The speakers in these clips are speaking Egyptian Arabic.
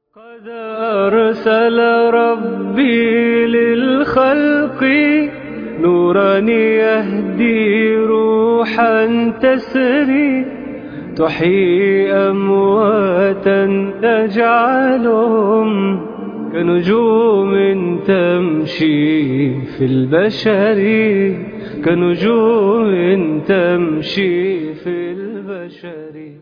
قد أرسل ربي للخلق نورا يهدي روحا تسري تحيي أمواتا تجعلهم كنجوم تمشي في البشر كنجوم تمشي في البشر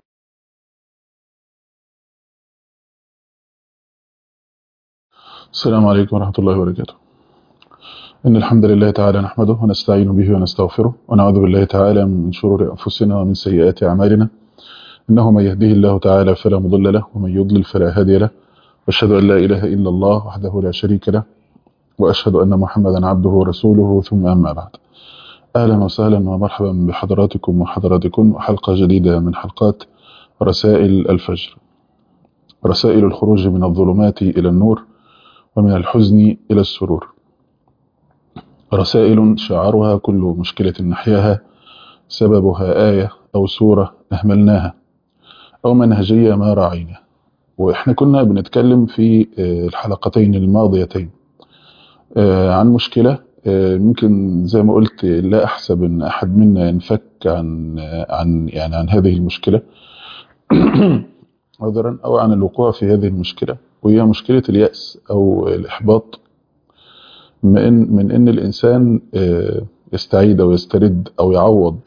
السلام عليكم ورحمة الله وبركاته إن الحمد لله تعالى نحمده ونستعين به ونستغفره ونعوذ بالله تعالى من شرور أنفسنا ومن سيئات أعمالنا إنه من يهده الله تعالى فلا مضل له ومن يضلل فلا هادي له وأشهد أن لا إله إلا الله وحده لا شريك له وأشهد أن محمدا عبده ورسوله ثم أما بعد أهلا وسهلا ومرحبا بحضراتكم وحضراتكم وحلقة جديدة من حلقات رسائل الفجر رسائل الخروج من الظلمات إلى النور ومن الحزن إلى السرور رسائل شعارها كل مشكلة نحياها سببها آية أو سورة أهملناها أو منهجية ما راعينا وإحنا كنا بنتكلم في الحلقتين الماضيتين عن مشكلة ممكن زي ما قلت لا أحسب أن أحد منا ينفك عن عن يعني عن هذه المشكلة عذرا أو عن الوقوع في هذه المشكلة وهي مشكلة اليأس أو الإحباط من إن, من إن الإنسان يستعيد أو يسترد أو يعوض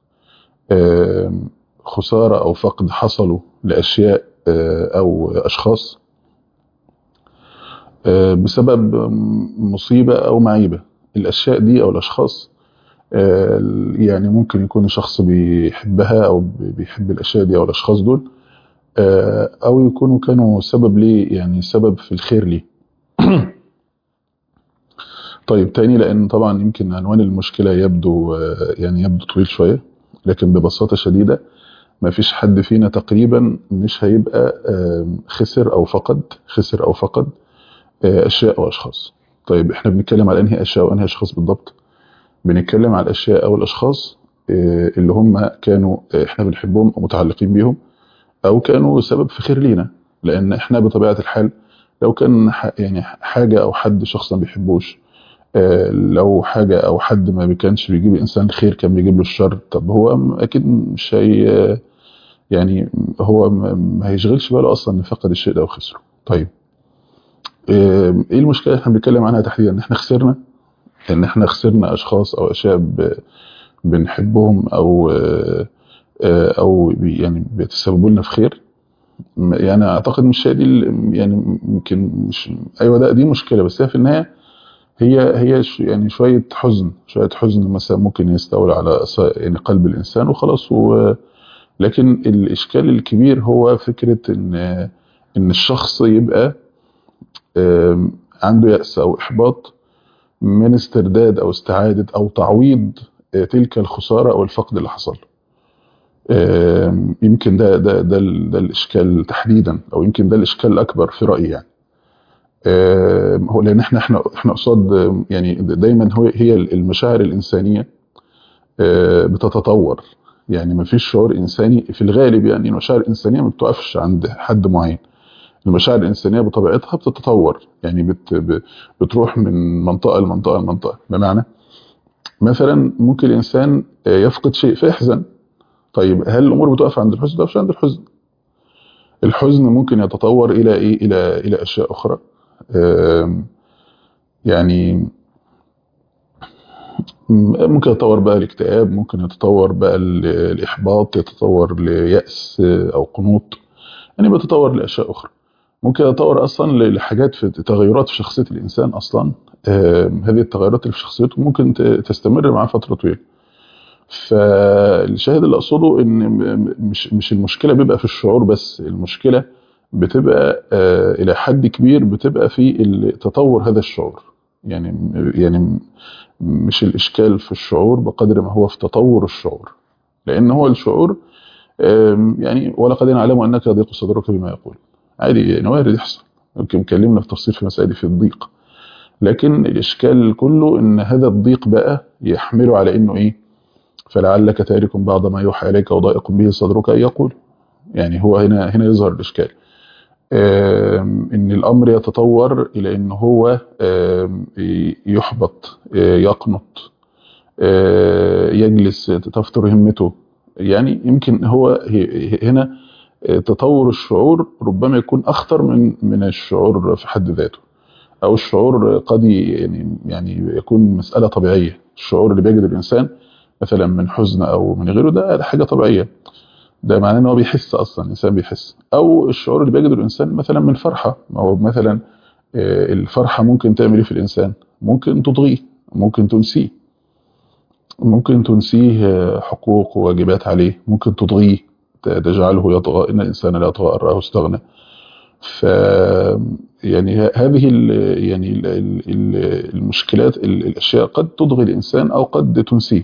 خسارة أو فقد حصلوا لأشياء أو أشخاص بسبب مصيبة أو معيبة الأشياء دي أو الأشخاص يعني ممكن يكون شخص بيحبها أو بيحب الأشياء دي أو الأشخاص دول أو يكونوا كانوا سبب ليه يعني سبب في الخير ليه طيب تاني لأن طبعا يمكن عنوان المشكلة يبدو يعني يبدو طويل شوية لكن ببساطة شديدة ما فيش حد فينا تقريبا مش هيبقى خسر أو فقد خسر أو فقد أشياء أو أشخاص طيب احنا بنتكلم على أنهي أشياء وأنهي أشخاص بالضبط بنتكلم على الأشياء أو الأشخاص اللي هم كانوا احنا بنحبهم ومتعلقين بيهم او كانوا سبب في خير لينا لان احنا بطبيعه الحال لو كان يعني حاجه او حد شخص ما بيحبوش لو حاجه او حد ما كانش بيجيب انسان خير كان بيجيب له الشر طب هو اكيد مش هي يعني هو ما هيشغلش باله اصلا ان فقد الشيء ده وخسره طيب ايه المشكله اللي احنا بنتكلم عنها تحديدا ان احنا خسرنا ان احنا خسرنا اشخاص او اشياء بنحبهم او او يعني بيتسببوا لنا في خير يعني اعتقد مش هي دي يعني ممكن مش ايوه ده دي مشكله بس هي في النهايه هي هي يعني شويه حزن شويه حزن مثلا ممكن يستولي على يعني قلب الانسان وخلاص و لكن الاشكال الكبير هو فكره ان ان الشخص يبقى عنده يأس او احباط من استرداد او استعاده او تعويض تلك الخساره او الفقد اللي حصل له يمكن ده ده ده, ده الاشكال تحديدا او يمكن ده الاشكال الاكبر في رايي يعني هو لان احنا احنا احنا قصاد يعني دايما هو هي المشاعر الانسانيه بتتطور يعني ما فيش شعور انساني في الغالب يعني المشاعر الانسانيه ما بتقفش عند حد معين المشاعر الانسانيه بطبيعتها بتتطور يعني بت بتروح من منطقه لمنطقه لمنطقه بمعنى مثلا ممكن الانسان يفقد شيء فيحزن طيب هل الامور بتقف عند الحزن؟ ما عند الحزن. الحزن ممكن يتطور الى ايه؟ الى الى اشياء اخرى. يعني ممكن يتطور بقى الاكتئاب، ممكن يتطور بقى الاحباط، يتطور ليأس او قنوط. يعني بيتطور لاشياء اخرى. ممكن يتطور اصلا لحاجات في تغيرات في شخصيه الانسان اصلا. هذه التغيرات اللي في شخصيته ممكن تستمر معاه فتره طويله. فالشاهد اللي اقصده ان مش مش المشكله بيبقى في الشعور بس المشكله بتبقى الى حد كبير بتبقى في تطور هذا الشعور يعني يعني مش الاشكال في الشعور بقدر ما هو في تطور الشعور لان هو الشعور يعني ولقد نعلم انك يضيق صدرك بما يقول عادي يعني وارد يحصل يمكن اتكلمنا في تفصيل في مسائل في الضيق لكن الاشكال كله ان هذا الضيق بقى يحمله على انه ايه فلعلك تارك بعض ما يوحى اليك وضائق به صدرك ان يقول يعني هو هنا هنا يظهر الاشكال آم، ان الامر يتطور الى ان هو آم، يحبط آه، يقنط آه، يجلس تفتر همته يعني يمكن هو ه- هنا آه، تطور الشعور ربما يكون اخطر من من الشعور في حد ذاته او الشعور قد ي- يعني يعني يكون مساله طبيعيه الشعور اللي بيجد الانسان مثلا من حزن او من غيره ده ده حاجه طبيعيه ده معناه ان هو بيحس اصلا الانسان بيحس او الشعور اللي بيجده الانسان مثلا من فرحه ما هو مثلا آه، الفرحه ممكن تعمل ايه في الانسان ممكن تطغيه ممكن تنسيه ممكن تنسيه آه، حقوق وواجبات عليه ممكن تطغيه ت- تجعله يطغى ان الانسان لا يطغى ان راه استغنى ف يعني ه- هذه ال يعني ال ال المشكلات ال- الاشياء قد تطغي الانسان او قد تنسيه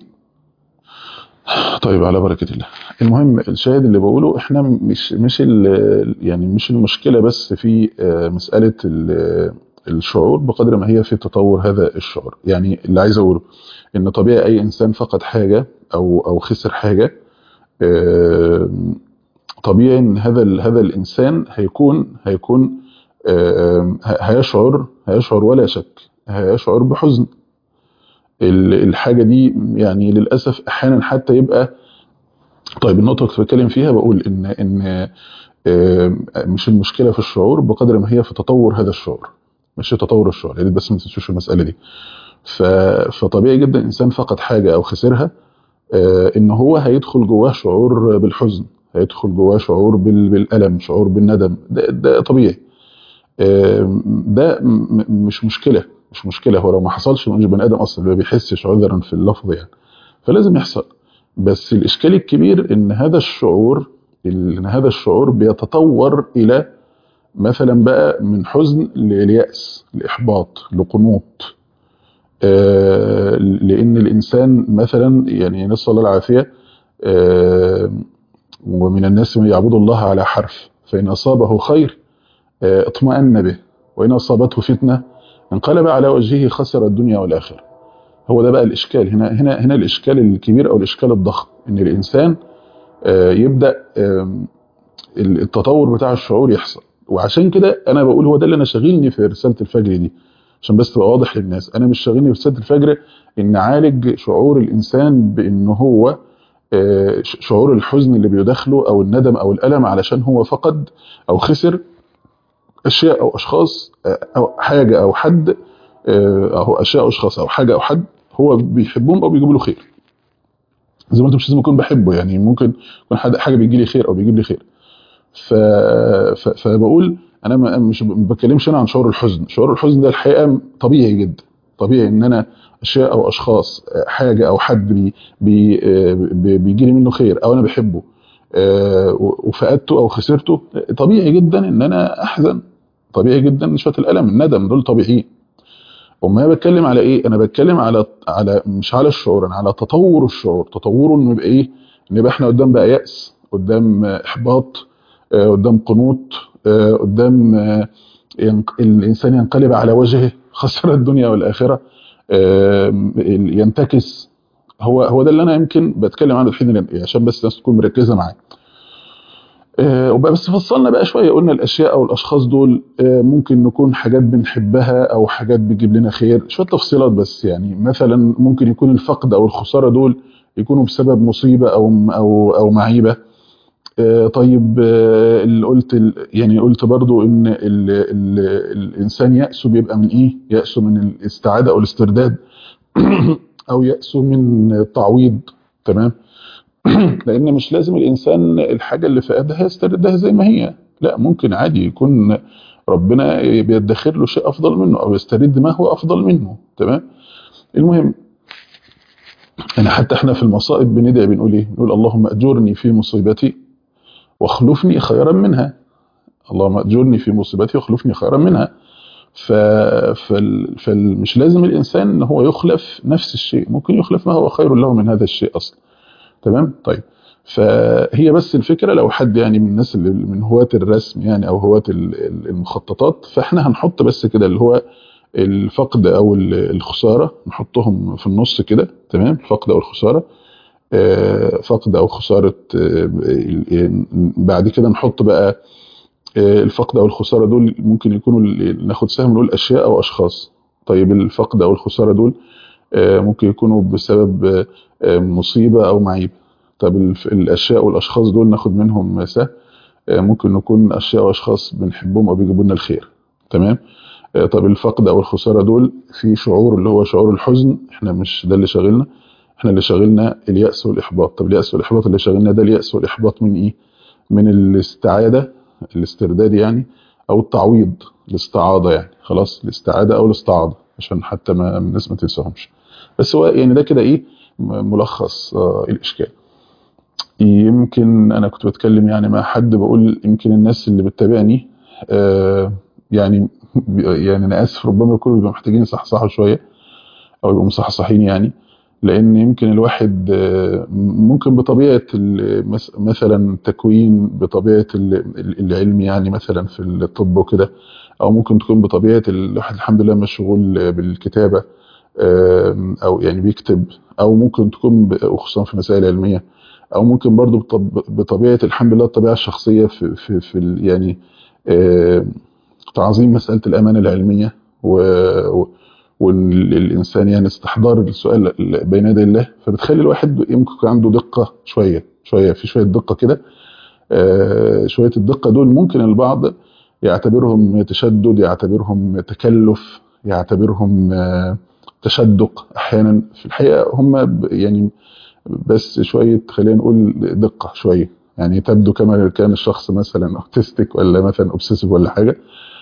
طيب على بركة الله المهم الشاهد اللي بقوله احنا مش مش ال- يعني مش المشكلة بس في آه، مسألة ال- الشعور بقدر ما هي في تطور هذا الشعور يعني اللي عايز اقوله ان طبيعي اي انسان فقد حاجة او او خسر حاجة آه، طبيعي ان هذا ال- هذا الانسان هيكون هيكون آه، ه- هيشعر هيشعر ولا شك هيشعر بحزن ال- الحاجة دي يعني للأسف أحيانا حتى يبقى طيب النقطة اللي كنت بتكلم فيها بقول إن إن آه، مش المشكلة في الشعور بقدر ما هي في تطور هذا الشعور مش تطور الشعور يا ريت بس ما تنسوش المسألة دي ف- فطبيعي جدا إنسان فقد حاجة أو خسرها آه، إن هو هيدخل جواه شعور بالحزن هيدخل جواه شعور بال- بالألم شعور بالندم ده, ده طبيعي آه، ده م- م- مش مشكلة مش مشكلة هو لو ما حصلش مش بني آدم أصلا ما بيحسش عذرا في اللفظ يعني فلازم يحصل بس الإشكال الكبير إن هذا الشعور إن هذا الشعور بيتطور إلى مثلا بقى من حزن ليأس لإحباط لقنوط آه، لأن الإنسان مثلا يعني نسأل الله العافية آه، ومن الناس من يعبد الله على حرف فإن أصابه خير آه، اطمأن به وإن أصابته فتنة انقلب على وجهه خسر الدنيا والآخرة هو ده بقى الإشكال هنا هنا هنا الإشكال الكبير أو الإشكال الضخم إن الإنسان آه، يبدأ آم، التطور بتاع الشعور يحصل وعشان كده أنا بقول هو ده اللي أنا شاغلني في رسالة الفجر دي عشان بس تبقى واضح للناس أنا مش شاغلني في رسالة الفجر إن أعالج شعور الإنسان بإن هو آه، ش- شعور الحزن اللي بيدخله أو الندم أو الألم علشان هو فقد أو خسر اشياء او اشخاص آه، او حاجه او حد آه، او اشياء او اشخاص او حاجه او حد هو بيحبهم او بيجيبوا له خير زي ما انت مش لازم اكون بحبه يعني ممكن يكون حد حاجه بيجي لي خير او بيجيب لي خير ف... ف... فبقول انا ما مش ما بتكلمش انا عن شعور الحزن شعور الحزن ده الحقيقه طبيعي جدا طبيعي ان انا اشياء او اشخاص آه، حاجه او حد بي... بي... آه، بي... بيجي لي منه خير او انا بحبه آه، وفقدته او خسرته طبيعي جدا ان انا احزن طبيعي جدا شويه الالم الندم دول طبيعيين وما بتكلم على ايه انا بتكلم على على مش على الشعور انا على تطور الشعور تطوره انه يبقى ايه ان يبقى احنا قدام بقى يأس قدام آه، احباط آه، قدام قنوط آه، قدام آه، ينق- الانسان ينقلب على وجهه خسر الدنيا والاخره آه، ينتكس هو هو ده اللي انا يمكن بتكلم عنه الحين عشان بس الناس تكون مركزه معايا آه، وبقى بس فصلنا بقى شويه قلنا الاشياء او الاشخاص دول آه، ممكن نكون حاجات بنحبها او حاجات بتجيب لنا خير شويه تفصيلات بس يعني مثلا ممكن يكون الفقد او الخساره دول يكونوا بسبب مصيبه او او او معيبه آه، طيب آه، اللي قلت ال- يعني قلت برضو ان ال ال الانسان يأسه بيبقى من ايه يأسه من الاستعاده او الاسترداد او يأسه من التعويض تمام لان مش لازم الانسان الحاجه اللي فقدها يستردها زي ما هي لا ممكن عادي يكون ربنا بيدخر له شيء افضل منه او يسترد ما هو افضل منه تمام المهم يعني حتى احنا في المصائب بندعي بنقول ايه بنقول اللهم اجرني في مصيبتي واخلفني خيرا منها اللهم اجرني في مصيبتي واخلفني خيرا منها ف... فال... فمش لازم الانسان ان هو يخلف نفس الشيء ممكن يخلف ما هو خير له من هذا الشيء اصلا تمام طيب فهي بس الفكره لو حد يعني من الناس اللي من هواة الرسم يعني او هواة ال- ال- المخططات فاحنا هنحط بس كده اللي هو الفقد او ال- الخساره نحطهم في النص كده تمام الفقد او الخساره آه، فقد او خساره آه، ال- بعد كده نحط بقى الفقد او الخساره دول ممكن يكونوا ناخد سهم نقول اشياء او اشخاص طيب الفقد او الخساره دول ممكن يكونوا بسبب مصيبه او معيب طب الاشياء والاشخاص دول ناخد منهم سهم ممكن نكون اشياء واشخاص بنحبهم او بيجيبوا لنا الخير تمام طب الفقد او الخساره دول في شعور اللي هو شعور الحزن احنا مش ده اللي شاغلنا احنا اللي شاغلنا الياس والاحباط طب الياس والاحباط اللي شاغلنا ده الياس والاحباط من ايه من الاستعاده الاسترداد يعني او التعويض الاستعاضه يعني خلاص الاستعاده او الاستعاضه عشان حتى ما الناس ما تنساهمش بس هو يعني ده كده ايه ملخص آه الاشكال يمكن انا كنت بتكلم يعني مع حد بقول يمكن الناس اللي بتتابعني آه يعني يعني انا اسف ربما يكونوا بيبقوا محتاجين يصحصحوا شويه او يبقوا مصحصحين يعني لان يمكن الواحد ممكن بطبيعه مثلا تكوين بطبيعه العلم يعني مثلا في الطب وكده او ممكن تكون بطبيعه الواحد الحمد لله مشغول بالكتابه او يعني بيكتب او ممكن تكون خصوصا في مسائل علميه او ممكن برضو بطبيعه الحمد لله الطبيعه الشخصيه في في, في يعني تعظيم مساله الامانه العلميه و والإنسان يعني استحضار السؤال بين يدي الله فبتخلي الواحد يمكن يكون عنده دقة شوية شوية في شوية دقة كده آه شوية الدقة دول ممكن البعض يعتبرهم تشدد يعتبرهم تكلف يعتبرهم آه تشدق أحيانا في الحقيقة هم يعني بس شوية خلينا نقول دقة شوية يعني تبدو كما كان الشخص مثلا اوتستيك ولا مثلا اوبسيسيف ولا حاجة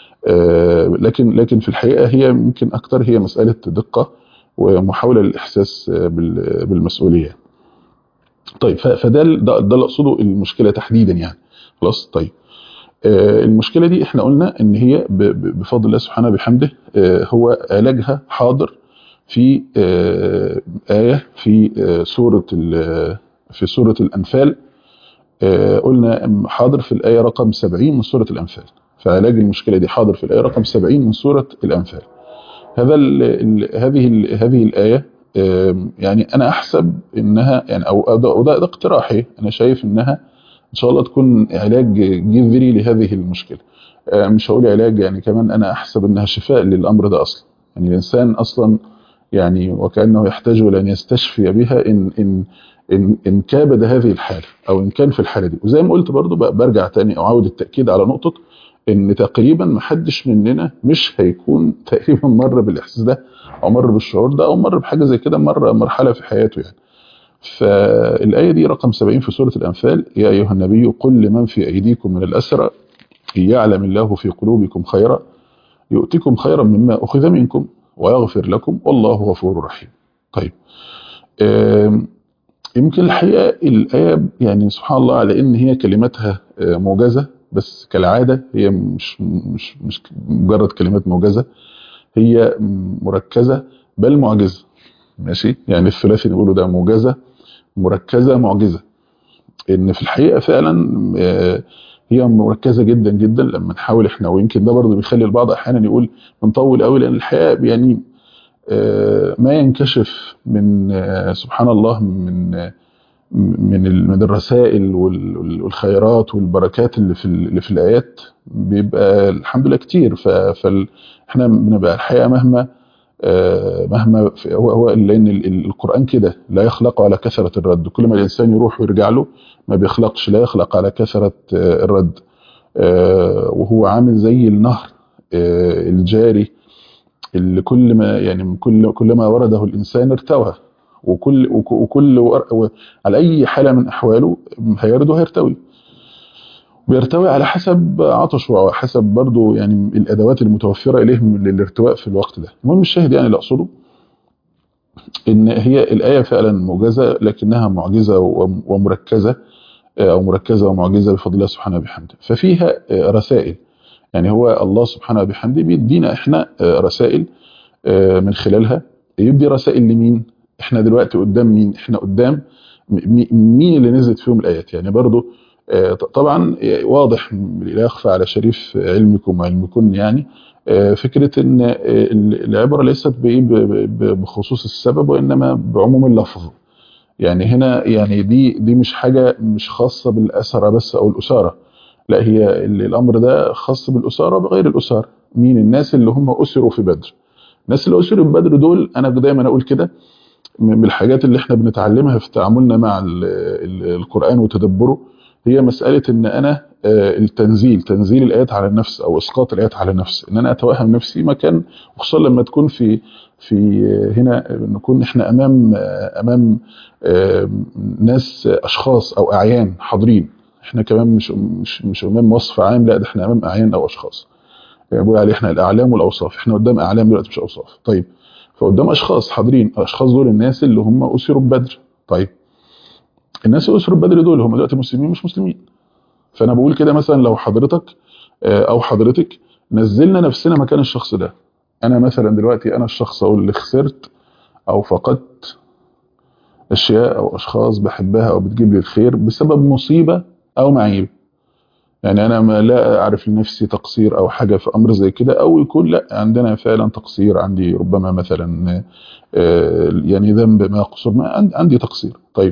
لكن لكن في الحقيقه هي يمكن اكتر هي مساله دقه ومحاوله للاحساس بالمسؤوليه. طيب فده ده, ده اللي اقصده المشكله تحديدا يعني خلاص طيب المشكله دي احنا قلنا ان هي بفضل الله سبحانه بحمده هو علاجها حاضر في ايه في سوره في سوره الانفال قلنا حاضر في الايه رقم 70 من سوره الانفال فعلاج المشكلة دي حاضر في الآية رقم 70 من سورة الأنفال هذا ال ال هذه ال هذه الآية يعني أنا أحسب إنها يعني أو ده, ده اقتراحي أنا شايف إنها إن شاء الله تكون علاج جذري لهذه المشكلة مش هقول علاج يعني كمان أنا أحسب إنها شفاء للأمر ده أصلا يعني الإنسان أصلا يعني وكأنه يحتاج إلى أن يستشفي بها إن إن إن, إن كابد هذه الحالة أو إن كان في الحالة دي وزي ما قلت برضو برجع تاني أعود التأكيد على نقطة ان تقريبا ما حدش مننا مش هيكون تقريبا مر بالاحساس ده او مر بالشعور ده او مر بحاجه زي كده مره مرحله في حياته يعني فالايه دي رقم 70 في سوره الانفال يا ايها النبي قل لمن في ايديكم من الاسرى ان يعلم الله في قلوبكم خيرا يؤتكم خيرا مما اخذ منكم ويغفر لكم والله غفور رحيم طيب يمكن الحقيقه الايه يعني سبحان الله على ان هي كلماتها موجزه بس كالعاده هي مش مش مش مجرد كلمات موجزه هي مركزه بل معجزه ماشي يعني الثلاثي نقوله ده موجزه مركزه معجزه ان في الحقيقه فعلا هي مركزه جدا جدا لما نحاول احنا ويمكن ده برضه بيخلي البعض احيانا يقول بنطول قوي لان الحقيقه يعني ما ينكشف من سبحان الله من من من الرسائل والخيرات والبركات اللي في اللي في الايات بيبقى الحمد لله كتير فاحنا بنبقى الحقيقه مهما مهما هو هو لان القران كده لا يخلق على كثره الرد كل ما الانسان يروح ويرجع له ما بيخلقش لا يخلق على كثره الرد وهو عامل زي النهر الجاري اللي كل ما يعني كل كل ما ورده الانسان ارتوى وكل وكل على اي حاله من احواله هيرد وهيرتوي بيرتوي على حسب عطشه وعلى حسب برضه يعني الادوات المتوفره اليهم للارتواء في الوقت ده المهم الشاهد يعني اللي اقصده ان هي الايه فعلا موجزه لكنها معجزه ومركزه او مركزه ومعجزه بفضل الله سبحانه وبحمده ففيها رسائل يعني هو الله سبحانه وبحمده بيدينا احنا رسائل من خلالها يدي رسائل لمين احنا دلوقتي قدام مين احنا قدام مين اللي نزلت فيهم الايات يعني برضو طبعا واضح لا يخفى على شريف علمكم وعلمكم يعني فكرة ان العبرة ليست بخصوص السبب وانما بعموم اللفظ يعني هنا يعني دي دي مش حاجة مش خاصة بالأسرة بس او الأسارة لا هي ال- الامر ده خاص بالاساره بغير الاساره مين الناس اللي هم اسروا في بدر الناس اللي اسروا في بدر دول انا دايما اقول كده من الحاجات اللي احنا بنتعلمها في تعاملنا مع ال- ال- القرآن وتدبره هي مسألة ان انا آه، التنزيل تنزيل الآيات على النفس او اسقاط الآيات على النفس ان انا اتوهم نفسي مكان وخصوصا لما تكون في في آه، هنا نكون احنا امام آه، امام آه، ناس آه، اشخاص او اعيان حاضرين احنا كمان مش مش مش امام وصف عام لا ده احنا امام اعيان او اشخاص يعني بقول عليه احنا الاعلام والاوصاف احنا قدام اعلام دلوقتي مش اوصاف طيب فقدام اشخاص حاضرين الاشخاص دول الناس اللي هم اسروا ببدر طيب الناس اللي اسروا ببدر دول هم دلوقتي مسلمين مش مسلمين فانا بقول كده مثلا لو حضرتك آه، او حضرتك نزلنا نفسنا مكان الشخص ده انا مثلا دلوقتي انا الشخص او اللي خسرت او فقدت اشياء او اشخاص بحبها او بتجيب لي الخير بسبب مصيبه او معيب يعني انا ما لا اعرف لنفسي تقصير او حاجه في امر زي كده او يكون لا عندنا فعلا تقصير عندي ربما مثلا آه، يعني ذنب ما قصور ما عند- عندي تقصير طيب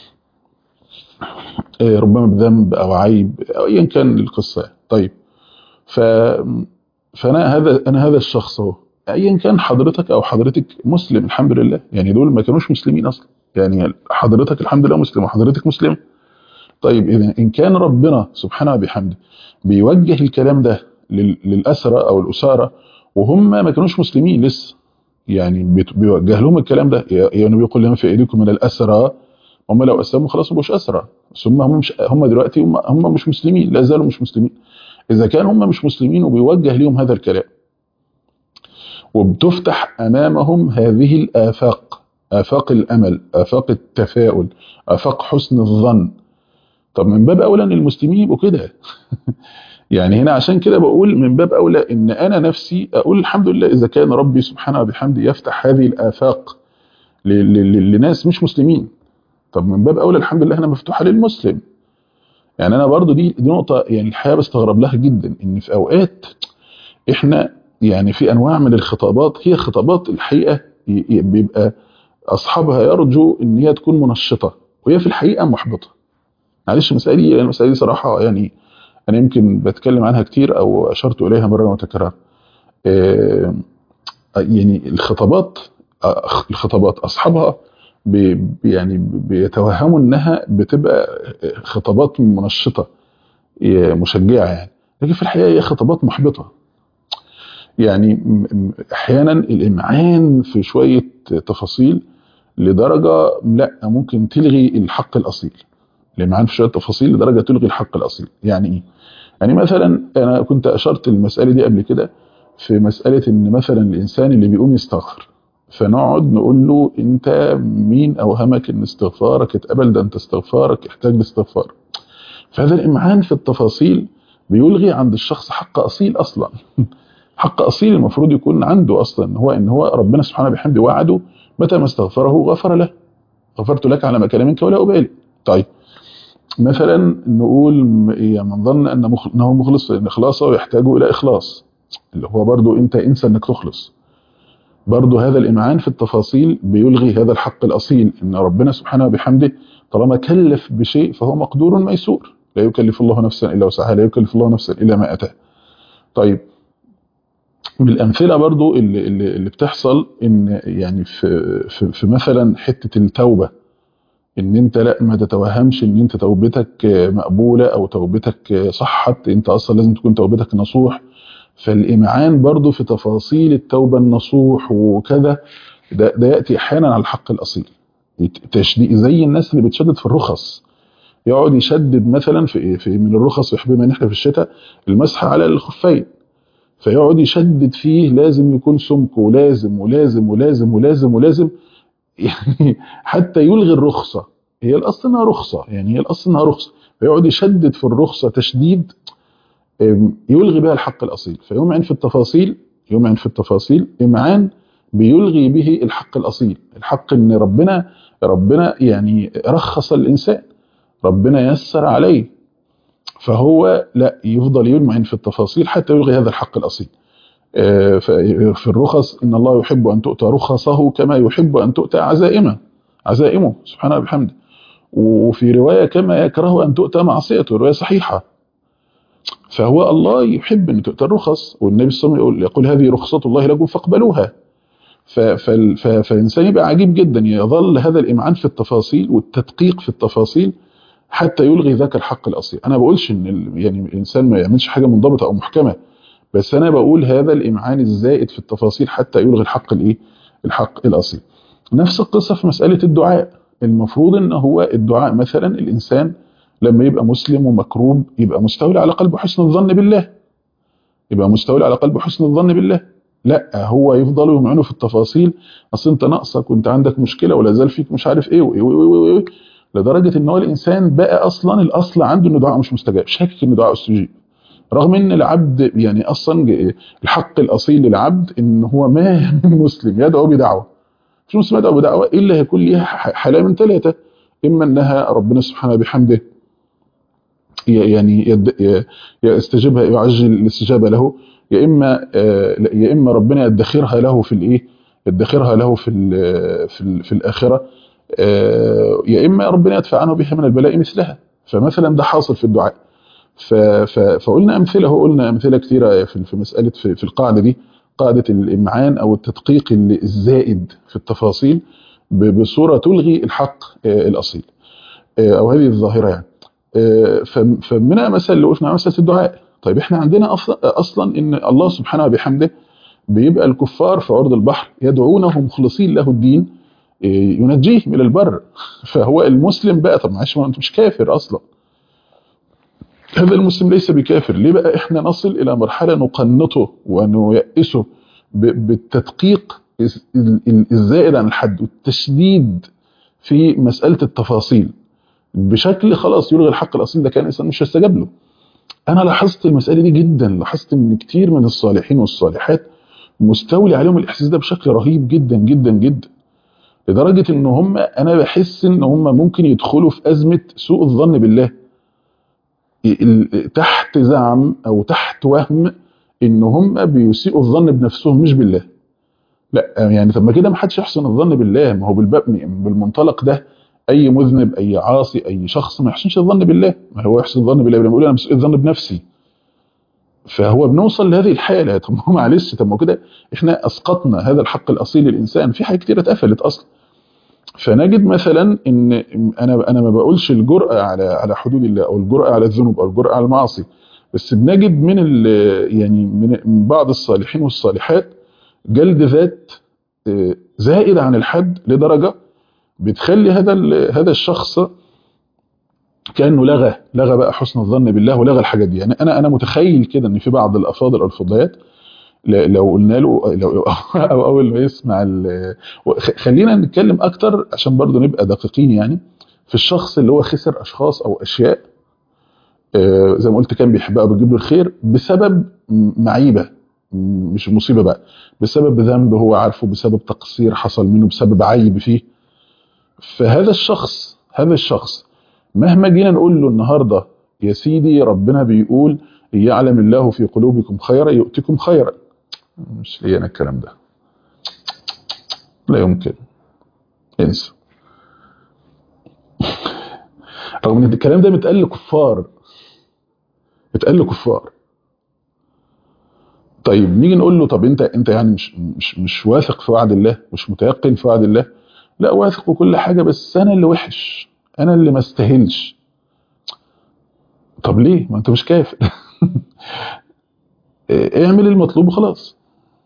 آه، ربما بذنب او عيب او ايا كان القصه طيب ف فانا هذا انا هذا الشخص اهو ايا كان حضرتك او حضرتك مسلم الحمد لله يعني دول ما كانوش مسلمين اصلا يعني حضرتك الحمد لله مسلم وحضرتك مسلم طيب اذا ان كان ربنا سبحانه وبحمده بيوجه الكلام ده لل- للاسرى او الاساره وهم ما كانوش مسلمين لسه يعني بيت- بيوجه لهم الكلام ده يا يا النبي يقول لهم في ايديكم من الاسرى هم لو اسلموا خلاص ما بقوش اسرى بس هم هم مش هم دلوقتي هم هم مش مسلمين لا زالوا مش مسلمين اذا كان هم مش مسلمين وبيوجه لهم هذا الكلام وبتفتح امامهم هذه الافاق افاق الامل افاق التفاؤل افاق حسن الظن طب من باب اولى ان المسلمين يبقوا كده يعني هنا عشان كده بقول من باب اولى ان انا نفسي اقول الحمد لله اذا كان ربي سبحانه وبحمده يفتح هذه الافاق ل- ل- ل- لناس مش مسلمين طب من باب اولى الحمد لله هنا مفتوحه للمسلم يعني انا برضو دي دي نقطه يعني الحقيقه بستغرب لها جدا ان في اوقات احنا يعني في انواع من الخطابات هي خطابات الحقيقه ي- ي- بيبقى اصحابها يرجو ان هي تكون منشطه وهي في الحقيقه محبطه معلش المساله دي المساله دي صراحه يعني انا يمكن بتكلم عنها كتير او اشرت اليها مره متكرره آه، يعني الخطابات آه، الخطابات اصحابها بي بي- يعني بيتوهموا انها بتبقى خطابات منشطه آه، مشجعه يعني لكن في الحقيقه هي خطابات محبطه يعني م- م- احيانا الامعان في شويه تفاصيل لدرجه لا ممكن تلغي الحق الاصيل الامعان في شويه تفاصيل لدرجه تلغي الحق الاصيل يعني ايه يعني مثلا انا كنت اشرت المساله دي قبل كده في مساله ان مثلا الانسان اللي بيقوم يستغفر فنقعد نقول له انت مين اوهمك ان استغفارك اتقبل ده انت استغفارك يحتاج لاستغفار فهذا الامعان في التفاصيل بيلغي عند الشخص حق اصيل اصلا حق اصيل المفروض يكون عنده اصلا هو ان هو ربنا سبحانه وبحمده وعده متى ما استغفره غفر له غفرت لك على ما كان منك ولا ابالي طيب مثلا نقول م- يا من ظن ان مخ- انه مخلص فان اخلاصه يحتاج الى اخلاص اللي هو برضو انت انسى انك تخلص برضو هذا الامعان في التفاصيل بيلغي هذا الحق الاصيل ان ربنا سبحانه وبحمده طالما كلف بشيء فهو مقدور ميسور لا يكلف الله نفسا الا وسعها لا يكلف الله نفسا الا ما اتاه طيب من الامثله برضو اللي, اللي, اللي بتحصل ان يعني في, في, في مثلا حته التوبه ان انت لا ما تتوهمش ان انت توبتك مقبوله او توبتك صحت انت اصلا لازم تكون توبتك نصوح فالامعان برضو في تفاصيل التوبه النصوح وكذا ده, ده ياتي احيانا على الحق الاصيل تشديد زي الناس اللي بتشدد في الرخص يقعد يشدد مثلا في في من الرخص بما ان احنا في الشتاء المسح على الخفين فيقعد يشدد فيه لازم يكون سمك ولازم ولازم ولازم ولازم ولازم يعني حتى يلغي الرخصه هي الاصل انها رخصه يعني هي الاصل انها رخصه فيقعد يشدد في الرخصه تشديد يلغي بها الحق الاصيل فيمعن في التفاصيل يمعن في التفاصيل امعان بيلغي به الحق الاصيل الحق ان ربنا ربنا يعني رخص الانسان ربنا يسر عليه فهو لا يفضل يمعن في التفاصيل حتى يلغي هذا الحق الاصيل في الرخص ان الله يحب ان تؤتى رخصه كما يحب ان تؤتى عزائمه عزائمه سبحانه وبحمده وفي روايه كما يكره ان تؤتى معصيته روايه صحيحه فهو الله يحب ان تؤتى الرخص والنبي صلى الله عليه وسلم يقول, يقول هذه رخصة الله لكم فاقبلوها ف- فال- ف- فالإنسان يبقى عجيب جدا يظل هذا الإمعان في التفاصيل والتدقيق في التفاصيل حتى يلغي ذاك الحق الأصيل أنا بقولش إن ال- يعني الإنسان ما يعملش حاجة منضبطة أو محكمة بس أنا بقول هذا الإمعان الزائد في التفاصيل حتى يلغي الحق الإيه الحق الأصيل نفس القصة في مسألة الدعاء المفروض إن هو الدعاء مثلا الإنسان لما يبقى مسلم ومكروب يبقى مستولي على قلبه حسن الظن بالله يبقى مستولي على قلبه حسن الظن بالله لا هو يفضل يمعنه في التفاصيل اصل انت ناقصك وانت عندك مشكله ولا زال فيك مش عارف ايه وايه وايه وايه وايه لدرجه ان هو الانسان بقى اصلا الاصل عنده ان دعاءه مش مستجاب شاكك ان دعاءه استجيب رغم ان العبد يعني اصلا ج- الحق الاصيل للعبد ان هو ما من مسلم يدعو بدعوه مش مسلم يدعو بدعوه الا هيكون ليها ح- حاله من ثلاثه اما انها ربنا سبحانه بحمده ي- يعني يد- ي- يستجيبها يعجل الاستجابه له يا اما آه، لا، يا اما ربنا يدخرها له في الايه يدخرها له في ال- في ال- في الاخره آه، يا اما ربنا يدفع عنه بها من البلاء مثلها فمثلا ده حاصل في الدعاء ف- ف- فقلنا امثله قلنا امثله كثيره في في مساله في في القاعده دي قاعده الامعان او التدقيق ال- الزائد في التفاصيل ب- بصوره تلغي الحق آه، الاصيل آه، او هذه الظاهره يعني آه، فم- فمنها مثلا اللي قلنا مساله الدعاء طيب احنا عندنا أص- اصلا ان الله سبحانه وبحمده بيبقى الكفار في عرض البحر يدعونه مخلصين له الدين آه، ينجيهم الى البر فهو المسلم بقى طب معلش ما انت مش كافر اصلا هذا المسلم ليس بكافر ليه بقى احنا نصل الى مرحله نقنطه ونيأسه ب- بالتدقيق الز- ال- الزائد عن الحد والتشديد في مساله التفاصيل بشكل خلاص يلغي الحق الاصيل ده كان انسان مش هيستجاب له انا لاحظت المساله دي جدا لاحظت ان كتير من الصالحين والصالحات مستولي عليهم الاحساس ده بشكل رهيب جدا جدا جدا لدرجه ان هم انا بحس ان هم ممكن يدخلوا في ازمه سوء الظن بالله ال- تحت زعم او تحت وهم ان هم بيسيئوا الظن بنفسهم مش بالله لا يعني طب ما كده ما حدش يحسن الظن بالله ما هو بالباب بالمنطلق ده اي مذنب اي عاصي اي شخص ما يحسنش الظن بالله ما هو يحسن الظن بالله لما يقول انا مسيء الظن بنفسي فهو بنوصل لهذه الحاله طب ما هو معلش طب ما هو كده احنا اسقطنا هذا الحق الاصيل للانسان في حاجات كتير اتقفلت اصلا فنجد مثلا ان انا انا ما بقولش الجرأه على على حدود الله او الجرأه على الذنوب او الجرأه على المعاصي بس بنجد من ال- يعني من من بعض الصالحين والصالحات جلد ذات آه، زائد عن الحد لدرجه بتخلي هذا ال- هذا الشخص كانه لغى لغى بقى حسن الظن بالله ولغى الحاجات دي يعني انا انا متخيل كده ان في بعض الافاضل او الفضليات ل- لو قلنا له لو او اول ما يسمع ال- خ- خلينا نتكلم اكتر عشان برضه نبقى دقيقين يعني في الشخص اللي هو خسر اشخاص او اشياء آه، زي ما قلت كان بيحبها وبتجيب له الخير بسبب م- معيبه م- مش مصيبه بقى بسبب ذنب هو عارفه بسبب تقصير حصل منه بسبب عيب فيه فهذا الشخص هذا الشخص مهما جينا نقول له النهارده يا سيدي ربنا بيقول يعلم الله في قلوبكم خيرا يؤتكم خيرا مش لي انا الكلام ده لا يمكن انسى رغم ان الكلام ده متقال لكفار اتقال لكفار طيب نيجي نقول له طب انت انت يعني مش مش مش واثق في وعد الله مش متيقن في وعد الله لا واثق وكل حاجه بس انا اللي وحش انا اللي ما استاهلش طب ليه ما انت مش كافر اعمل المطلوب وخلاص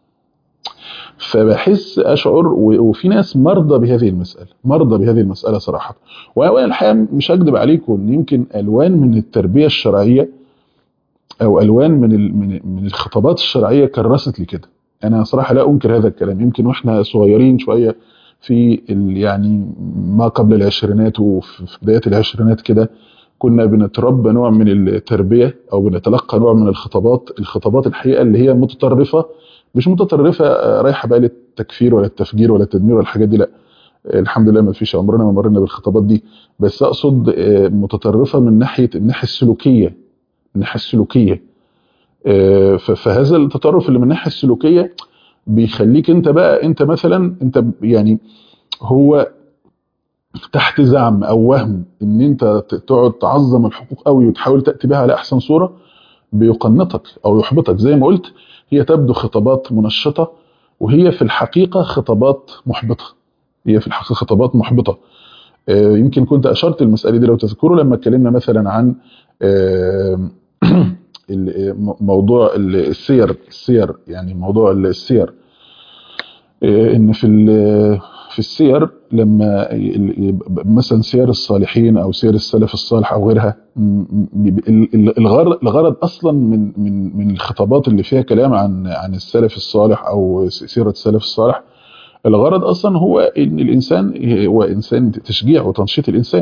فبحس اشعر و- وفي ناس مرضى بهذه المساله مرضى بهذه المساله صراحه وانا الحقيقه مش هكذب عليكم ان يمكن الوان من التربيه الشرعيه او الوان من ال- من من الخطابات الشرعيه كرست لي كده انا صراحه لا انكر هذا الكلام يمكن واحنا صغيرين شويه في ال- يعني ما قبل العشرينات وفي في بدايه العشرينات كده كنا بنتربى نوع من التربيه او بنتلقى نوع من الخطابات الخطابات الحقيقه اللي هي متطرفه مش متطرفه آه، رايحه بقى للتكفير ولا التفجير ولا التدمير ولا الحاجات دي لا آه، الحمد لله ما فيش عمرنا ما مرينا بالخطابات دي بس اقصد آه، متطرفه من ناحيه الناحيه السلوكيه من الناحيه السلوكيه آه، ف- فهذا التطرف اللي من الناحيه السلوكيه بيخليك انت بقى انت مثلا انت ب- يعني هو تحت زعم او وهم ان انت ت- تقعد تعظم الحقوق قوي وتحاول تاتي بها على احسن صوره بيقنطك او يحبطك زي ما قلت هي تبدو خطابات منشطه وهي في الحقيقه خطابات محبطه هي في الحقيقه خطابات محبطه آه، يمكن كنت اشرت المساله دي لو تذكروا لما اتكلمنا مثلا عن آه، ال- موضوع ال- السير السير يعني موضوع السير آه، ان في ال- في السير لما ال- يبقى مثلا سير الصالحين او سير السلف الصالح او غيرها م- م- ال- ال- الغرض الغرض اصلا من من من الخطابات اللي فيها كلام عن عن السلف الصالح او سيره السلف الصالح الغرض اصلا هو ان الانسان هو انسان تشجيع وتنشيط الانسان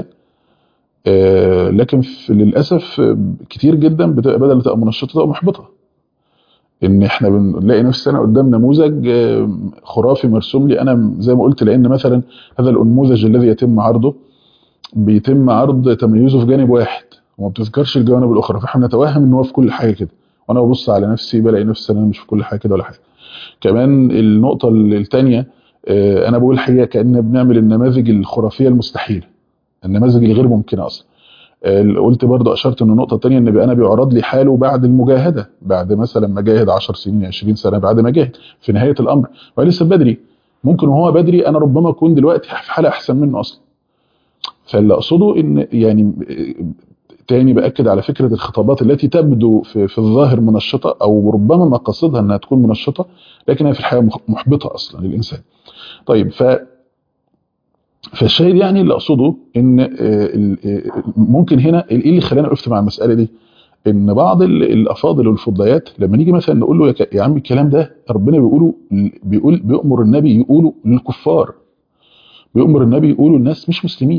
آه، لكن في للاسف آه، كتير جدا بتبقى بدل تبقى منشطه تبقى محبطه ان احنا بنلاقي نفسنا قدام نموذج آه، خرافي مرسوم لي انا زي ما قلت لان مثلا هذا النموذج الذي يتم عرضه بيتم عرض تميزه في جانب واحد وما بتذكرش الجوانب الاخرى فاحنا نتوهم ان هو في كل حاجه كده وانا ببص على نفسي بلاقي نفسي انا مش في كل حاجه كده ولا حاجه كمان النقطه الثانيه انا بقول الحقيقه كان بنعمل النماذج الخرافيه المستحيله النماذج الغير ممكنه اصلا آه، قلت برضه اشرت ان النقطه الثانيه ان انا بيعرض لي حاله بعد المجاهده بعد مثلا ما جاهد 10 سنين 20 سنه بعد ما جاهد في نهايه الامر ولسه بدري ممكن وهو بدري انا ربما اكون دلوقتي في حاله احسن منه اصلا فاللي اقصده ان يعني آه، تاني باكد على فكره الخطابات التي تبدو في, في الظاهر منشطه او ربما مقاصدها انها تكون منشطه لكنها في الحقيقه مح- محبطه اصلا للانسان طيب ف فالشاهد يعني اللي اقصده ان آه، ال- آه، ممكن هنا ايه اللي خلاني وقفت مع المساله دي ان بعض ال- الافاضل والفضيات لما نيجي مثلا نقول له يا, ك- يا عم الكلام ده ربنا بيقوله بيقول بيامر النبي يقوله للكفار بيامر النبي يقوله الناس مش مسلمين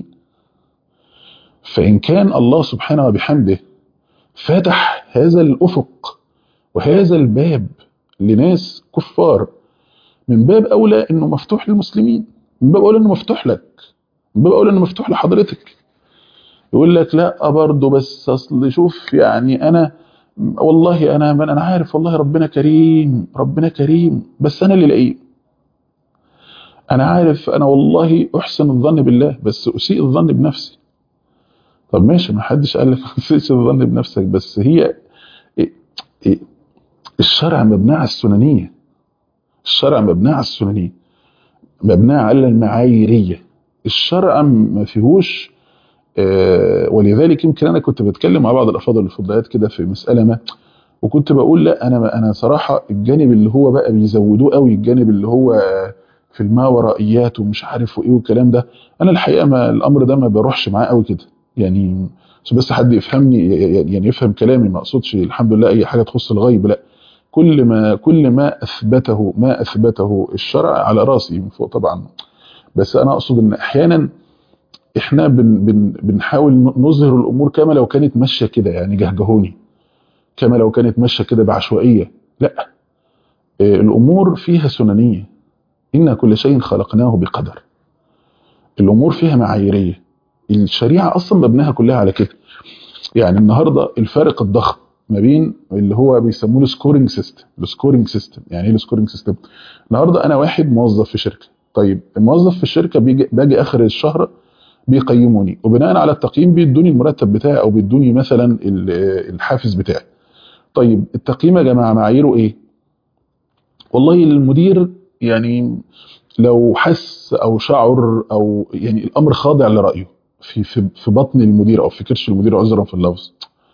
فان كان الله سبحانه وبحمده فتح هذا الافق وهذا الباب لناس كفار من باب اولى انه مفتوح للمسلمين من باب اولى انه مفتوح لك من باب اولى انه مفتوح لحضرتك يقول لك لا برضه بس اصل شوف يعني انا والله انا من انا عارف والله ربنا كريم ربنا كريم بس انا اللي لئيم انا عارف انا والله احسن الظن بالله بس اسيء الظن بنفسي طب ماشي ما حدش قال لك ما تسيئش الظن بنفسك بس هي إيه- إيه، الشرع مبني على السننيه الشرع مبني على السننيه مبني على المعاييريه الشرع ما فيهوش آه، ولذلك يمكن انا كنت بتكلم مع بعض الافاضل الفضليات كده في مساله ما وكنت بقول لا انا انا صراحه الجانب اللي هو بقى بيزودوه قوي الجانب اللي هو في الماورائيات ومش عارف وايه والكلام ده انا الحقيقه ما الامر ده ما بروحش معاه قوي كده يعني عشان بس حد يفهمني يعني يفهم كلامي ما اقصدش الحمد لله اي حاجه تخص الغيب لا كل ما كل ما اثبته ما اثبته الشرع على راسي من فوق طبعا بس انا اقصد ان احيانا احنا بن بن بنحاول نظهر الامور كما لو كانت ماشيه كده يعني جهجهوني كما لو كانت ماشيه كده بعشوائيه لا آه، الامور فيها سننيه ان كل شيء خلقناه بقدر الامور فيها معاييريه الشريعه اصلا مبناها كلها على كده يعني النهارده الفارق الضخم ما بين اللي هو بيسموه السكورنج سيستم السكورنج سيستم يعني ايه السكورنج سيستم النهارده انا واحد موظف في شركه طيب الموظف في الشركه بيجي باجي اخر الشهر بيقيموني وبناء على التقييم بيدوني المرتب بتاعي او بيدوني مثلا ال- الحافز بتاعي طيب التقييم يا جماعه معاييره ايه والله المدير يعني لو حس او شعر او يعني الامر خاضع لرايه في في في بطن المدير او في كرش المدير عذرا في اللفظ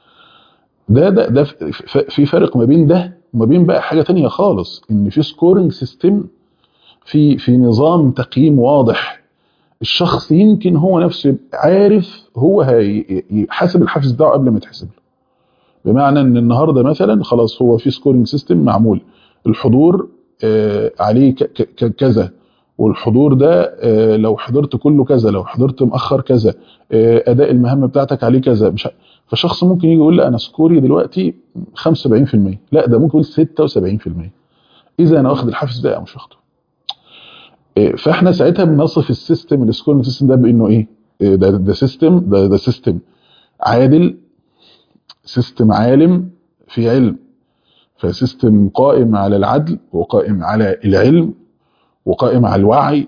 ده ده ده ف- ف- في فرق ما بين ده وما بين بقى حاجه تانية خالص ان في سكورنج سيستم في في نظام تقييم واضح الشخص يمكن هو نفسه يبقى عارف هو هيحاسب الحافز بتاعه قبل ما يتحسب له بمعنى ان النهارده مثلا خلاص هو في سكورنج سيستم معمول الحضور آه، عليه ك- ك- ك- كذا والحضور ده آه، لو حضرت كله كذا لو حضرت مؤخر كذا آه، اداء المهمه بتاعتك عليه كذا مش ع- فشخص ممكن يجي يقول لا انا سكوري دلوقتي 75% لا ده ممكن يقول 76% اذا انا واخد الحافز ده او مش واخده إيه، فاحنا ساعتها بنصف السيستم السكورنج سيستم ده بانه ايه إيه، ده ده سيستم ده ده سيستم عادل سيستم عالم في علم فسيستم قائم على العدل وقائم على العلم وقائم على الوعي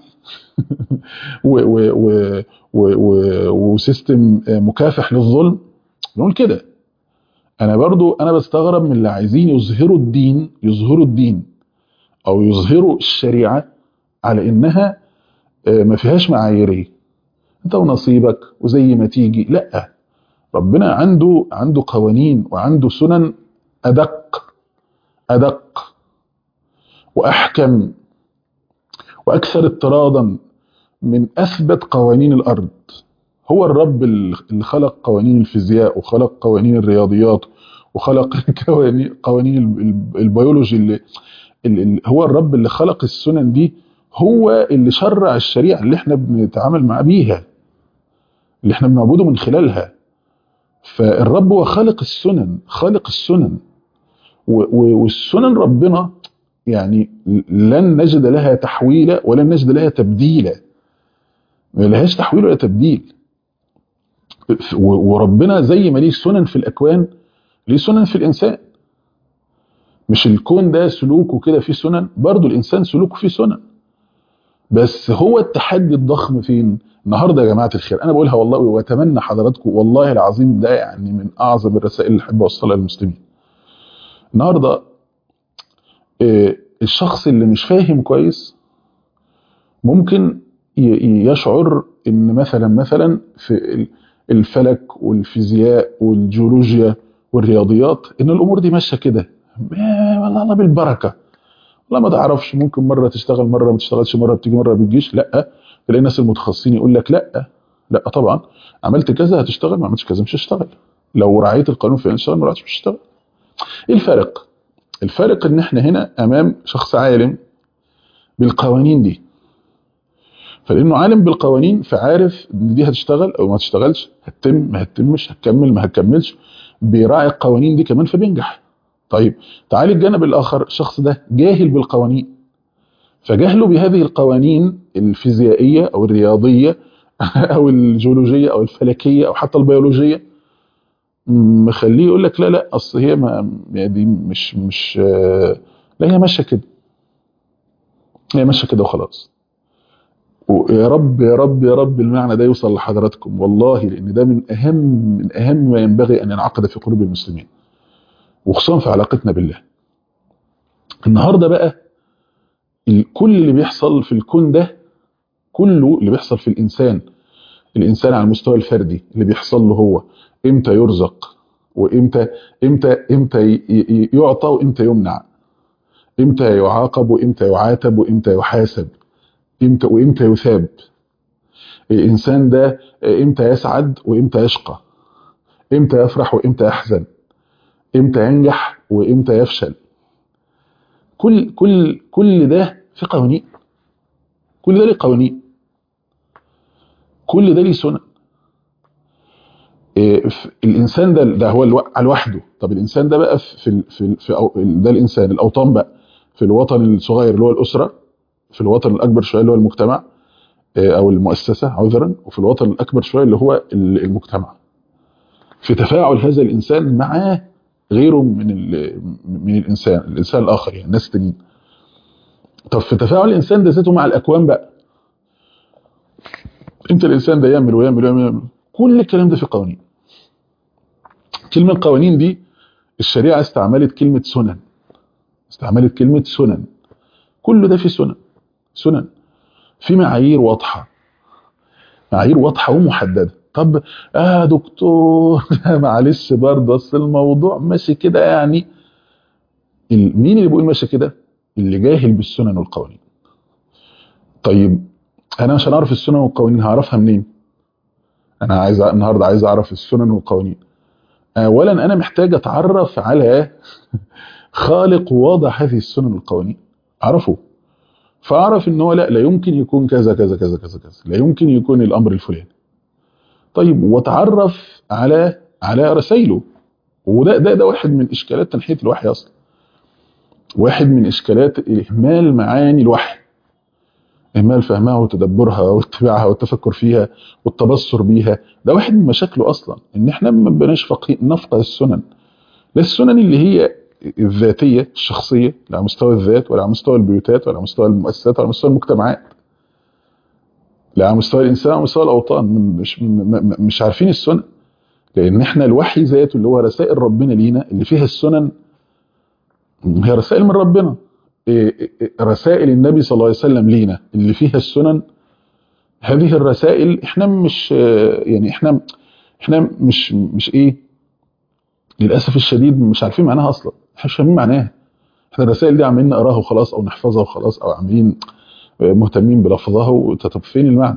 و- و- و- و- و- وسيستم مكافح للظلم نقول كده انا برضو انا بستغرب من اللي عايزين يظهروا الدين يظهروا الدين او يظهروا الشريعه على انها ما فيهاش معاييريه انت ونصيبك وزي ما تيجي لا ربنا عنده عنده قوانين وعنده سنن ادق ادق واحكم واكثر اضطرادا من اثبت قوانين الارض هو الرب اللي خلق قوانين الفيزياء وخلق قوانين الرياضيات وخلق قوانين قوانين البيولوجي اللي, اللي هو الرب اللي خلق السنن دي هو اللي شرع الشريعه اللي احنا بنتعامل مع بيها اللي احنا بنعبده من خلالها فالرب هو خالق السنن خالق السنن والسنن ربنا يعني لن نجد لها تحويلا ولن نجد لها تبديلا ما لهاش تحويل ولا تبديل وربنا زي ما ليه سنن في الاكوان ليه سنن في الانسان مش الكون ده سلوكه كده فيه سنن برضه الانسان سلوكه فيه سنن بس هو التحدي الضخم فين النهارده يا جماعه الخير انا بقولها والله واتمنى حضراتكم والله العظيم ده يعني من اعظم الرسائل اللي احب اوصلها للمسلمين النهارده الشخص اللي مش فاهم كويس ممكن يشعر ان مثلا مثلا في الفلك والفيزياء والجيولوجيا والرياضيات ان الامور دي ماشيه كده والله بالبركه والله ما تعرفش ممكن مره تشتغل مره ما تشتغلش مره بتيجي مره ما بتجيش لا تلاقي الناس المتخصصين يقول لك لا لا طبعا عملت كذا هتشتغل ما عملتش كذا مش هتشتغل لو رعيت القانون في هتشتغل ما رعيتش مش هتشتغل ايه الفرق الفرق ان احنا هنا امام شخص عالم بالقوانين دي فلانه عالم بالقوانين فعارف ان دي هتشتغل او ما تشتغلش هتتم ما هتتمش هتكمل ما هتكملش بيراعي القوانين دي كمان فبينجح طيب تعالي الجانب الاخر الشخص ده جاهل بالقوانين فجهله بهذه القوانين الفيزيائيه او الرياضيه او الجيولوجيه او الفلكيه او حتى البيولوجيه مخليه يقول لك لا لا اصل هي ما دي مش مش لا هي ماشيه كده هي ماشيه كده وخلاص ويا رب يا رب يا رب المعنى ده يوصل لحضراتكم والله لان ده من اهم من اهم ما ينبغي ان ينعقد في قلوب المسلمين وخصوصا في علاقتنا بالله النهارده بقى كل اللي بيحصل في الكون ده كله اللي بيحصل في الانسان الانسان على المستوى الفردي اللي بيحصل له هو امتى يرزق وامتى امتى امتى يعطى وامتى يمنع امتى يعاقب وامتى يعاتب وامتى يحاسب امتى وامتى يثاب الانسان ده امتى يسعد وامتى يشقى امتى يفرح وامتى يحزن امتى ينجح وامتى يفشل كل كل كل ده في قوانين كل ده ليه قوانين كل ده ليه سنن الانسان ده ده هو لوحده طب الانسان ده بقى في في في ده الانسان الاوطان بقى في الوطن الصغير اللي هو الاسره في الوطن الاكبر شويه اللي هو المجتمع او المؤسسه عذرا وفي الوطن الاكبر شويه اللي هو المجتمع في تفاعل هذا الانسان مع غيره من من الانسان الانسان الاخر يعني الناس التانيين طب في تفاعل الانسان ده ذاته مع الاكوان بقى امتى الانسان ده يعمل ويعمل ويعمل, ويعمل. كل الكلام ده في قوانين كلمه قوانين دي الشريعه استعملت كلمه سنن استعملت كلمه سنن كل ده في سنن سنن في معايير واضحه معايير واضحه ومحدده طب اه دكتور معلش برضه اصل الموضوع ماشي كده يعني مين اللي بيقول ماشي كده اللي جاهل بالسنن والقوانين طيب انا عشان اعرف السنن والقوانين هعرفها منين انا عايز النهارده عايز اعرف السنن والقوانين اولا انا محتاج اتعرف على خالق وواضع هذه السنن والقوانين اعرفه فاعرف ان هو لا لا يمكن يكون كذا كذا كذا كذا كذا لا يمكن يكون الامر الفلاني طيب واتعرف على على رسائله وده ده ده واحد من اشكالات تنحيه الوحي اصلا واحد من اشكالات اهمال معاني الوحي اهمال فهمها وتدبرها واتباعها والتفكر فيها والتبصر بيها ده واحد من مشاكله اصلا ان احنا ما بناش نفقه السنن لا السنن اللي هي الذاتيه الشخصيه لا على مستوى الذات ولا على مستوى البيوتات ولا على مستوى المؤسسات ولا على مستوى المجتمعات لا على مستوى الانسان ولا على مستوى الاوطان مش مش عارفين السنن لان احنا الوحي ذاته اللي هو رسائل ربنا لينا اللي فيها السنن هي رسائل من ربنا إيه إيه رسائل النبي صلى الله عليه وسلم لينا اللي فيها السنن هذه الرسائل احنا مش يعني احنا احنا مش مش ايه للاسف الشديد مش عارفين معناها اصلا احنا مش فاهمين معناها احنا الرسائل دي عمالين نقراها وخلاص او نحفظها وخلاص او عاملين مهتمين بلفظها وطب فين المعنى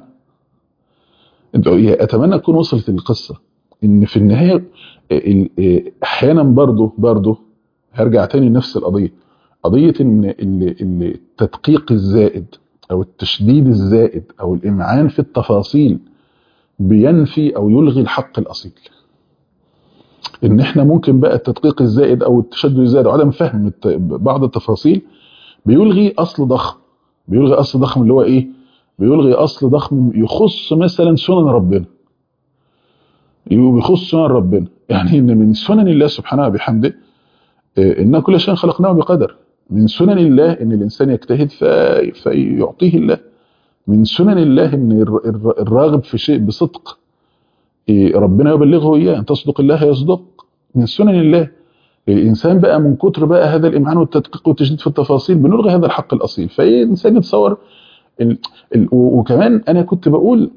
اتمنى تكون وصلت القصه ان في النهايه احيانا برضه برضه هرجع تاني لنفس القضيه قضيه ان التدقيق الزائد او التشديد الزائد او الامعان في التفاصيل بينفي او يلغي الحق الاصيل ان احنا ممكن بقى التدقيق الزائد او التشدد الزائد وعدم فهم بعض التفاصيل بيلغي اصل ضخم بيلغي اصل ضخم اللي هو ايه بيلغي اصل ضخم يخص مثلا سنن ربنا بيخص سنن ربنا يعني ان من سنن الله سبحانه وبحمده ان كل شيء خلقناه بقدر من سنن الله ان الانسان يجتهد في فيعطيه الله من سنن الله ان الراغب في شيء بصدق ربنا يبلغه اياه ان تصدق الله يصدق من سنن الله الانسان بقى من كتر بقى هذا الامعان والتدقيق والتشديد في التفاصيل بنلغي هذا الحق الاصيل فالانسان يتصور ال ال وكمان انا كنت بقول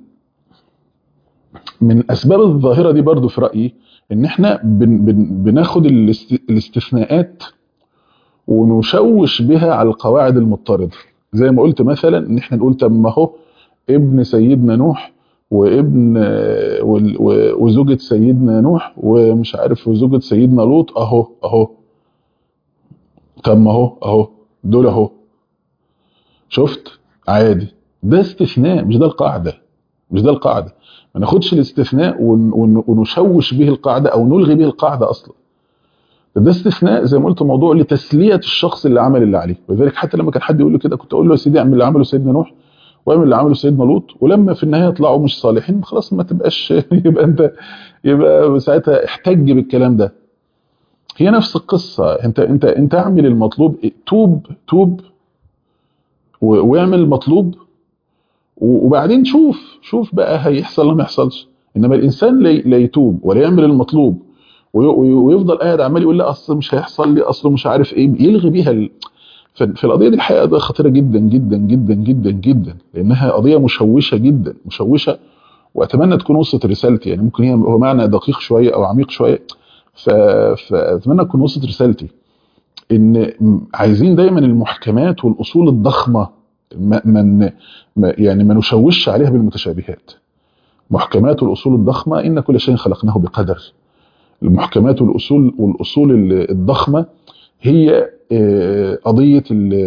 من اسباب الظاهره دي برضو في رايي ان احنا بن بن بناخد الاستثناءات ونشوش بها على القواعد المضطرده زي ما قلت مثلا ان احنا نقول طب ما هو ابن سيدنا نوح وابن وزوجة سيدنا نوح ومش عارف وزوجة سيدنا لوط اهو اهو طب ما اهو اهو دول اهو شفت عادي ده استثناء مش ده القاعدة مش ده القاعدة ما ناخدش الاستثناء ونشوش به القاعدة او نلغي به القاعدة اصلا ده استثناء زي ما قلت موضوع لتسلية الشخص اللي عمل اللي عليه ولذلك حتى لما كان حد يقول له كده كنت اقول له يا سيدي اعمل اللي عمله سيدنا نوح واعمل اللي عمله سيدنا لوط ولما في النهايه يطلعوا مش صالحين خلاص ما تبقاش يبقى انت يبقى ساعتها احتج بالكلام ده هي نفس القصه انت انت انت اعمل المطلوب توب توب واعمل المطلوب وبعدين شوف شوف بقى هيحصل ولا ما يحصلش انما الانسان لا يتوب ولا يعمل المطلوب ويفضل قاعد عمال يقول لا اصل مش هيحصل لي اصله مش عارف ايه يلغي بيها ال... في القضيه دي الحقيقه ده خطيره جدا جدا جدا جدا جدا لانها قضيه مشوشه جدا مشوشه واتمنى تكون وصلت رسالتي يعني ممكن هي هو معنى دقيق شويه او عميق شويه فاتمنى تكون وصلت رسالتي ان عايزين دايما المحكمات والاصول الضخمه ما من يعني ما نشوش عليها بالمتشابهات محكمات والاصول الضخمه ان كل شيء خلقناه بقدر المحكمات والاصول والاصول الضخمه هي قضيه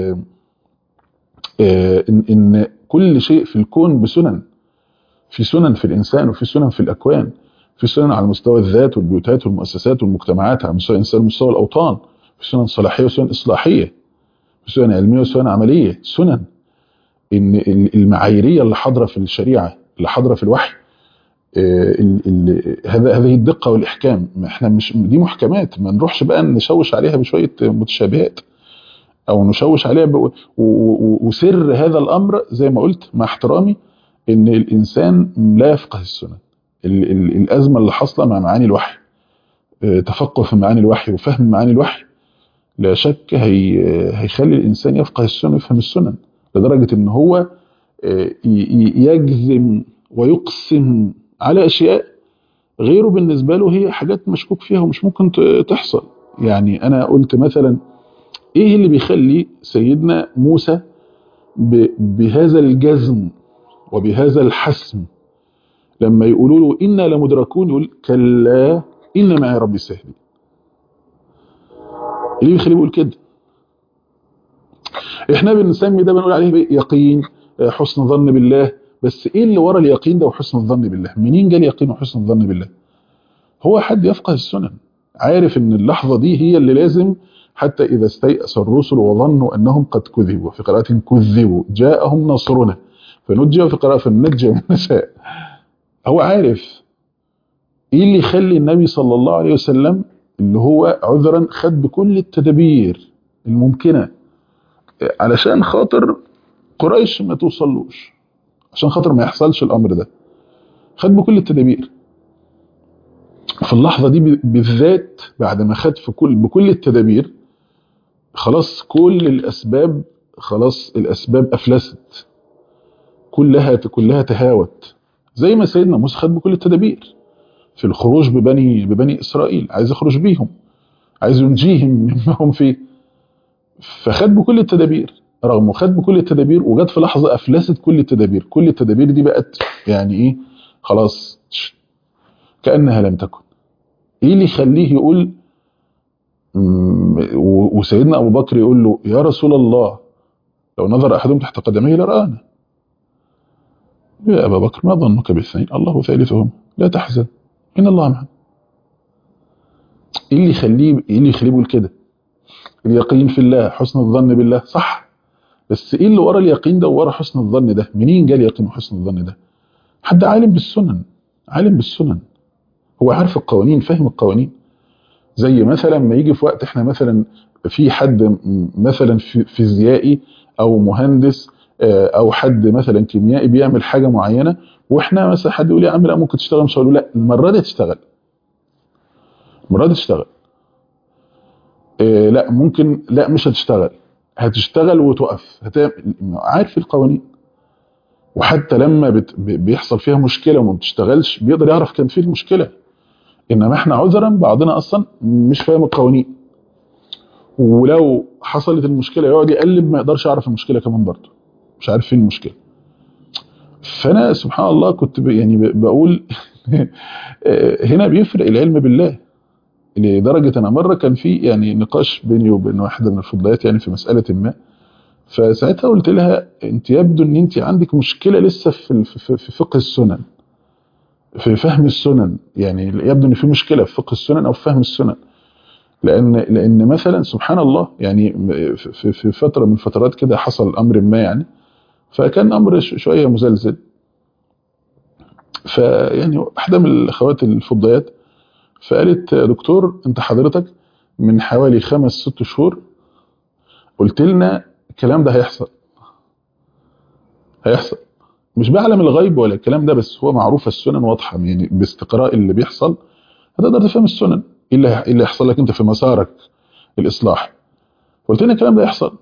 ان كل شيء في الكون بسنن في سنن في الانسان وفي سنن في الاكوان في سنن على مستوى الذات والبيوتات والمؤسسات والمجتمعات على مستوى الانسان ومستوى الاوطان في سنن صلاحيه وسنن اصلاحيه في سنن علميه وسنن عمليه سنن ان المعاييريه اللي حاضره في الشريعه اللي حاضره في الوحي هذا هذه الدقه والاحكام احنا مش دي محكمات ما نروحش بقى نشوش عليها بشويه متشابهات او نشوش عليها ب... وسر هذا الامر زي ما قلت مع احترامي ان الانسان لا يفقه السنن ال... ال... الازمه اللي حاصله مع معاني الوحي تفقه في معاني الوحي وفهم معاني الوحي لا شك هي... هيخلي الانسان يفقه السنن ويفهم السنن لدرجه ان هو يجزم ويقسم على اشياء غيره بالنسبه له هي حاجات مشكوك فيها ومش ممكن تحصل يعني انا قلت مثلا ايه اللي بيخلي سيدنا موسى بهذا الجزم وبهذا الحسم لما يقولوا له انا لمدركون يقول كلا ان معي ربي سهلين ايه اللي بيخليه يقول كده احنا بنسمي ده بنقول عليه يقين حسن ظن بالله بس ايه اللي ورا اليقين ده وحسن الظن بالله منين جه اليقين وحسن الظن بالله هو حد يفقه السنن عارف ان اللحظة دي هي اللي لازم حتى إذا استيأس الرسل وظنوا أنهم قد كذبوا في قراءة كذبوا جاءهم نصرنا فنجي وفي قراءة فنجي من نشاء هو عارف ايه اللي يخلي النبي صلى الله عليه وسلم اللي هو عذرا خد بكل التدابير الممكنة علشان خاطر قريش ما توصلوش عشان خاطر ما يحصلش الامر ده خد بكل التدابير في اللحظة دي بالذات بعد ما خد في كل بكل التدابير خلاص كل الأسباب خلاص الأسباب أفلست كلها كلها تهاوت زي ما سيدنا موسى خد بكل التدابير في الخروج ببني ببني إسرائيل عايز يخرج بيهم عايز ينجيهم مما هم فيه فخد بكل التدابير رغم خد بكل التدابير وجت في لحظة أفلست كل التدابير كل التدابير دي بقت يعني إيه خلاص كأنها لم تكن إيه اللي يخليه يقول وسيدنا أبو بكر يقول له يا رسول الله لو نظر أحدهم تحت قدميه لرآنا يا أبا بكر ما ظنك باثنين الله ثالثهم لا تحزن إن الله معنا إيه اللي يخليه إيه اللي يخليه يقول كده اليقين في الله حسن الظن بالله صح بس إيه اللي ورا اليقين ده وورا حسن الظن ده منين جاء اليقين وحسن الظن ده حد عالم بالسنن عالم بالسنن هو عارف القوانين فاهم القوانين زي مثلا ما يجي في وقت احنا مثلا في حد مثلا فيزيائي او مهندس او حد مثلا كيميائي بيعمل حاجه معينه واحنا مثلا حد يقول يا عم لا ممكن تشتغل مش هقول لا المره دي تشتغل المره دي تشتغل اه لا ممكن لا مش هتشتغل هتشتغل وتقف هتعمل عارف القوانين وحتى لما بت بيحصل فيها مشكله وما بتشتغلش بيقدر يعرف كان فيه المشكله انما احنا عذرا بعضنا اصلا مش فاهم القوانين ولو حصلت المشكله يقعد يقلب ما يقدرش يعرف المشكله كمان برضه مش عارف فين المشكله فانا سبحان الله كنت يعني بقول هنا بيفرق العلم بالله لدرجه انا مره كان في يعني نقاش بيني وبين واحده من الفضليات يعني في مساله ما فساعتها قلت لها انت يبدو ان انت عندك مشكله لسه في في فقه السنن في فهم السنن يعني يبدو ان في مشكله في فقه السنن او في فهم السنن لان لان مثلا سبحان الله يعني في في فتره من الفترات كده حصل امر ما يعني فكان امر شويه مزلزل فيعني واحده من الاخوات الفضيات فقالت يا دكتور انت حضرتك من حوالي خمس ست شهور قلت لنا الكلام ده هيحصل هيحصل مش بعلم الغيب ولا الكلام ده بس هو معروف السنن واضحه يعني باستقراء اللي بيحصل هتقدر تفهم السنن ايه اللي ايه اللي هيحصل لك انت في مسارك الاصلاح قلت لنا الكلام ده يحصل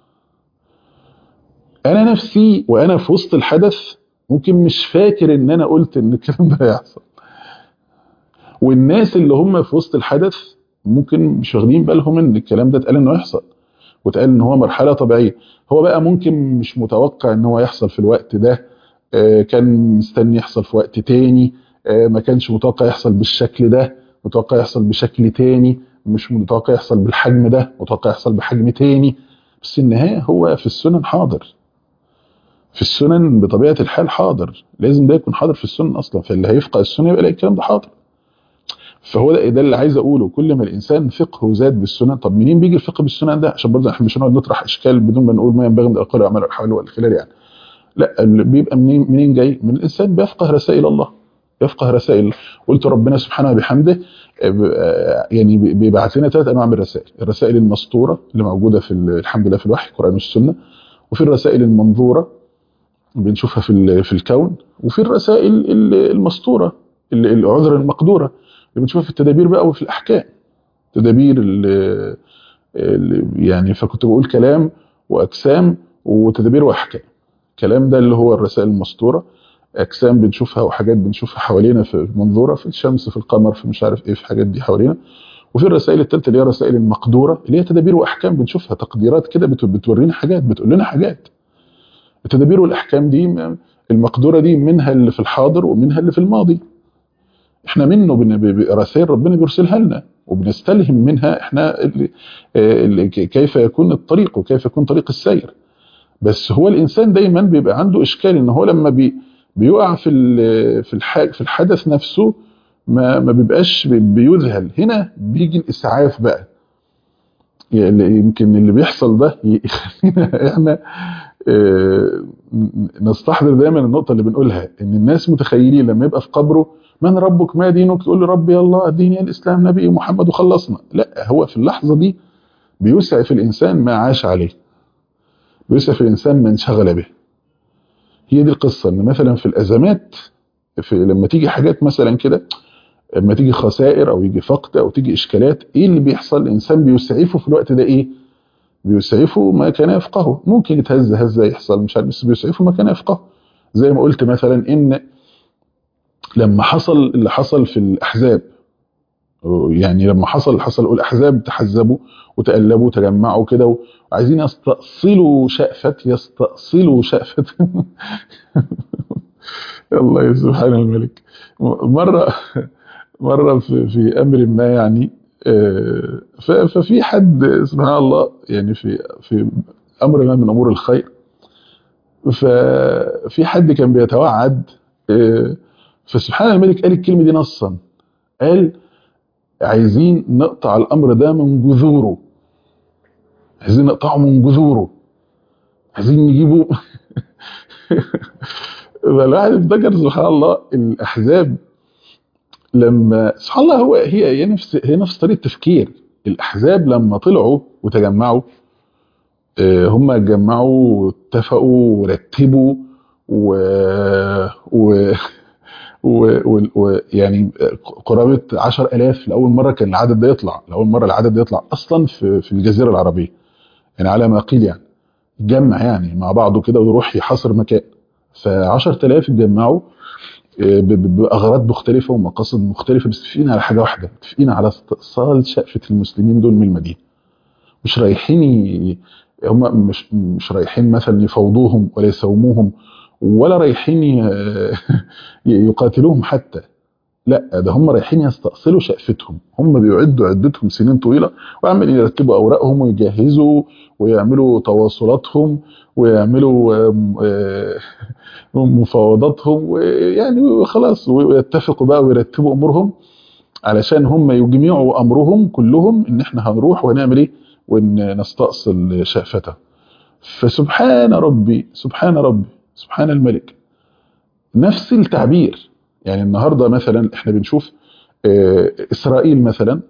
انا نفسي وانا في وسط الحدث ممكن مش فاكر ان انا قلت ان الكلام ده هيحصل والناس اللي هم في وسط الحدث ممكن مش واخدين بالهم ان الكلام ده اتقال انه يحصل واتقال ان هو مرحله طبيعيه هو بقى ممكن مش متوقع ان هو يحصل في الوقت ده كان مستني يحصل في وقت تاني ما كانش متوقع يحصل بالشكل ده متوقع يحصل بشكل تاني مش متوقع يحصل بالحجم ده متوقع يحصل بحجم تاني بس النهاية هو في السنن حاضر في السنن بطبيعة الحال حاضر لازم ده يكون حاضر في السنن أصلا فاللي هيفقه السنن يبقى يلاقي الكلام ده حاضر فهو ده, ده اللي عايز أقوله كل ما الإنسان فقهه زاد بالسنن طب منين بيجي الفقه بالسنن ده عشان برضه احنا مش هنقعد نطرح إشكال بدون ما نقول ما ينبغي من الأقوال والأعمال والأحوال والخلال يعني لا بيبقى منين منين جاي من الانسان بيفقه رسائل الله يفقه رسائل قلت ربنا سبحانه وبحمده يعني بيبعث لنا ثلاث انواع من الرسائل الرسائل المسطوره اللي موجوده في الحمد لله في الوحي القران والسنه وفي الرسائل المنظوره بنشوفها في في الكون وفي الرسائل المسطوره العذر المقدوره اللي بنشوفها في التدابير بقى وفي الاحكام تدابير اللي يعني فكنت بقول كلام واجسام وتدابير واحكام الكلام ده اللي هو الرسائل المسطوره اجسام بنشوفها وحاجات بنشوفها حوالينا في منظوره في الشمس في القمر في مش عارف ايه في حاجات دي حوالينا وفي الرسائل الثالثه اللي هي الرسائل المقدوره اللي هي تدابير واحكام بنشوفها تقديرات كده بتورينا حاجات بتقول لنا حاجات التدابير والاحكام دي المقدوره دي منها اللي في الحاضر ومنها اللي في الماضي احنا منه رسائل ربنا بيرسلها لنا وبنستلهم منها احنا اللي اللي كيف يكون الطريق وكيف يكون طريق السير بس هو الانسان دايما بيبقى عنده اشكال ان هو لما بي بيقع في في في الحدث نفسه ما ما بيبقاش بيذهل هنا بيجي الاسعاف بقى يعني يمكن اللي بيحصل ده يخلينا احنا اه نستحضر دايما النقطه اللي بنقولها ان الناس متخيلين لما يبقى في قبره من ربك ما دينك يقول له ربي الله ديني الاسلام نبي محمد وخلصنا لا هو في اللحظه دي بيسعف الانسان ما عاش عليه بيسعف الانسان ما انشغل به هي دي القصه ان مثلا في الازمات في لما تيجي حاجات مثلا كده لما تيجي خسائر او يجي فقد او تيجي اشكالات ايه اللي بيحصل الانسان بيسعفه في الوقت ده ايه بيسعفه ما كان يفقهه ممكن يتهز هزه يحصل مش عارف بس بيسعفه ما كان يفقهه زي ما قلت مثلا ان لما حصل اللي حصل في الاحزاب يعني لما حصل حصل الاحزاب تحزبوا وتقلبوا وتجمعوا كده وعايزين يستأصلوا شأفة يستأصلوا شأفة الله يا سبحان الملك مرة مرة في, في أمر ما يعني ففي حد سبحان الله يعني في في أمر ما من أمور الخير ففي حد كان بيتوعد فسبحان الملك قال الكلمة دي نصا قال عايزين نقطع الأمر ده من جذوره عايزين نقطعه من جذوره عايزين نجيبه فالواحد افتكر سبحان الله الأحزاب لما سبحان الله هو هي هي نفس هي نفس طريقه التفكير الاحزاب لما طلعوا وتجمعوا هم اتجمعوا واتفقوا ورتبوا و و ويعني قرابه 10000 لاول مره كان العدد ده يطلع لاول مره العدد ده يطلع اصلا في في الجزيره العربيه يعني على ما قيل يعني يتجمع يعني مع بعضه كده ويروح يحاصر مكان ف 10000 اتجمعوا باغراض مختلفه ومقاصد مختلفه بس متفقين على حاجه واحده متفقين على استئصال شقفه المسلمين دول من المدينه مش رايحين ي... هم مش مش رايحين مثلا يفوضوهم ولا يساوموهم ولا رايحين ي... يقاتلوهم حتى لا ده هم رايحين يستأصلوا شقفتهم هم بيعدوا عدتهم سنين طويلة وعمالين يرتبوا أوراقهم ويجهزوا ويعملوا تواصلاتهم ويعملوا مفاوضاتهم ويعني خلاص ويتفقوا بقى ويرتبوا أمورهم علشان هم يجمعوا أمرهم كلهم إن إحنا هنروح ونعمل إيه ونستأصل شقفتها فسبحان ربي سبحان ربي سبحان الملك نفس التعبير يعني النهارده مثلا احنا بنشوف اسرائيل مثلا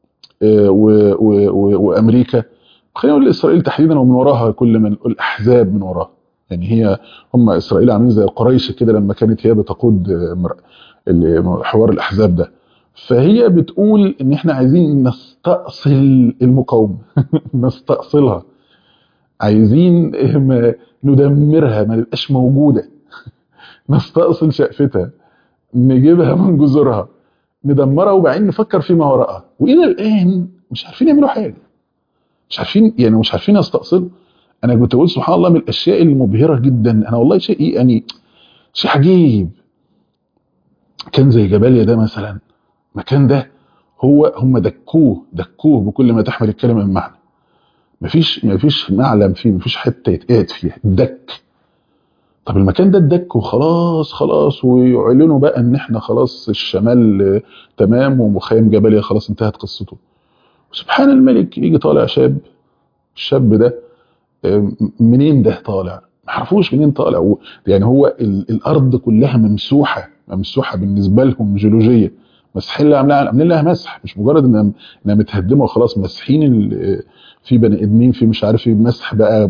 وامريكا خلينا نقول اسرائيل تحديدا ومن وراها كل من الاحزاب من وراها يعني هي هم اسرائيل عاملين زي قريش كده لما كانت هي بتقود حوار الاحزاب ده فهي بتقول ان احنا عايزين نستأصل المقاومه نستأصلها عايزين ندمرها ما تبقاش موجوده نستأصل شقفتها نجيبها من جذورها ندمرها وبعدين نفكر فيما وراءها والى الان مش عارفين يعملوا حاجه مش عارفين يعني مش عارفين يستأصلوا انا كنت بقول سبحان الله من الاشياء المبهره جدا انا والله شيء ايه يعني شيء عجيب كان زي جباليا ده مثلا المكان ده هو هم دكوه دكوه بكل ما تحمل الكلمه من معنى مفيش مفيش معلم فيه مفيش حته يتقاد فيها دك طب المكان ده اتدك وخلاص خلاص ويعلنوا بقى ان احنا خلاص الشمال تمام ومخيم جبليا خلاص انتهت قصته سبحان الملك يجي طالع شاب الشاب ده منين ده طالع ما عرفوش منين طالع يعني هو الارض كلها ممسوحه ممسوحه بالنسبه لهم جيولوجيه مسحين لها عاملين عاملين لها مسح مش مجرد انها انها متهدمه وخلاص مسحين في بني ادمين في مش عارف ايه مسح بقى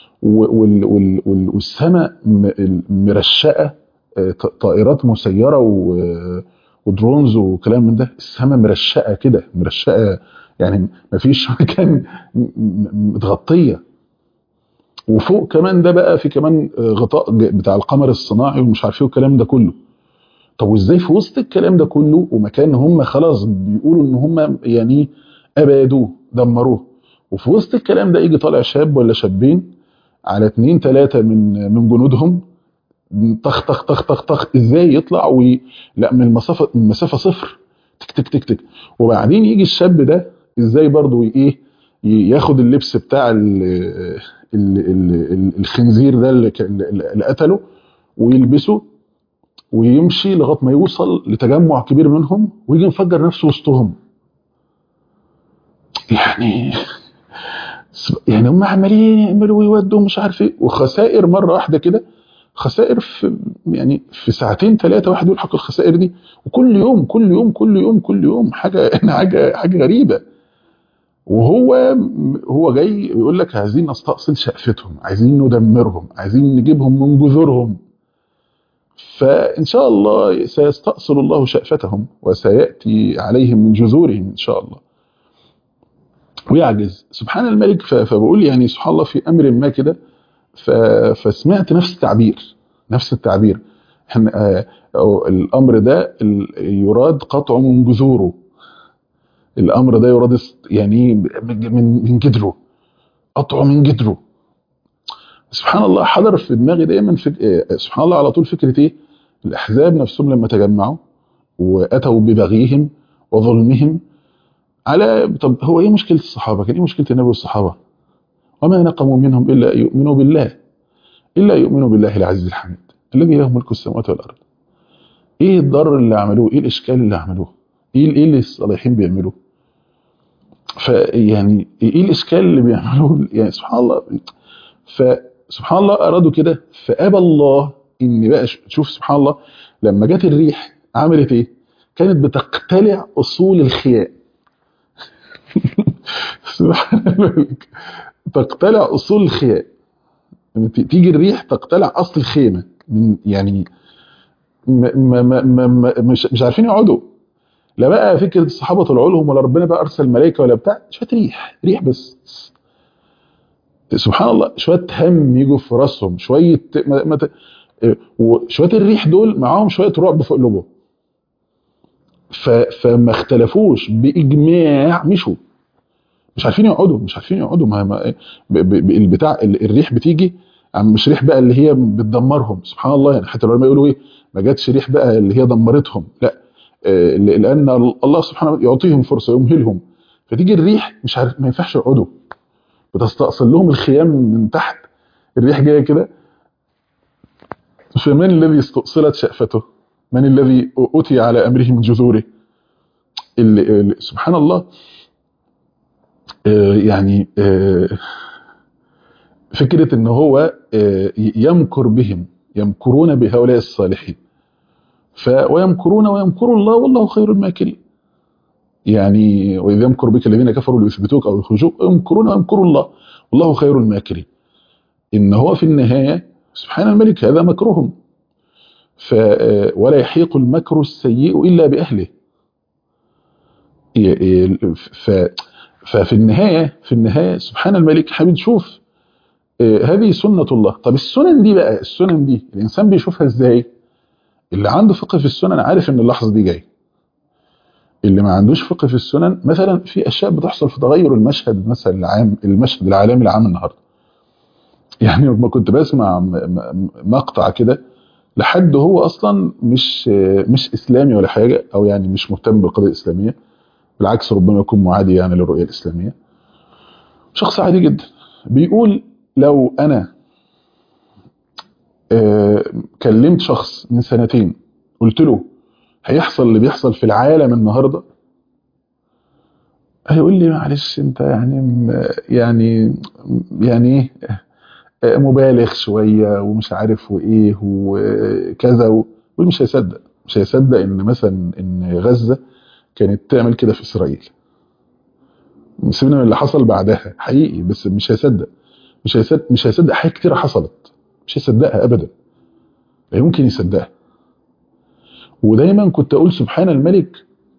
والسماء مرشقه طائرات مسيره ودرونز وكلام من ده السماء مرشقه كده مرشقه يعني ما فيش مكان متغطيه وفوق كمان ده بقى في كمان غطاء بتاع القمر الصناعي ومش عارف ايه والكلام ده كله طب وازاي في وسط الكلام ده كله ومكان هم خلاص بيقولوا ان هم يعني ابادوه دمروه وفي وسط الكلام ده يجي طالع شاب ولا شابين على اتنين تلاتة من من جنودهم طخ طخ طخ طخ طخ ازاي يطلع وي... لا من المسافه من المسافه صفر تك تك تك تك وبعدين يجي الشاب ده ازاي برضه ايه ياخد اللبس بتاع ال ال ال الخنزير ده اللي, اللي قتله ويلبسه ويمشي لغايه ما يوصل لتجمع كبير منهم ويجي مفجر نفسه وسطهم يعني يعني هم عمالين يعملوا ويودوا مش عارف ايه وخسائر مره واحده كده خسائر في يعني في ساعتين ثلاثه واحد يلحق الخسائر دي وكل يوم كل يوم كل يوم كل يوم حاجه حاجه حاجه غريبه وهو هو جاي يقول لك عايزين نستأصل شقفتهم عايزين ندمرهم عايزين نجيبهم من جذورهم فإن شاء الله سيستأصل الله شأفتهم وسيأتي عليهم من جذورهم إن شاء الله ويعجز سبحان الملك ف- فبقول يعني سبحان الله في أمر ما كده ف- فسمعت نفس التعبير نفس التعبير احنا آه، أو الأمر ده ال- يراد قطعه من جذوره الأمر ده يراد است- يعني من من جذره قطعه من جذره سبحان الله حضر في دماغي دايما فك... آه، سبحان الله على طول فكرة ايه الأحزاب نفسهم لما تجمعوا وأتوا ببغيهم وظلمهم على طب هو ايه مشكلة الصحابة كان ايه مشكلة النبي والصحابة وما نقموا منهم إلا أن يؤمنوا بالله إلا أن يؤمنوا بالله العزيز الحميد الذي له ملك السماوات والأرض ايه الضرر اللي عملوه ايه الإشكال اللي عملوه ايه ايه اللي الصالحين بيعملوه فيعني ايه الإشكال اللي بيعملوه يعني سبحان الله فسبحان الله أرادوا كده فأبى الله إن بقى ش- شوف سبحان الله لما جت الريح عملت إيه؟ كانت بتقتلع أصول الخياء سبحان الملك تقتلع أصول الخياء لما ت- تيجي الريح تقتلع أصل الخيمة من يعني ما ما ما ما ما مش مش عارفين يقعدوا لا بقى فكرة الصحابة طلعوا لهم ولا ربنا بقى أرسل ملائكة ولا بتاع شوية ريح ريح بس سبحان الله شويه هم يجوا في راسهم شويه ما ما ت- وشويه الريح دول معاهم شويه رعب في قلوبهم ف- فما اختلفوش باجماع مشوا مش عارفين يقعدوا مش عارفين يقعدوا ما ما ب- ب- ب- البتاع ال- الريح بتيجي عم مش ريح بقى اللي هي بتدمرهم سبحان الله يعني حتى العلماء يقولوا ايه ما جاتش ريح بقى اللي هي دمرتهم لا آه، لان الله سبحانه وتعالى يعطيهم فرصه يمهلهم فتيجي الريح مش عارف ما ينفعش يقعدوا بتستأصل لهم الخيام من تحت الريح جايه كده فمن الذي استؤصلت شأفته من الذي أتي على أمره من جذوره اللي اللي سبحان الله آه، يعني آه، فكرة ان هو آه، يمكر بهم يمكرون بهؤلاء الصالحين ف ويمكرون ويمكر الله والله خير الماكرين يعني وإذ يمكر بك الذين كفروا ليثبتوك أو يخرجوك يمكرون ويمكر الله والله خير الماكرين إن هو في النهاية سبحان الملك هذا مكرهم ف ولا يحيق المكر السيء إلا بأهله ي- ي- ف ففي النهاية في النهاية سبحان الملك حبيب شوف آه، هذه سنة الله طب السنن دي بقى السنن دي الإنسان بيشوفها إزاي اللي عنده فقه في السنن عارف إن اللحظة دي جايه اللي ما عندوش فقه في السنن مثلا في اشياء بتحصل في تغير المشهد مثلا العام المشهد العالمي العام النهارده يعني لما كنت بسمع م- م- مقطع كده لحد هو اصلا مش مش اسلامي ولا حاجه او يعني مش مهتم بالقضيه الاسلاميه بالعكس ربما يكون معادي يعني للرؤيه الاسلاميه شخص عادي جدا بيقول لو انا آه، كلمت شخص من سنتين قلت له هيحصل اللي بيحصل في العالم النهارده هيقول لي معلش انت يعني م- يعني يعني ايه مبالغ شويه ومش عارف وايه وكذا و- ومش هيصدق مش هيصدق ان مثلا ان غزه كانت تعمل كده في اسرائيل سيبنا من اللي حصل بعدها حقيقي بس مش هيصدق مش هيصدق مش هيصدق حاجات كتيره حصلت مش هيصدقها ابدا لا يمكن يصدقها ودايما كنت اقول سبحان الملك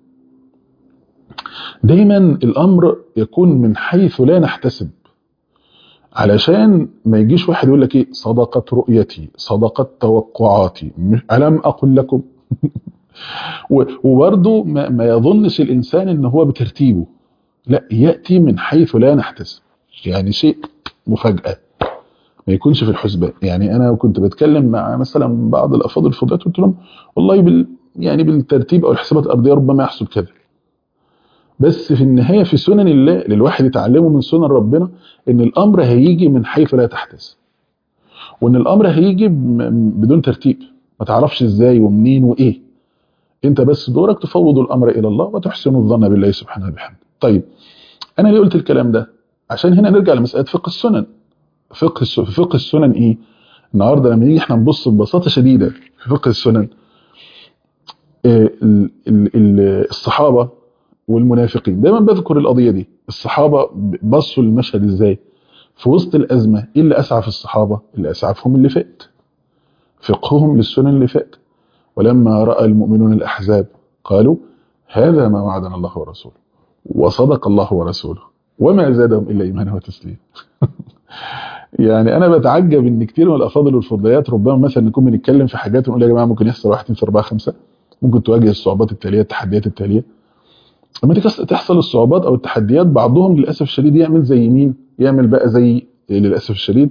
دايما الامر يكون من حيث لا نحتسب علشان ما يجيش واحد يقول لك ايه صدقت رؤيتي صدقت توقعاتي م- الم اقل لكم و- وبرضه ما, ما يظنش الانسان ان هو بترتيبه لا ياتي من حيث لا نحتسب يعني شيء مفاجاه ما يكونش في الحسبان يعني انا كنت بتكلم مع مثلا بعض الافاضل الفضلات قلت لهم والله بال يعني بالترتيب او الحسابات الارضيه ربما يحصل كذا بس في النهايه في سنن الله اللي الواحد يتعلمه من سنن ربنا ان الامر هيجي من حيث لا تحتسب وان الامر هيجي ب- بدون ترتيب ما تعرفش ازاي ومنين وايه انت بس دورك تفوض الامر الى الله وتحسن الظن بالله سبحانه وبحمده طيب انا ليه قلت الكلام ده عشان هنا نرجع لمساله فقه السنن فقه الس- فقه السنن ايه النهارده لما نيجي احنا نبص ببساطه شديده في فقه السنن آه، ال- ال- ال- الصحابه والمنافقين دايما بذكر القضيه دي الصحابه بصوا للمشهد ازاي في وسط الازمه ايه اللي اسعف الصحابه اللي اسعفهم اللي فات فقههم للسنن اللي فات ولما راى المؤمنون الاحزاب قالوا هذا ما وعدنا الله ورسوله وصدق الله ورسوله وما زادهم الا ايمانا وتسليما يعني انا بتعجب ان كتير من الافاضل والفضليات ربما مثلا نكون بنتكلم في حاجات ونقول يا جماعه ممكن يحصل 1 2 3 4 5 ممكن تواجه الصعوبات التاليه التحديات التاليه لما تحصل الصعوبات او التحديات بعضهم للاسف الشديد يعمل زي مين يعمل بقى زي للاسف الشديد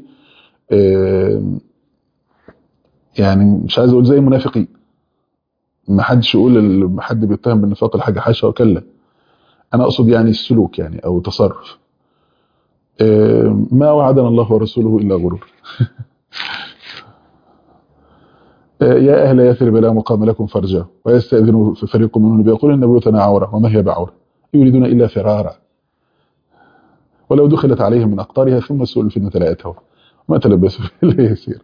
يعني مش عايز اقول زي المنافقين ما حدش يقول حد بيتهم بالنفاق الحاجه حاشا وكلا انا اقصد يعني السلوك يعني او تصرف ما وعدنا الله ورسوله الا غرور يا اهل يثرب لا مقام لكم فارجعوا ويستاذن فريق منهم بيقول ان بيوتنا عوره وما هي بعوره يريدون الا فرارا ولو دخلت عليهم من اقطارها ثم سئلوا الفتنه لا اتوا ما تلبسوا الا يسير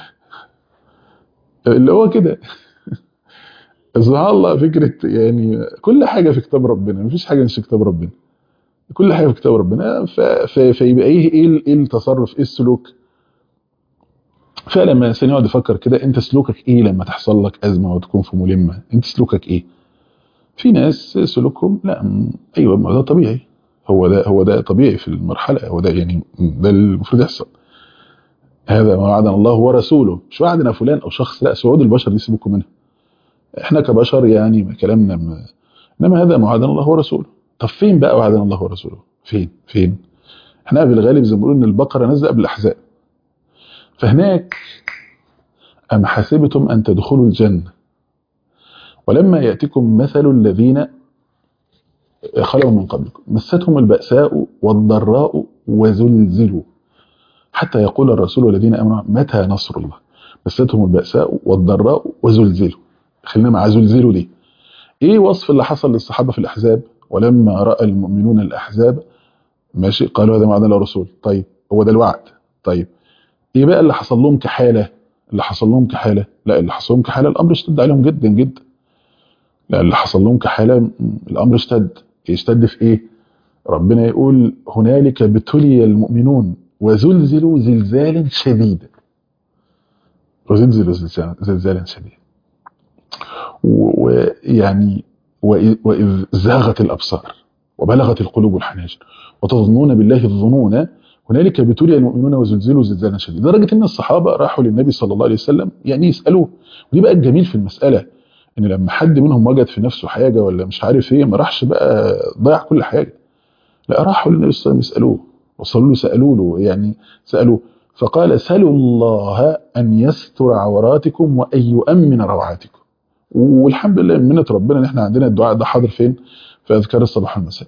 اللي هو كده سبحان الله فكره يعني كل حاجه في كتاب ربنا مفيش حاجه مش في كتاب ربنا كل حاجه في كتاب ربنا فيبقى ايه ايه ايه التصرف ايه السلوك فعلا لما الانسان يقعد يفكر كده انت سلوكك ايه لما تحصل لك ازمه وتكون في ملمه انت سلوكك ايه في ناس سلوكهم لا ايوه ما ده طبيعي هو ده هو ده طبيعي في المرحله هو ده يعني ده المفروض يحصل هذا ما وعدنا الله ورسوله مش وعدنا فلان او شخص لا سعود البشر دي سيبكم منها احنا كبشر يعني كلامنا ما انما هذا ما وعدنا الله ورسوله طب فين بقى وعدنا الله ورسوله فين فين احنا بالغالب زي ما بيقولوا ان البقره نازله قبل الاحزاب فهناك أم حسبتم أن تدخلوا الجنة ولما يأتكم مثل الذين خلوا من قبلكم مستهم البأساء والضراء وزلزلوا حتى يقول الرسول والذين أمنوا متى نصر الله مستهم البأساء والضراء وزلزلوا خلينا مع زلزلوا دي ايه وصف اللي حصل للصحابة في الأحزاب ولما رأى المؤمنون الأحزاب ماشي قالوا هذا معنا الرسول طيب هو ده الوعد طيب ايه بقى اللي حصل لهم كحاله اللي حصل لهم كحاله لا اللي حصل لهم كحاله الامر اشتد عليهم جدا جدا لا اللي حصل لهم كحاله الامر اشتد يشتد في ايه ربنا يقول هنالك ابتلي المؤمنون وزلزلوا زلزالا شديدا وزلزلوا زلزالا شديدا ويعني واذ زاغت الابصار وبلغت القلوب الحناجر وتظنون بالله الظنون هنالك ابتلي المؤمنون وزلزلوا زلزالا شديدا لدرجه ان الصحابه راحوا للنبي صلى الله عليه وسلم يعني يسالوه ودي بقى الجميل في المساله ان لما حد منهم وجد في نفسه حاجه ولا مش عارف ايه ما راحش بقى ضيع كل حاجه لا راحوا للنبي صلى الله عليه وسلم يسالوه وصلوا له سالوا له يعني سالوه فقال سلوا الله ان يستر عوراتكم وان يؤمن روعاتكم والحمد لله من منه ربنا ان احنا عندنا الدعاء ده حاضر فين في اذكار الصباح والمساء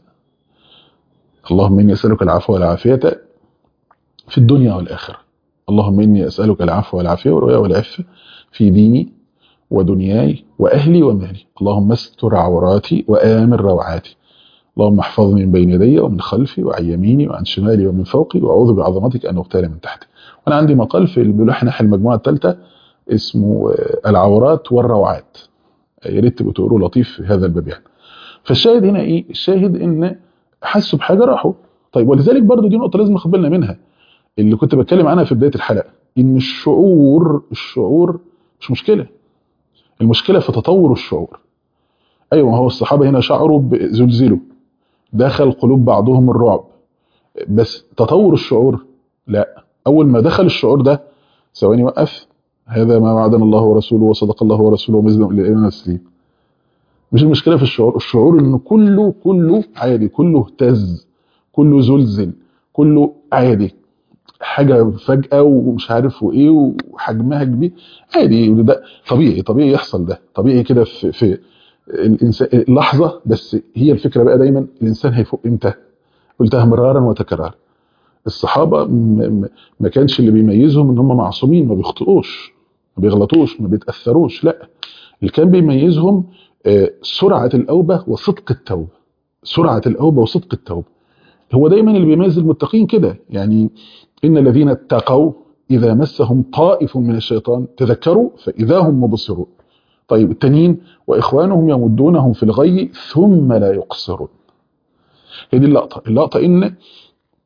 اللهم اني اسالك العفو والعافيه في الدنيا والآخرة اللهم إني أسألك العفو والعافية والرؤيا والعفة في ديني ودنياي وأهلي ومالي اللهم استر عوراتي وآمن روعاتي اللهم احفظني من بين يدي ومن خلفي وعن يميني وعن شمالي ومن فوقي وأعوذ بعظمتك أن أغتال من تحتي وأنا عندي مقال في بيقولوا احنا المجموعة الثالثة اسمه العورات والروعات يا ريت تبقوا تقروا لطيف في هذا الباب يعني فالشاهد هنا ايه الشاهد ان حسوا بحاجه راحوا طيب ولذلك برضو دي نقطه لازم ناخد بالنا منها اللي كنت بتكلم عنها في بدايه الحلقه ان الشعور الشعور مش مشكله المشكله في تطور الشعور ايوه ما هو الصحابه هنا شعروا بزلزلوا دخل قلوب بعضهم الرعب بس تطور الشعور لا اول ما دخل الشعور ده ثواني وقف هذا ما وعدنا الله ورسوله وصدق الله ورسوله ومزنا الى تسليم مش المشكله في الشعور الشعور انه كله كله عادي كله اهتز كله زلزل كله عادي حاجه فجاه ومش عارف وايه وحجمها كبير عادي ده طبيعي طبيعي يحصل ده طبيعي كده في في الانسان لحظه بس هي الفكره بقى دايما الانسان هيفوق امتى قلتها مرارا وتكرارا الصحابه ما كانش اللي بيميزهم ان هم معصومين ما بيخطئوش ما بيغلطوش ما بيتاثروش لا اللي كان بيميزهم سرعه الاوبه وصدق التوبه سرعه الاوبه وصدق التوبه هو دايما اللي بيميز المتقين كده يعني ان الذين اتقوا اذا مسهم طائف من الشيطان تذكروا فاذا هم مبصرون طيب التانيين واخوانهم يمدونهم في الغي ثم لا يقصرون هي دي اللقطه اللقطه ان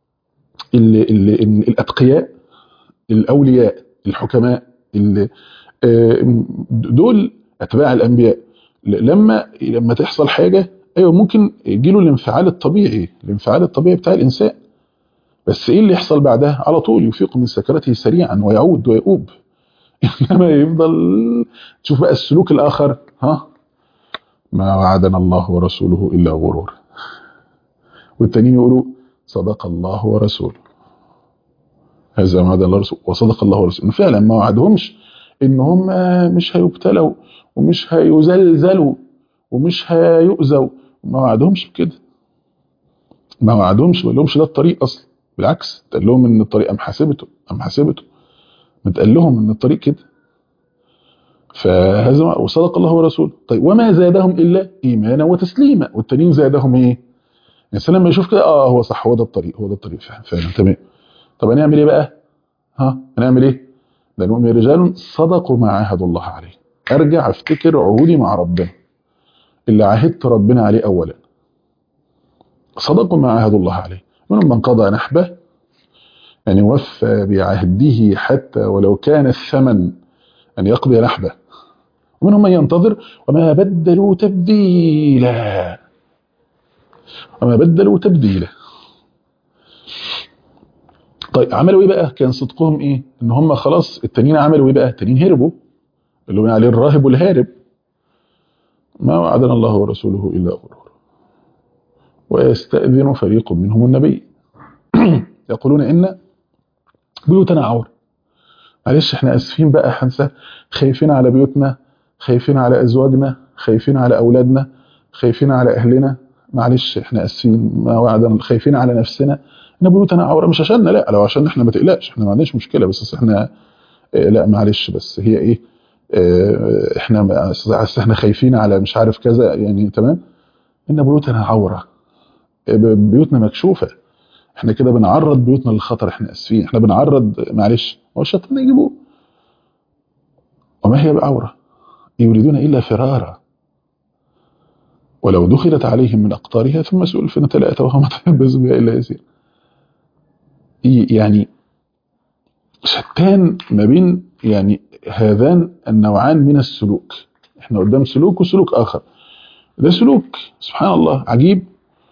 اللي اللي إن الاتقياء الاولياء الحكماء اللي آه، دول اتباع الانبياء ل- لما لما تحصل حاجه ايوه ممكن يجيله الانفعال الطبيعي الانفعال الطبيعي بتاع الانسان بس ايه اللي يحصل بعدها على طول يفيق من سكرته سريعا ويعود ويؤوب انما يفضل تشوف بقى السلوك الاخر ها ما وعدنا الله ورسوله الا غرور والتانيين يقولوا صدق الله ورسوله هذا ما وعد الله ورسوله وصدق الله ورسوله فعلا ما وعدهمش ان هم مش هيبتلوا ومش هيزلزلوا ومش هيؤذوا ما وعدهمش بكده ما وعدهمش ما لهمش ده الطريق اصلا بالعكس قال لهم ان الطريق ام حسبته ام حسبته متقال لهم ان الطريق كده فهذا ما- وصدق الله ورسوله طيب وما زادهم الا ايمانا وتسليما والتانيين زادهم ايه الانسان لما يشوف كده اه هو صح هو ده الطريق هو ده الطريق فعلا فعلا تمام طب هنعمل ايه بقى ها هنعمل ايه ده المؤمن رجال صدقوا ما عاهدوا الله عليه ارجع افتكر عهودي مع ربنا اللي عاهدت ربنا عليه اولا صدقوا ما عاهدوا الله عليه منهم من قضى نحبه يعني وفى بعهده حتى ولو كان الثمن أن يقضي نحبه ومنهم من ينتظر وما بدلوا تبديلا وما بدلوا تبديلا طيب عملوا ايه بقى كان صدقهم ايه ان هم خلاص التانيين عملوا ايه بقى التانيين هربوا اللي هو عليه الراهب والهارب ما وعدنا الله ورسوله الا غرور ويستأذن فريق منهم النبي يقولون ان بيوتنا عور معلش احنا اسفين بقى حنسى خايفين على بيوتنا خايفين على ازواجنا خايفين على اولادنا خايفين على اهلنا معلش احنا اسفين ما وعدنا خايفين على نفسنا ان بيوتنا عوره مش عشاننا لا لو عشان احنا ما تقلقش احنا ما عندناش مشكله بس احنا اه لا معلش بس هي ايه اه احنا أصل احنا خايفين على مش عارف كذا يعني تمام ان بيوتنا عوره بيوتنا مكشوفه احنا كده بنعرض بيوتنا للخطر احنا اسفين احنا بنعرض معلش هو الشيطان يجيبوه وما هي بعوره يريدون الا فرارا ولو دخلت عليهم من اقطارها ثم سئل فنتلا اتوهم تلبس بها الا يسير يعني شتان ما بين يعني هذان النوعان من السلوك احنا قدام سلوك وسلوك اخر ده سلوك سبحان الله عجيب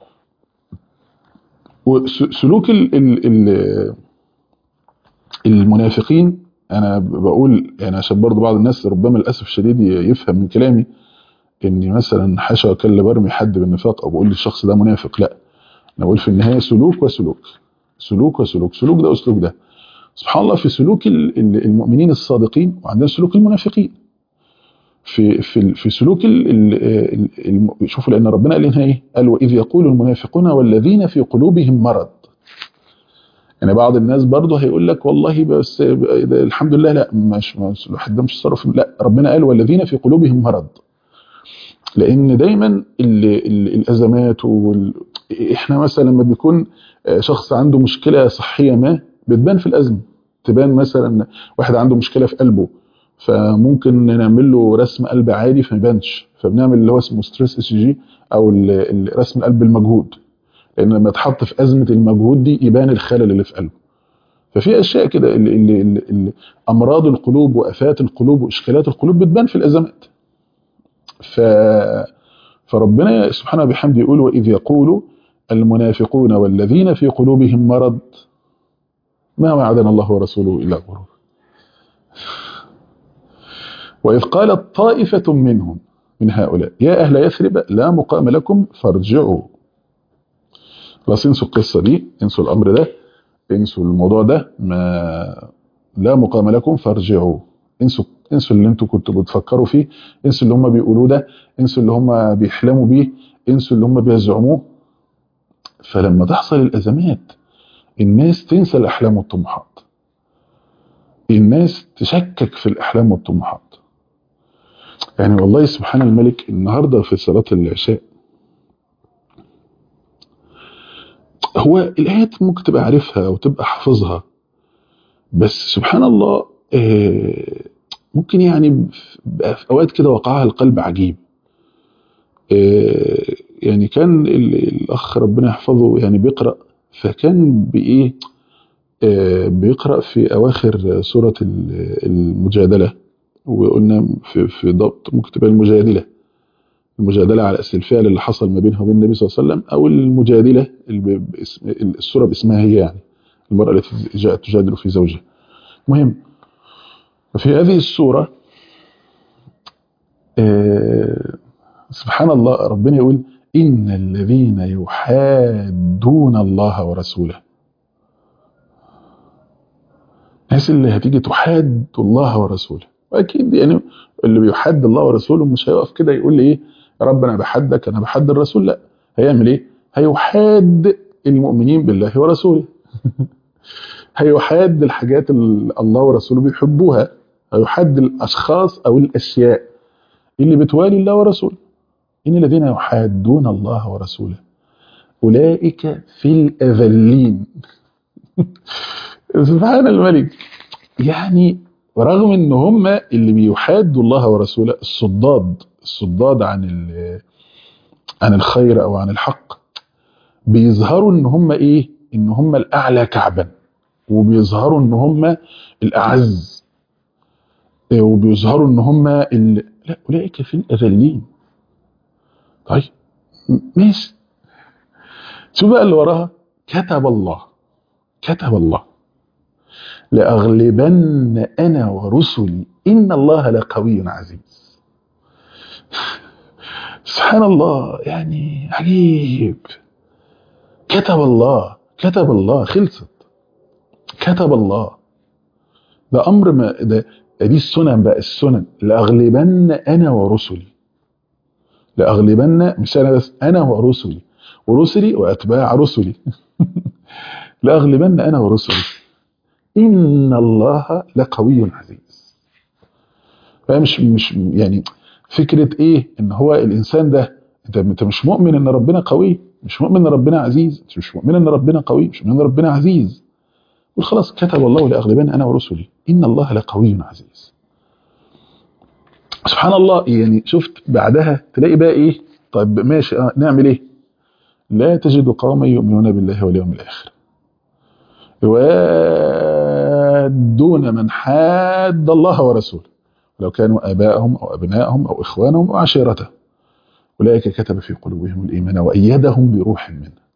وسلوك ال ال ال المنافقين انا بقول يعني عشان برضه بعض الناس ربما للاسف الشديد يفهم من كلامي اني مثلا حاشا وكلا برمي حد بالنفاق او بقول للشخص ده منافق لا انا بقول في النهايه سلوك وسلوك سلوك وسلوك سلوك ده اسلوب ده سبحان الله في سلوك المؤمنين الصادقين وعندنا سلوك المنافقين في في في سلوك ال ال شوفوا لان ربنا قال لنا ايه قال واذ يقول المنافقون والذين في قلوبهم مرض يعني بعض الناس برضه هيقول لك والله بس الحمد لله لا مش الواحد ده مش صرف لا ربنا قال والذين في قلوبهم مرض لان دايما ال ال الازمات وال... احنا مثلا لما بيكون شخص عنده مشكله صحيه ما بتبان في الازمه تبان مثلا واحد عنده مشكله في قلبه فممكن نعمل له رسم قلب عادي فما يبانش فبنعمل اللي هو اسمه ستريس اس جي او رسم القلب المجهود لان لما يتحط في ازمه المجهود دي يبان الخلل اللي في قلبه ففي اشياء كده اللي, اللي, اللي, اللي امراض القلوب وافات القلوب واشكالات القلوب بتبان في الازمات ف فربنا سبحانه وبحمده يقول واذ يقول المنافقون والذين في قلوبهم مرض ما وعدنا الله ورسوله الا غرور وإذ قالت طائفة منهم من هؤلاء يا أهل يثرب لا مقام لكم فارجعوا خلاص انسوا القصة دي انسوا الأمر ده انسوا الموضوع ده ما لا مقام لكم فارجعوا انسوا انسوا اللي انتوا كنتوا بتفكروا فيه انسوا اللي هم بيقولوه ده انسوا اللي هم بيحلموا بيه انسوا اللي هم بيزعموه فلما تحصل الأزمات الناس تنسى الأحلام والطموحات الناس تشكك في الأحلام والطموحات يعني والله سبحان الملك النهاردة في صلاة العشاء هو الآيات ممكن تبقى عارفها أو تبقى حافظها بس سبحان الله ممكن يعني في أوقات كده وقعها القلب عجيب يعني كان الأخ ربنا يحفظه يعني بيقرأ فكان بإيه بيقرأ في أواخر سورة المجادلة وقلنا في في ضبط ممكن تبقى المجادله المجادله على اساس الفعل اللي حصل ما بينها وبين النبي صلى الله عليه وسلم او المجادله اللي باسم السوره باسمها هي يعني المراه التي جاءت تجادل في زوجها مهم ففي هذه السوره آه سبحان الله ربنا يقول إن الذين يحادون الله ورسوله الناس اللي هتيجي تحاد الله ورسوله واكيد يعني اللي بيحد الله ورسوله مش هيقف كده يقول لي ايه يا رب انا بحدك انا بحد الرسول لا هيعمل ايه هيحاد المؤمنين بالله ورسوله هيحاد الحاجات اللي الله ورسوله بيحبوها هيحاد الاشخاص او الاشياء اللي بتوالي الله ورسوله إن الذين يحادون الله ورسوله أولئك في الأذلين سبحان الملك يعني رغم ان هم اللي بيحادوا الله ورسوله الصداد الصداد عن عن الخير او عن الحق بيظهروا ان هم ايه ان هم الاعلى كعبا وبيظهروا ان هم الاعز وبيظهروا ان هم ال... لا اولئك في الاذلين طيب ماشي شو بقى اللي وراها كتب الله كتب الله لأغلبن أنا ورسلي إن الله لقوي عزيز سبحان الله يعني عجيب كتب الله كتب الله خلصت كتب الله ده أمر ما ده دي السنن بقى السنن لأغلبن أنا ورسلي لأغلبن مش أنا بس أنا ورسلي ورسلي وأتباع رسلي لأغلبن أنا ورسلي إن الله لقوي عزيز فمش مش يعني فكرة إيه إن هو الإنسان ده أنت أنت مش مؤمن إن ربنا قوي مش مؤمن إن ربنا عزيز مش مؤمن إن ربنا قوي مش مؤمن إن ربنا عزيز قول خلاص كتب الله لأغلبن أنا ورسلي إن الله لقوي عزيز سبحان الله يعني شفت بعدها تلاقي بقى ايه طيب ماشي اه نعمل ايه لا تجد قوما يؤمنون بالله واليوم الاخر يوادون من حاد الله ورسوله ولو كانوا اباءهم او ابناءهم او اخوانهم او عشيرتهم اولئك كتب في قلوبهم الايمان وايدهم بروح منه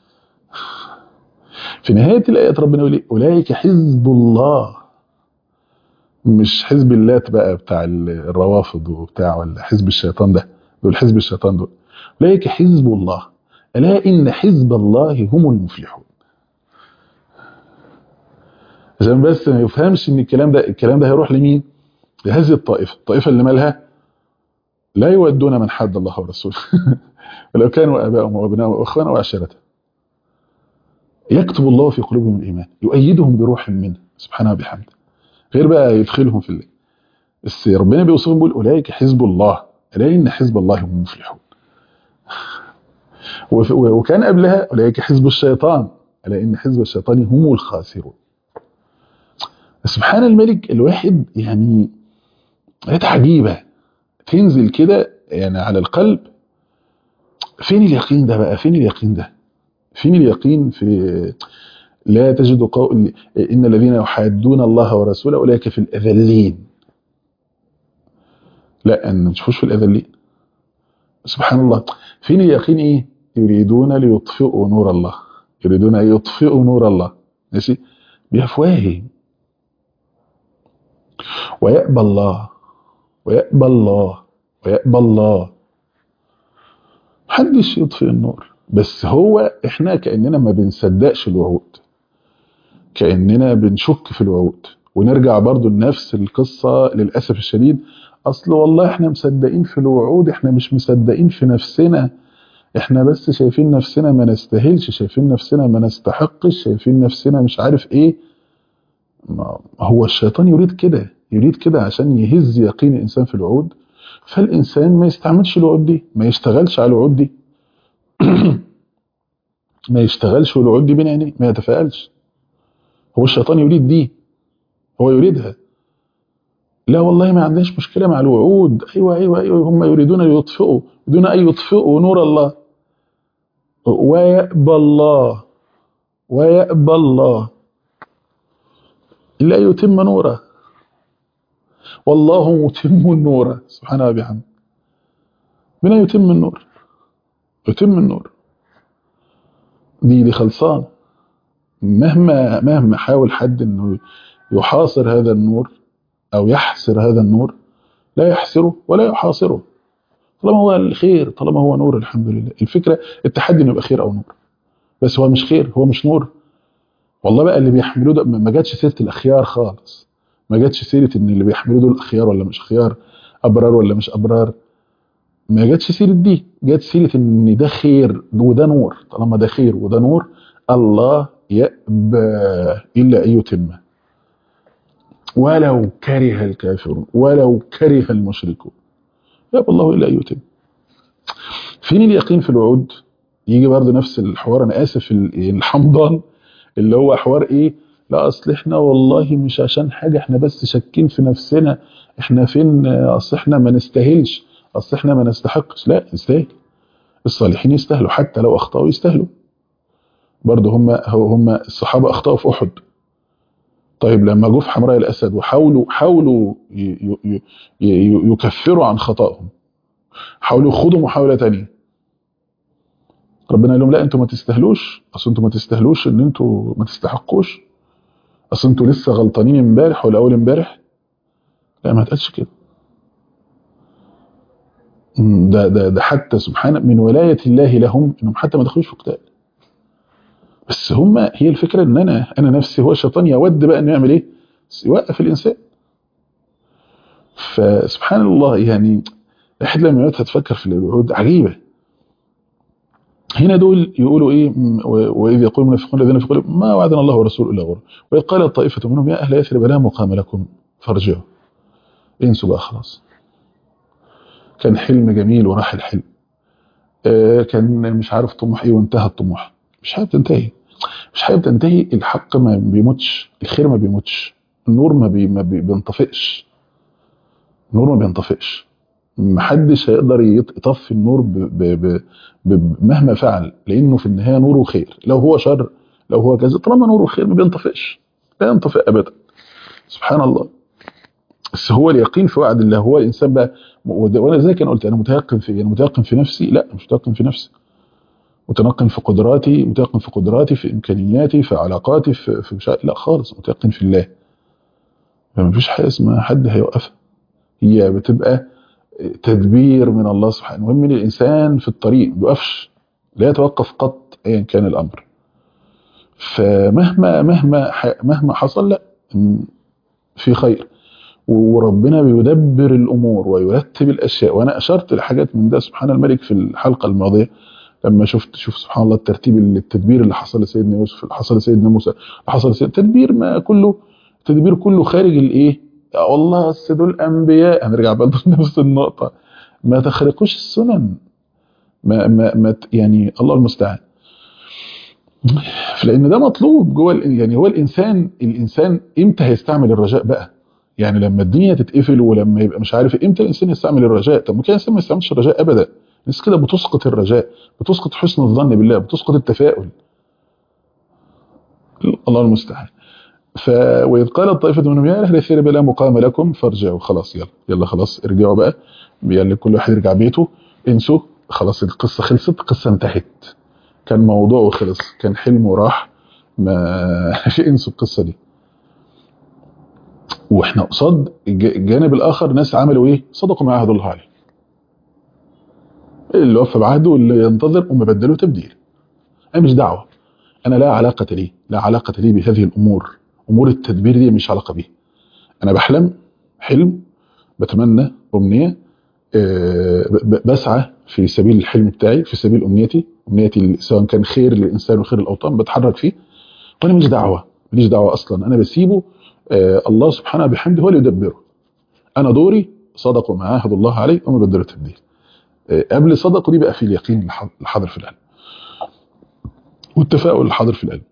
في نهايه الايات ربنا يقول اولئك حزب الله مش حزب اللات بقى بتاع الروافض وبتاع ولا حزب الشيطان ده دول حزب الشيطان دول اولئك حزب الله الا ان حزب الله هم المفلحون عشان بس ما يفهمش ان الكلام ده الكلام ده هيروح لمين لهذه الطائفه الطائفه اللي مالها لا يودون من حد الله ورسوله ولو كانوا ابائهم وابنائهم واخوانهم وعشيرتهم يكتب الله في قلوبهم الايمان يؤيدهم بروح منه سبحانه وبحمده غير بقى يدخلهم في الليل بس ربنا بيوصفهم بيقول اولئك حزب الله الا ان حزب الله هم المفلحون وكان قبلها اولئك حزب الشيطان الا ان حزب الشيطان هم الخاسرون سبحان الملك الواحد يعني آيات عجيبه تنزل كده يعني على القلب فين اليقين ده بقى فين اليقين ده فين اليقين في لا تجد قول إن الذين يحادون الله ورسوله أولئك في الأذلين لا أن تشوفوش في الأذلين سبحان الله فين اليقين إيه يريدون ليطفئوا نور الله يريدون أن يطفئوا نور الله ماشي بأفواههم ويأبى الله ويأبى الله ويأبى الله محدش يطفئ النور بس هو احنا كأننا ما بنصدقش الوعود كأننا بنشك في الوعود ونرجع برضو لنفس القصة للأسف الشديد أصل والله احنا مصدقين في الوعود احنا مش مصدقين في نفسنا احنا بس شايفين نفسنا ما نستاهلش شايفين نفسنا ما نستحقش شايفين نفسنا مش عارف ايه ما هو الشيطان يريد كده يريد كده عشان يهز يقين الإنسان في الوعود فالإنسان ما يستعملش الوعود دي ما يشتغلش على الوعود دي ما يشتغلش والوعود دي بين عينيه ما يتفاءلش هو الشيطان يريد دي هو يريدها لا والله ما عندناش مشكلة مع الوعود أيوة أيوة أيوة هم يريدون أن يطفئوا يريدون أن يطفئوا نور الله ويأبى الله ويأبى الله إلا يتم نوره والله متم النور سبحانه وبحمده من يتم النور يتم النور دي دي خلصان مهما مهما حاول حد انه يحاصر هذا النور او يحصر هذا النور لا يحصره ولا يحاصره طالما هو الخير طالما هو نور الحمد لله الفكره التحدي انه يبقى خير او نور بس هو مش خير هو مش نور والله بقى اللي بيحملوه ده ما جاتش سيره الاخيار خالص ما جاتش سيره ان اللي بيحملوه دول اخيار ولا مش اخيار ابرار ولا مش ابرار ما جاتش سيره دي جات سيره ان ده خير وده نور طالما ده خير وده نور الله يأبى الا ان يتمه ولو كره الكافرون ولو كره المشركون يأبى الله الا ان يتم فين اليقين في الوعود يجي برضه نفس الحوار انا اسف الحمضان اللي هو حوار ايه لا اصل احنا والله مش عشان حاجه احنا بس شاكين في نفسنا احنا فين اصل احنا ما نستاهلش اصل احنا ما نستحقش لا نستاهل الصالحين يستاهلوا حتى لو اخطاوا يستاهلوا برضه هم هم الصحابه اخطاوا في احد طيب لما جو في حمراء الاسد وحاولوا حاولوا يكفروا عن خطأهم حاولوا يخوضوا محاوله ثانيه ربنا قال لهم لا انتوا ما تستاهلوش اصل انتوا ما تستاهلوش ان انتوا ما تستحقوش اصل انتوا لسه غلطانين امبارح ولا اول امبارح لا ما تقالش كده ده ده ده حتى سبحانه من ولايه الله لهم انهم حتى ما دخلوش في قتال بس هم هي الفكره ان انا انا نفسي هو الشيطان يود بقى انه يعمل ايه؟ يوقف الانسان فسبحان الله يعني الواحد لما يقعد تفكر في الوعود عجيبه هنا دول يقولوا ايه واذ يقول المنافقون الذين في قلوبهم ما وعدنا الله ورسوله الا غرور واذ قالت طائفه منهم يا اهل يثرب لا مقام لكم فارجعوا انسوا بقى خلاص كان حلم جميل وراح الحلم آه كان مش عارف طموح ايه وانتهى الطموح مش حابب تنتهي مش حابب تنتهي الحق ما بيموتش الخير ما بيموتش النور ما, بي ما بي بينطفئش النور ما بينطفئش محدش هيقدر يطفي النور ب ب ب مهما فعل لانه في النهايه نوره خير لو هو شر لو هو كذا طالما نوره خير ما بينطفئش لا ينطفئ ابدا سبحان الله بس هو اليقين في وعد الله هو الانسان بقى وانا زي كان قلت انا متيقن في انا متيقن في نفسي لا مش متيقن في نفسي متيقن في قدراتي متيقن في قدراتي في امكانياتي في علاقاتي في, في مش لا خالص متيقن في الله فما فيش حاجه اسمها حد هيوقفها هي بتبقى تدبير من الله سبحانه المهم ان الانسان في الطريق ما بيقفش لا يتوقف قط ايا كان الامر فمهما مهما مهما حصل لا في خير وربنا بيدبر الامور ويرتب الاشياء وانا اشرت لحاجات من ده سبحان الملك في الحلقه الماضيه لما شفت شوف سبحان الله الترتيب التدبير اللي حصل لسيدنا يوسف اللي حصل لسيدنا موسى اللي حصل لسيدنا تدبير ما كله تدبير كله خارج الايه والله اصل دول انبياء هنرجع برضه لنفس النقطه ما تخرقوش السنن ما ما, ما يعني الله المستعان لان ده مطلوب جوه يعني هو الانسان الانسان امتى هيستعمل الرجاء بقى يعني لما الدنيا تتقفل ولما يبقى مش عارف امتى الانسان يستعمل الرجاء طب ممكن الانسان ما يستعملش الرجاء ابدا الناس كده بتسقط الرجاء بتسقط حسن الظن بالله بتسقط التفاؤل الله المستعان ف واذ قالت طائفه منهم يا اهل الثياب لا مقام لكم فارجعوا خلاص يلا يلا خلاص ارجعوا بقى يلا كل واحد يرجع بيته انسوا خلاص القصه خلصت القصه انتهت كان موضوعه خلص كان حلمه راح ما انسوا القصه دي واحنا قصاد الجانب الاخر ناس عملوا ايه صدقوا ما عهد الله عليه اللي وفى بعهده واللي ينتظر وما بدلوا تبديل انا مش دعوه انا لا علاقه لي لا علاقه لي بهذه الامور امور التدبير دي مش علاقه بيها انا بحلم حلم بتمنى امنيه بسعى في سبيل الحلم بتاعي في سبيل امنيتي امنيتي سواء كان خير للانسان وخير الاوطان بتحرك فيه وانا مش دعوه ماليش دعوه اصلا انا بسيبه الله سبحانه بحمده هو اللي يدبره انا دوري صدقوا ما عاهد الله عليه وما بدلوا تبديل قبل صدقوا دي بقى في اليقين الحاضر في القلب والتفاؤل الحاضر في القلب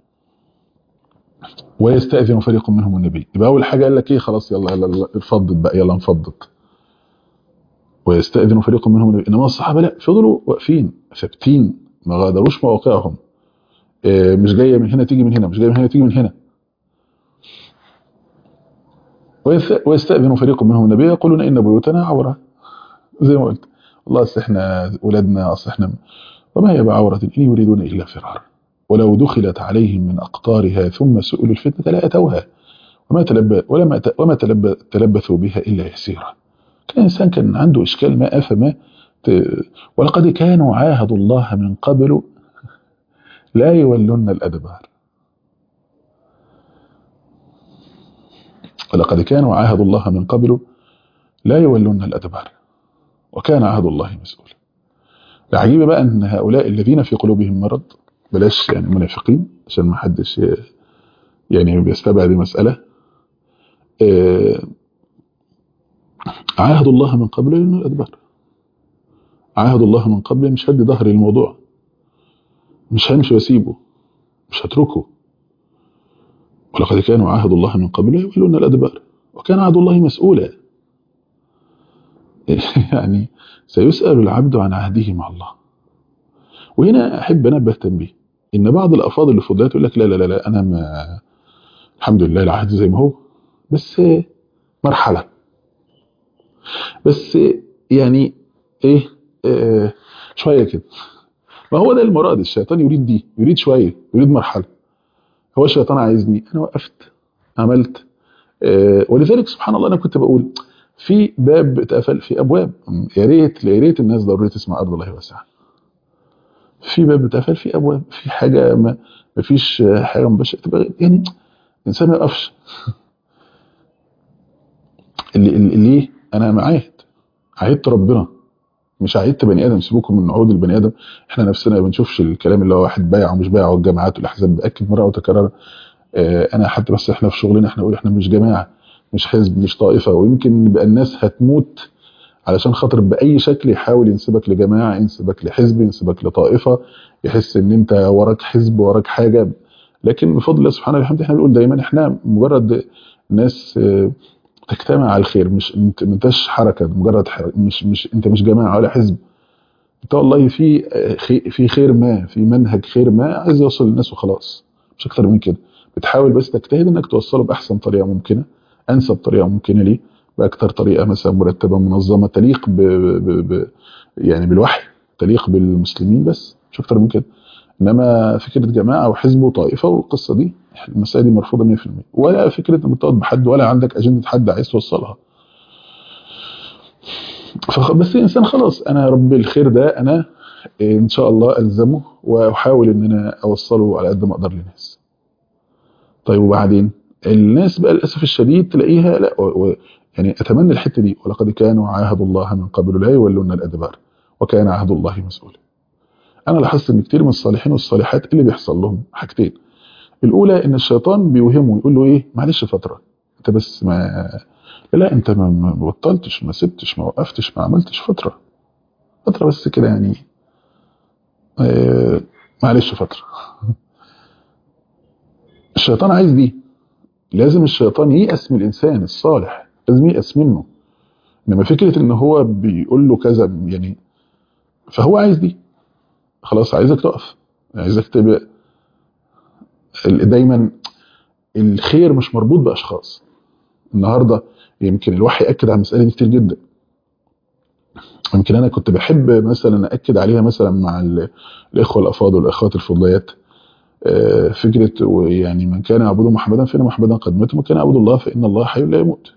ويستأذن فريق منهم النبي يبقى اول حاجه قال لك ايه خلاص يلا يلا اتفضت بقى يلا انفضت ويستأذن فريق منهم النبي انما الصحابه لا فضلوا واقفين ثابتين ما غادروش مواقعهم مش جايه من هنا تيجي من هنا مش جايه من هنا تيجي من هنا ويث- ويستأذن فريق منهم النبي يقولون إن بيوتنا عورة زي ما قلت والله أصل إحنا ولادنا أصل إحنا وما هي بعورة إن يريدون إلا فرارا ولو دخلت عليهم من أقطارها ثم سئلوا الفتنة لا أتوها وما تلب ولما ت- وما تلب تلبثوا بها إلا يسيرا كان إنسان كان عنده إشكال ما أفهم ت- ولقد كانوا عاهدوا الله من قبل لا يولون الأدبار ولقد كانوا عاهدوا الله من قبل لا يولون الأدبار وكان عهد الله مسؤولا العجيب بقى أن هؤلاء الذين في قلوبهم مرض بلاش يعني منافقين عشان ما حدش ي- يعني بيستبعد المسألة آه، عاهدوا الله من قبل يولون الأدبار عاهدوا الله من قبل مش هدي ظهري الموضوع مش همشي واسيبه مش هتركه ولقد كانوا عاهدوا الله من قبل يولون الأدبار وكان عهد الله مسؤولا يعني سيسأل العبد عن عهده مع الله وهنا أحب أنبه تنبيه إن بعض الأفاضل اللي فضلات يقول لك لا لا لا لا أنا ما الحمد لله العهد زي ما هو بس مرحلة بس يعني إيه آه شوية كده ما هو ده المراد الشيطان يريد دي يريد شوية يريد مرحلة هو الشيطان عايزني أنا وقفت عملت آه ولذلك سبحان الله أنا كنت بقول في باب اتقفل في أبواب يا ريت يا ريت الناس ضروري تسمع أرض الله واسعة في باب اتقفل في أبواب في حاجة ما ما فيش حاجة مباشرة تبقى يعني الإنسان ما يقفش اللي اللي ليه أنا معاهد عهدت ربنا مش عهدت بني ادم سيبوكم من عهود البني ادم احنا نفسنا ما بنشوفش الكلام اللي هو واحد بايع ومش بايع والجامعات والاحزاب باكد مره وتكرر اه انا حتى بس احنا في شغلنا احنا نقول احنا مش جماعه مش حزب مش طائفه ويمكن يبقى الناس هتموت علشان خاطر باي شكل يحاول ينسبك لجماعه ينسبك لحزب ينسبك لطائفه يحس ان انت وراك حزب وراك حاجه لكن بفضل الله سبحانه وبحمده احنا بنقول دايما احنا مجرد ناس اه تجتمع على الخير مش انت ما انتش حركه مجرد حركة مش مش انت مش جماعه ولا حزب انت والله في في خير ما في منهج خير ما عايز يوصل للناس وخلاص مش اكتر من كده بتحاول بس تجتهد انك توصله باحسن طريقه ممكنه انسب طريقه ممكنه ليه باكتر طريقه مثلا مرتبه منظمه تليق ب ب ب يعني بالوحي تليق بالمسلمين بس مش اكتر من كده انما فكره جماعه وحزب وطائفه والقصه دي المسائل دي مرفوضه 100% ولا فكره انك بتقعد بحد ولا عندك اجنده حد عايز توصلها بس الانسان خلاص انا رب الخير ده انا ان شاء الله الزمه واحاول ان انا اوصله على قد ما اقدر للناس طيب وبعدين الناس بقى للاسف الشديد تلاقيها لا و و يعني اتمنى الحته دي ولقد كانوا عاهدوا الله من قبل لا يولون الادبار وكان عهد الله مسؤولا انا لاحظت ان كتير من الصالحين والصالحات اللي بيحصل لهم حاجتين الاولى ان الشيطان بيوهمه يقول له ايه معلش فتره انت بس ما لا انت ما بطلتش ما سبتش ما وقفتش ما عملتش فتره فتره بس كده يعني آه معلش فتره الشيطان عايز دي لازم الشيطان ييأس من الانسان الصالح لازم ييأس منه انما فكره ان هو بيقول له كذا يعني فهو عايز دي خلاص عايزك تقف عايزك تبقى دايما الخير مش مربوط باشخاص النهارده يمكن الوحي ياكد على المساله دي كتير جدا يمكن انا كنت بحب مثلا اكد عليها مثلا مع الاخوه الافاضل والاخوات الفضليات فكره يعني من كان يعبد محمدا فان محمدا قد مات ومن كان يعبد الله فان الله حي لا يموت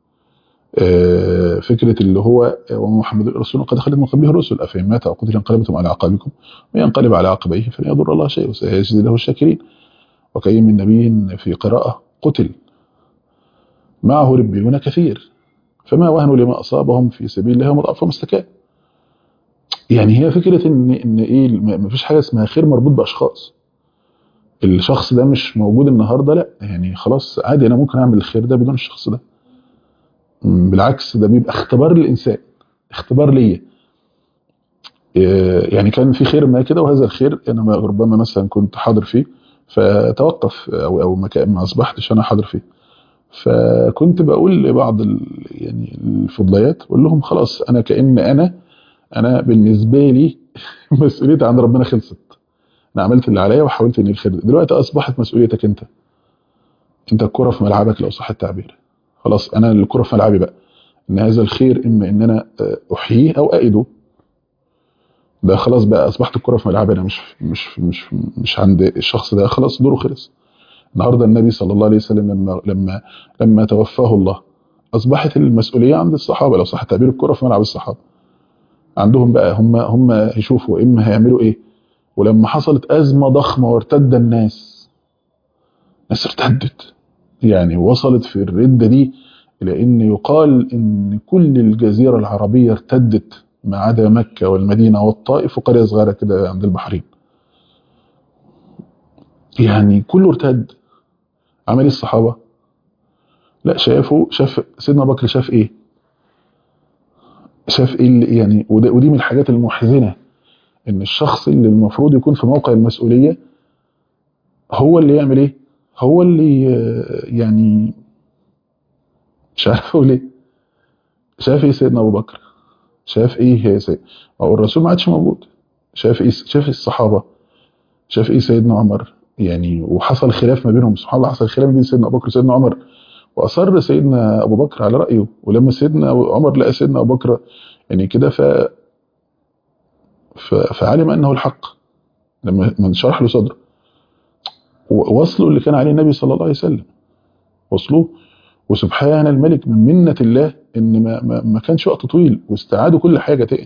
فكره اللي هو ومحمد رسول قد خلت من قبله الرسل افان مات او قتل انقلبتم على عقابكم وينقلب على عقبيه فلن يضر الله شيء وسيجزي له الشاكرين وكأي من نبي في قراءه قتل معه ربيون كثير فما وهنوا لما اصابهم في سبيل الله ومضاعفهم استكان يعني هي فكره ان ان ايه ما فيش حاجه اسمها خير مربوط باشخاص الشخص ده مش موجود النهارده لا يعني خلاص عادي انا ممكن اعمل الخير ده بدون الشخص ده بالعكس ده بيبقى اختبار للانسان اختبار ليا يعني كان في خير ما كده وهذا الخير انا ربما مثلا كنت حاضر فيه فتوقف او او ما اصبحتش انا حاضر فيه فكنت بقول لبعض يعني الفضليات اقول لهم خلاص انا كان انا انا بالنسبه لي مسؤوليتي عند ربنا خلصت انا عملت اللي عليا وحاولت اني الخير دلوقتي اصبحت مسؤوليتك انت انت الكره في ملعبك لو صح التعبير خلاص انا الكره في ملعبي بقى ان هذا الخير اما ان انا آه، احييه او ايده ده خلاص بقى اصبحت الكره في ملعبي انا مش مش مش مش عند الشخص ده خلاص دوره خلص النهارده النبي صلى الله عليه وسلم لما لما لما توفاه الله اصبحت المسؤوليه عند الصحابه لو صح تعبير الكره في ملعب الصحابه عندهم بقى هم هم هيشوفوا اما هيعملوا ايه ولما حصلت ازمه ضخمه وارتد الناس الناس ارتدت يعني وصلت في الرده دي الى ان يقال ان كل الجزيره العربيه ارتدت ما عدا مكه والمدينه والطائف وقريه صغيره كده عند البحرين يعني كله ارتد عمل ايه الصحابه لا شافوا شاف سيدنا ابو بكر شاف ايه شاف ايه اللي يعني وده ودي من الحاجات المحزنه ان الشخص اللي المفروض يكون في موقع المسؤوليه هو اللي يعمل ايه هو اللي آه، يعني مش عارف اقول ايه شاف ايه سيدنا ابو بكر شاف ايه يا سيد هو الرسول ما عادش موجود شاف ايه شاف الصحابه شاف ايه سيدنا عمر يعني وحصل خلاف ما بينهم سبحان الله حصل خلاف بين سيدنا ابو بكر وسيدنا عمر واصر سيدنا ابو بكر على رايه ولما سيدنا عمر لقى سيدنا ابو بكر يعني كده ف ف- فعلم انه الحق لما من شرح له صدره و- وصلوا اللي كان عليه النبي صلى الله عليه وسلم وصلوه وسبحان الملك من منة الله ان ما, ما, ما كانش وقت طويل واستعادوا كل حاجة تاني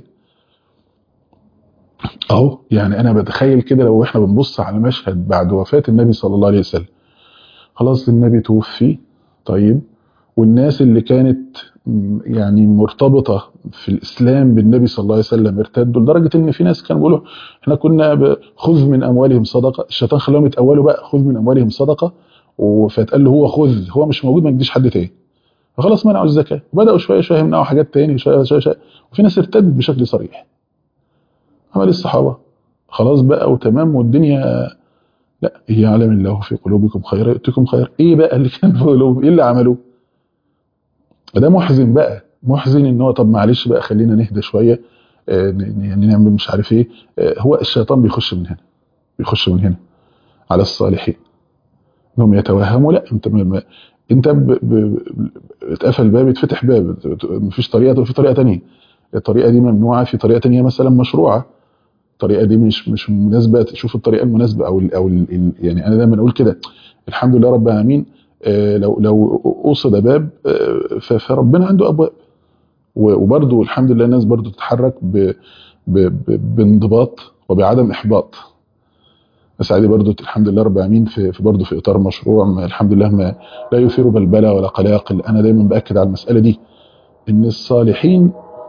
اهو يعني انا بتخيل كده لو احنا بنبص على مشهد بعد وفاة النبي صلى الله عليه وسلم خلاص النبي توفي طيب والناس اللي كانت م- يعني مرتبطة في الإسلام بالنبي صلى الله عليه وسلم ارتدوا لدرجة إن في ناس كانوا بيقولوا إحنا كنا ب- خذ من أموالهم صدقة الشيطان خلاهم يتأولوا بقى خذ من أموالهم صدقة و- فاتقال له هو خذ هو مش موجود ما يديش حد تاني فخلاص منعوا الزكاة وبدأوا شوية شوية يمنعوا حاجات تاني شوية شوية شوية وفي ناس ارتدت بشكل صريح عمل الصحابة خلاص بقى وتمام والدنيا لا يعلم الله في قلوبكم خيرا يؤتكم خير ايه بقى اللي كان في قلوبهم ايه اللي عملوه ده محزن بقى محزن ان هو طب معلش بقى خلينا نهدى شويه آه، ن- يعني نعمل مش عارف ايه آه، هو الشيطان بيخش من هنا بيخش من هنا على الصالحين انهم يتوهموا لا انت ما ما- انت ب... ب... اتقفل باب يتفتح باب مفيش طريقه في طريقه تانية الطريقه دي ممنوعه في طريقه تانية مثلا مشروعه الطريقه دي مش مش مناسبه تشوف الطريقه المناسبه او ال او ال ال يعني انا دايما اقول كده الحمد لله رب العالمين آه، لو لو قصد باب آه، ف- فربنا عنده ابواب و- وبرضه الحمد لله الناس برضه تتحرك ب ب ب بانضباط وبعدم احباط بس عادي برضه الحمد لله رب العالمين في, في برضه في اطار مشروع ما الحمد لله ما لا يثير بلبله ولا قلاقل انا دايما باكد على المساله دي ان الصالحين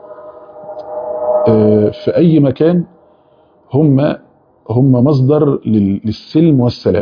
آه، في اي مكان هم هم مصدر لل- للسلم والسلام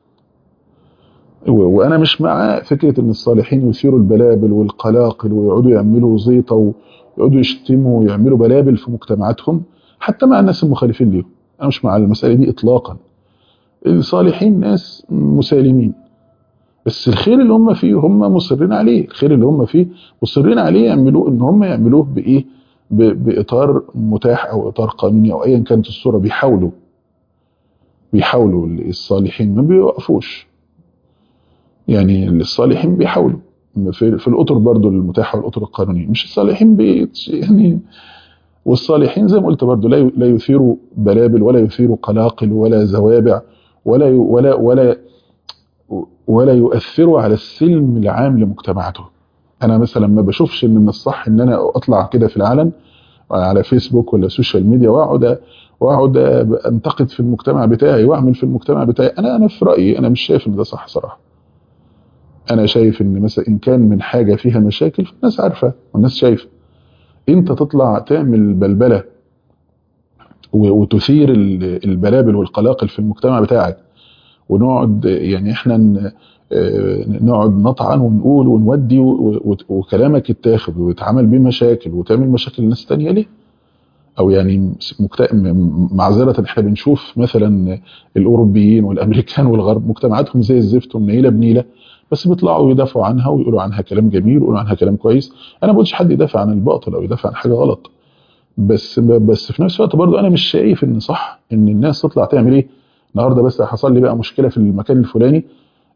و- وانا مش مع فكره ان الصالحين يثيروا البلابل والقلاقل ويقعدوا يعملوا زيطه ويقعدوا يشتموا ويعملوا بلابل في مجتمعاتهم حتى مع الناس المخالفين ليهم انا مش مع المساله دي اطلاقا الصالحين ناس مسالمين بس الخير اللي هم فيه هم مصرين عليه الخير اللي هم فيه مصرين عليه يعملوه ان هم يعملوه بايه ب- باطار متاح او اطار قانوني او ايا كانت الصوره بيحاولوا بيحاولوا الصالحين ما بيوقفوش يعني الصالحين بيحاولوا في, في الاطر برضو المتاحه والاطر القانونيه مش الصالحين بي يعني والصالحين زي ما قلت برضو لا ي- لا يثيروا بلابل ولا يثيروا قلاقل ولا زوابع ولا ي- ولا ولا ولا يؤثروا على السلم العام لمجتمعاتهم انا مثلا ما بشوفش ان من الصح ان انا اطلع كده في العلن على فيسبوك ولا سوشيال ميديا واقعد واقعد انتقد في المجتمع بتاعي واعمل في المجتمع بتاعي انا انا في رايي انا مش شايف ان ده صح صراحه انا شايف ان مثلا ان كان من حاجه فيها مشاكل فالناس عارفه والناس شايفه انت تطلع تعمل بلبله و- وتثير ال- البلابل والقلاقل في المجتمع بتاعك ونقعد يعني احنا ن- آه، نقعد نطعن ونقول ونودي و- و- وكلامك يتاخد ويتعمل بيه مشاكل وتعمل مشاكل لناس تانية ليه؟ او يعني مكت... م- معذره احنا بنشوف مثلا الاوروبيين والامريكان والغرب مجتمعاتهم زي الزفت ومنيله بنيله بس بيطلعوا يدافعوا عنها ويقولوا عنها كلام جميل ويقولوا عنها كلام كويس انا ما بقولش حد يدافع عن الباطل او يدافع عن حاجه غلط بس بس في نفس الوقت برضو انا مش شايف ان صح ان الناس تطلع تعمل ايه النهارده بس حصل لي بقى مشكله في المكان الفلاني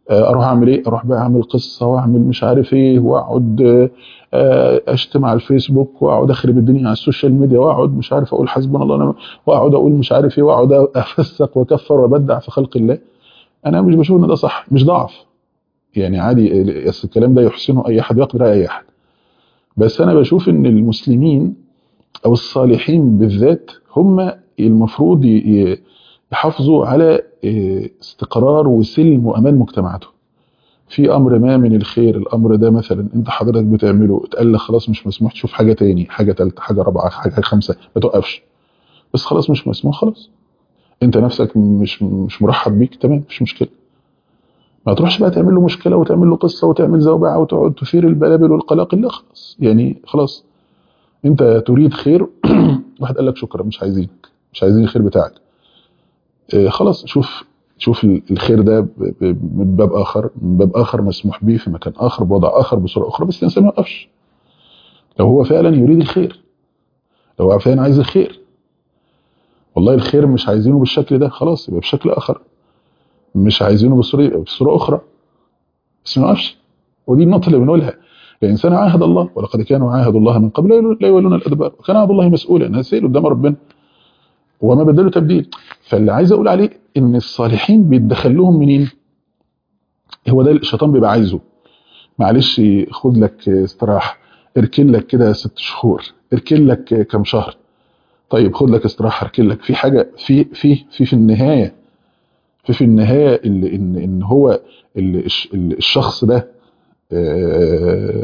آه، اروح اعمل ايه اروح بقى اعمل قصه واعمل مش عارف ايه واقعد آه، اشتم على الفيسبوك واقعد اخرب الدنيا على السوشيال ميديا واقعد مش عارف اقول حسبنا الله ونعم واقعد اقول مش عارف ايه واقعد افسق واكفر وابدع في خلق الله انا مش بشوف ان ده صح مش ضعف يعني عادي بس الكلام ده يحسنه اي احد ويقدر اي احد بس انا بشوف ان المسلمين او الصالحين بالذات هم المفروض ي- ي- يحافظوا على إيه، استقرار وسلم وامان مجتمعاتهم في امر ما من الخير الامر ده مثلا انت حضرتك بتعمله اتقال لك خلاص مش مسموح تشوف حاجه تاني حاجه ثالثه حاجه رابعه حاجه خمسه ما توقفش بس خلاص مش مسموح خلاص انت نفسك مش مش مرحب بيك تمام مش مشكله ما تروحش بقى تعمل له مشكله وتعمل له قصه وتعمل زوبعه وتقعد تثير البلابل والقلاقل لا خلاص يعني خلاص انت تريد خير واحد قال لك شكرا مش عايزينك مش عايزين الخير بتاعك اه خلاص شوف شوف ال- الخير ده ب- ب- من باب اخر من باب اخر مسموح به في مكان اخر بوضع اخر بصوره اخرى بس الانسان ما يوقفش لو هو فعلا يريد الخير لو هو فعلا عايز الخير والله الخير مش عايزينه بالشكل ده خلاص يبقى بشكل اخر مش عايزينه بصوره يبقى بصوره اخرى بس ما يوقفش ودي النقطه اللي بنقولها الانسان عاهد الله ولقد كانوا عاهدوا الله من قبل لا يولون- لا يولون الادبار وكان عهد الله مسؤولا الناس سئل قدام ربنا وما بدلوا تبديل فاللي عايز اقول عليه ان الصالحين بيتدخل لهم منين هو ده الشيطان بيبقى عايزه معلش خد لك استراحه اركن لك كده ست شهور اركن لك كام شهر طيب خد لك استراحه اركن لك في حاجه في في في في النهايه في في النهايه اللي ان ان هو اللي الش- اللي الشخص ده آه،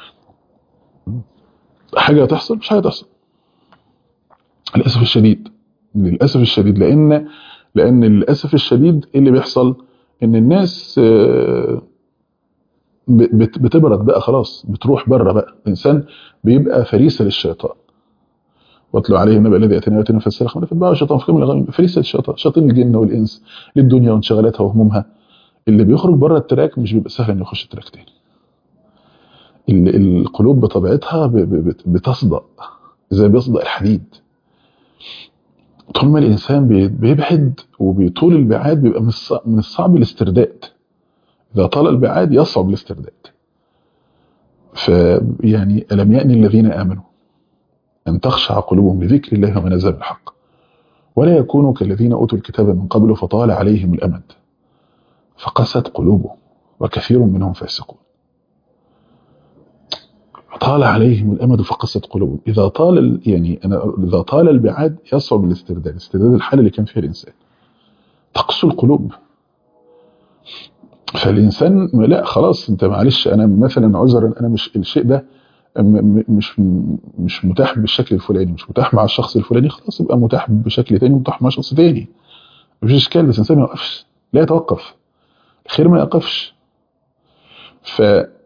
حاجه هتحصل مش حاجه هتحصل للاسف الشديد للاسف الشديد لان لان للاسف الشديد إيه اللي بيحصل ان الناس آه، ب- بت- بتبرد بقى خلاص بتروح بره بقى الانسان بيبقى فريسه للشيطان واتلو عليهم النبي الذي اتينا واتينا في السلخ فاتبعه الشيطان في كل الغيب فريسه الشيطان شياطين الجن والانس للدنيا وانشغالاتها وهمومها اللي بيخرج بره التراك مش بيبقى سهل انه يخش التراك تاني ال- القلوب بطبيعتها ب- ب- بت- بتصدأ زي بيصدأ الحديد طول ما الانسان بي- بيبعد وبيطول البعاد بيبقى من الصعب, من الصعب الاسترداد اذا طال البعاد يصعب الاسترداد فيعني الم يأن الذين امنوا ان تخشع قلوبهم لذكر الله وما نزل الحق ولا يكونوا كالذين اوتوا الكتاب من قبل فطال عليهم الامد فقست قلوبهم وكثير منهم فاسقون طال عليهم الامد فقست قلوبهم اذا طال ال- يعني انا اذا طال البعاد يصعب الاسترداد استرداد الحاله اللي كان فيها الانسان تقسو القلوب فالانسان لا خلاص انت معلش انا مثلا عذرا انا مش الشيء ده م- م- مش مش متاح بالشكل الفلاني مش متاح مع الشخص الفلاني خلاص يبقى متاح بشكل تاني متاح مع شخص تاني مفيش اشكال بس الانسان ما يوقفش لا يتوقف الخير ما يقفش ف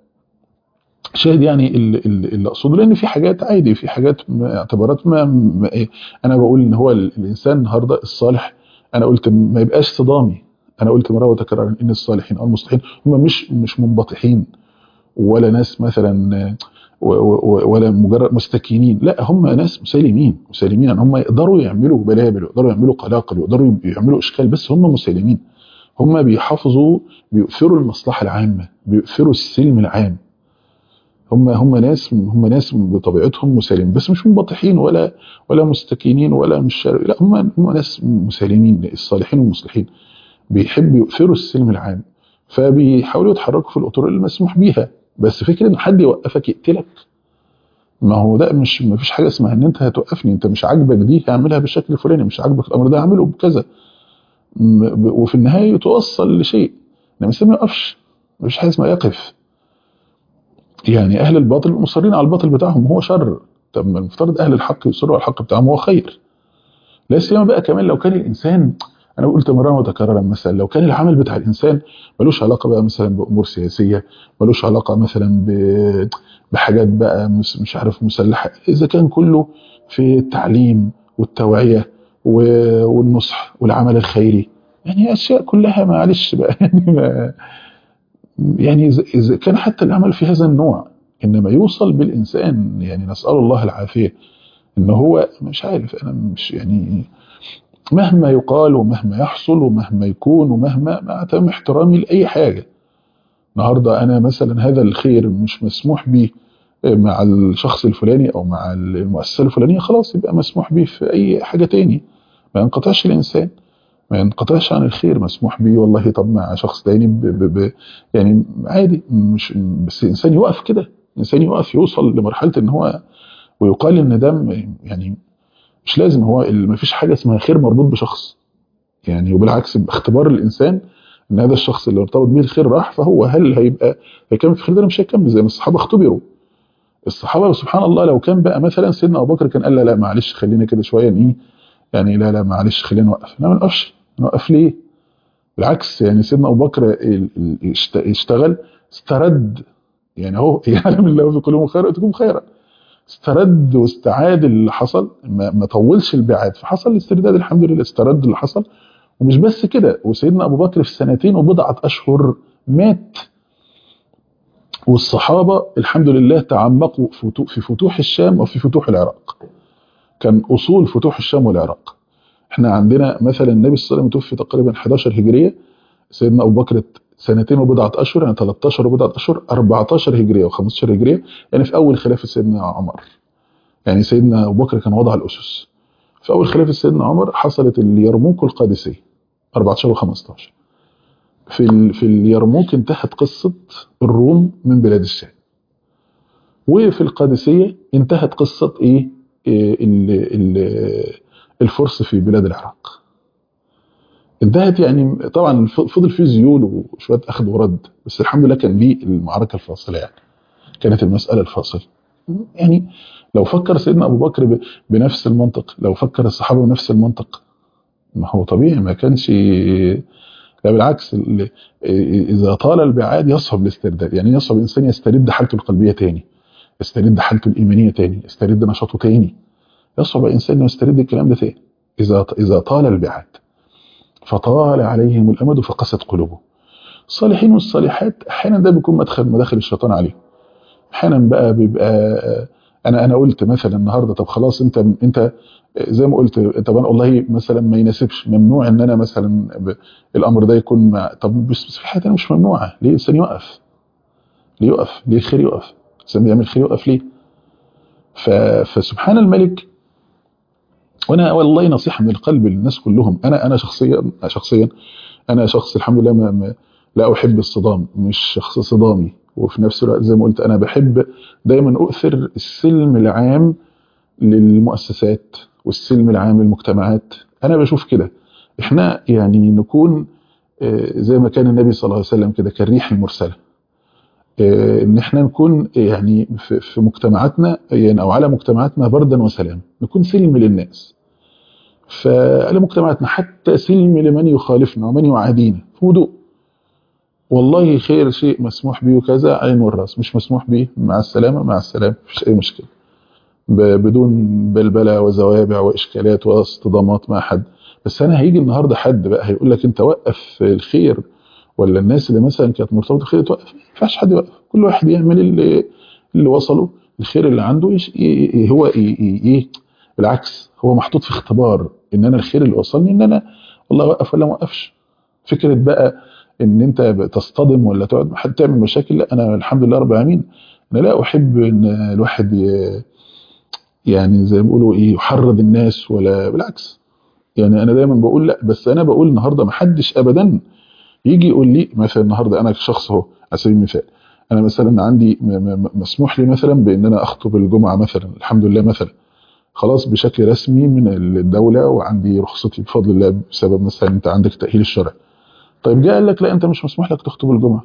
شاهد يعني ال- ال- اللي اقصده لان في حاجات عادي في حاجات ما- اعتبارات ما, ما إيه انا بقول ان هو ال- الانسان النهارده الصالح انا قلت ما يبقاش صدامي انا قلت مره وتكرر ان الصالحين او المصلحين هم مش مش منبطحين ولا ناس مثلا و- و- ولا مجرد مستكينين لا هم ناس مسالمين مسالمين يعني هم يقدروا يعملوا بلابل ويقدروا يعملوا قلاقل ويقدروا يعملوا اشكال بس هم مسالمين هم بيحافظوا بيؤثروا المصلحه العامه بيؤثروا السلم العام هم هم ناس هم ناس بطبيعتهم مسالمين بس مش منبطحين ولا ولا مستكينين ولا مش شر... لا هم هم ناس مسالمين الصالحين والمصلحين بيحبوا يؤثروا السلم العام فبيحاولوا يتحركوا في الاطر المسموح بيها بس فكره ان حد يوقفك يقتلك ما هو ده مش ما فيش حاجه اسمها ان انت هتوقفني انت مش عاجبك دي اعملها بالشكل الفلاني مش عاجبك الامر ده اعمله بكذا م- ب- وفي النهايه توصل لشيء انما الانسان ما يقفش مفيش حاجه اسمها يقف يعني اهل الباطل مصرين على الباطل بتاعهم هو شر طب ما المفترض اهل الحق يصروا على الحق بتاعهم هو خير لا سيما بقى كمان لو كان الانسان انا قلت مرارا وتكرارا مثلا لو كان العمل بتاع الانسان ملوش علاقه بقى مثلا بامور سياسيه ملوش علاقه مثلا ب- بحاجات بقى مش مش عارف مسلحه اذا كان كله في التعليم والتوعيه و- والنصح والعمل الخيري يعني اشياء كلها معلش بقى يعني ما يعني إذا- اذا كان حتى العمل في هذا النوع انما يوصل بالانسان يعني نسال الله العافيه ان هو مش عارف انا مش يعني مهما يقال ومهما يحصل ومهما يكون ومهما مع تمام احترامي لاي حاجه النهارده انا مثلا هذا الخير مش مسموح به مع الشخص الفلاني او مع المؤسسه الفلانيه خلاص يبقى مسموح به في اي حاجه تاني ما ينقطعش الانسان ما ينقطعش عن الخير مسموح به والله طب مع شخص تاني ب ب ب يعني عادي مش بس الانسان يقف كده الانسان يقف يوصل لمرحله ان هو ويقال ان ده يعني مش لازم هو ما فيش حاجه اسمها خير مربوط بشخص يعني وبالعكس اختبار الانسان ان هذا الشخص اللي ارتبط به الخير راح فهو هل هيبقى هيكمل في الخير ده مش هيكمل زي ما الصحابه اختبروا الصحابه سبحان الله لو كان بقى مثلا سيدنا ابو بكر كان قال لا لا معلش خلينا كده شويه ايه يعني لا لا معلش خلينا نوقف لا ما نوقفش نوقف ليه بالعكس يعني سيدنا ابو بكر اشتغل استرد يعني هو يعلم الله في قلوبهم خير اتكم خيرا استرد واستعاد اللي حصل ما, ما طولش البعاد فحصل الاسترداد الحمد لله استرد اللي حصل ومش بس كده وسيدنا ابو بكر في سنتين وبضعه اشهر مات والصحابه الحمد لله تعمقوا في فتوح الشام وفي فتوح العراق كان اصول فتوح الشام والعراق احنا عندنا مثلا النبي صلى الله عليه وسلم توفي تقريبا 11 هجريه سيدنا ابو بكر سنتين وبضعه اشهر يعني 13 وبضعه اشهر 14 هجريه و15 هجريه يعني في اول خلافه سيدنا عمر يعني سيدنا ابو بكر كان وضع الاسس في اول خلافه سيدنا عمر حصلت اليرموك القادسيه 14 و15 في في اليرموك انتهت قصه الروم من بلاد الشام وفي القادسيه انتهت قصه ايه, إيه ال ال الفرس في بلاد العراق انتهت يعني طبعا فضل فيه زيول وشويه اخذ ورد بس الحمد لله كان دي المعركه الفاصله يعني كانت المساله الفاصله يعني لو فكر سيدنا ابو بكر بنفس المنطق لو فكر الصحابه بنفس المنطق ما هو طبيعي ما كانش لا بالعكس اذا طال البعاد يصعب الاسترداد يعني يصعب الانسان يسترد حالته القلبيه تاني يسترد حالته الايمانيه تاني يسترد نشاطه تاني يصعب الانسان انه يسترد الكلام ده تاني اذا اذا طال البعاد فطال عليهم الامد فقست قلوبهم الصالحين والصالحات احيانا ده بيكون مدخل مداخل الشيطان عليهم احيانا بقى بيبقى انا انا قلت مثلا النهارده طب خلاص انت انت زي ما قلت طب انا والله مثلا ما يناسبش ممنوع ان انا مثلا الامر ده يكون مع طب بس في حاجه مش ممنوعه ليه الانسان يقف ليه يقف ليه الخير يقف الانسان بيعمل خير يقف ليه فسبحان الملك وانا والله نصيحه من القلب للناس كلهم انا انا شخصيا شخصيا انا شخص الحمد لله ما ما لا احب الصدام مش شخص صدامي وفي نفس الوقت زي ما قلت انا بحب دايما اؤثر السلم العام للمؤسسات والسلم العام للمجتمعات انا بشوف كده احنا يعني نكون زي ما كان النبي صلى الله عليه وسلم كده كالريح المرسله ان احنا نكون يعني في مجتمعاتنا يعني او على مجتمعاتنا بردا وسلام نكون سلم للناس فعلى مجتمعاتنا حتى سلم لمن يخالفنا ومن يعادينا في هدوء والله خير شيء مسموح به وكذا عين والراس مش مسموح به مع السلامه مع السلامه مفيش اي مشكله بدون بلبله وزوابع واشكالات واصطدامات مع حد بس انا هيجي النهارده حد بقى هيقول لك انت وقف الخير ولا الناس اللي مثلا كانت مرتبطه بالخير توقف ما ينفعش حد يوقف كل واحد يعمل اللي اللي وصله الخير اللي عنده يش هو ايه بالعكس هو محطوط في اختبار ان انا الخير اللي وصلني ان انا والله اوقف ولا ما اوقفش فكره بقى ان انت تصطدم ولا تقعد حد تعمل مشاكل لا انا الحمد لله رب العالمين انا لا احب ان الواحد يعني زي ما بيقولوا ايه يحرض الناس ولا بالعكس يعني انا دايما بقول لا بس انا بقول النهارده ما حدش ابدا يجي يقول لي مثلا النهارده انا شخص اهو على سبيل المثال انا مثلا عندي مسموح لي مثلا بان انا اخطب الجمعه مثلا الحمد لله مثلا خلاص بشكل رسمي من الدوله وعندي رخصتي بفضل الله بسبب مثلا انت عندك تاهيل الشرع طيب جاء قال لك لا انت مش مسموح لك تخطب الجمعه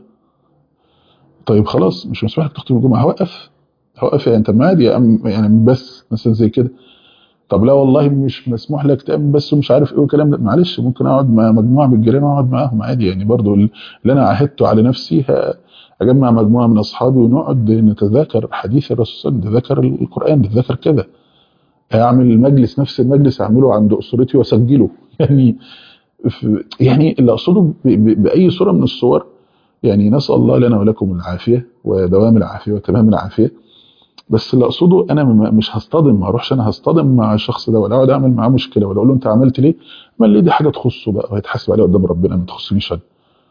طيب خلاص مش مسموح لك تخطب الجمعه هوقف هوقف يعني انت عادي يعني بس مثلا زي كده طب لا والله مش مسموح لك تعمل بس ومش عارف ايه والكلام ده معلش ممكن اقعد مع مجموعه من الجيران واقعد معاهم عادي يعني برضو اللي انا عهدته على نفسي اجمع مجموعه من اصحابي ونقعد نتذاكر حديث الرسول صلى الله عليه وسلم نتذاكر القران نتذاكر كذا اعمل المجلس نفس المجلس اعمله عند اسرتي واسجله يعني يعني اللي اقصده باي صوره من الصور يعني نسال الله لنا ولكم العافيه ودوام العافيه وتمام العافيه بس اللي اقصده انا مش هصطدم ما اروحش انا هصطدم مع الشخص ده ولا اقعد اعمل معاه مشكله ولا اقول له انت عملت ليه؟ عمل ليه دي حاجه تخصه بقى وهيتحاسب عليها قدام ربنا ما تخصنيش انا.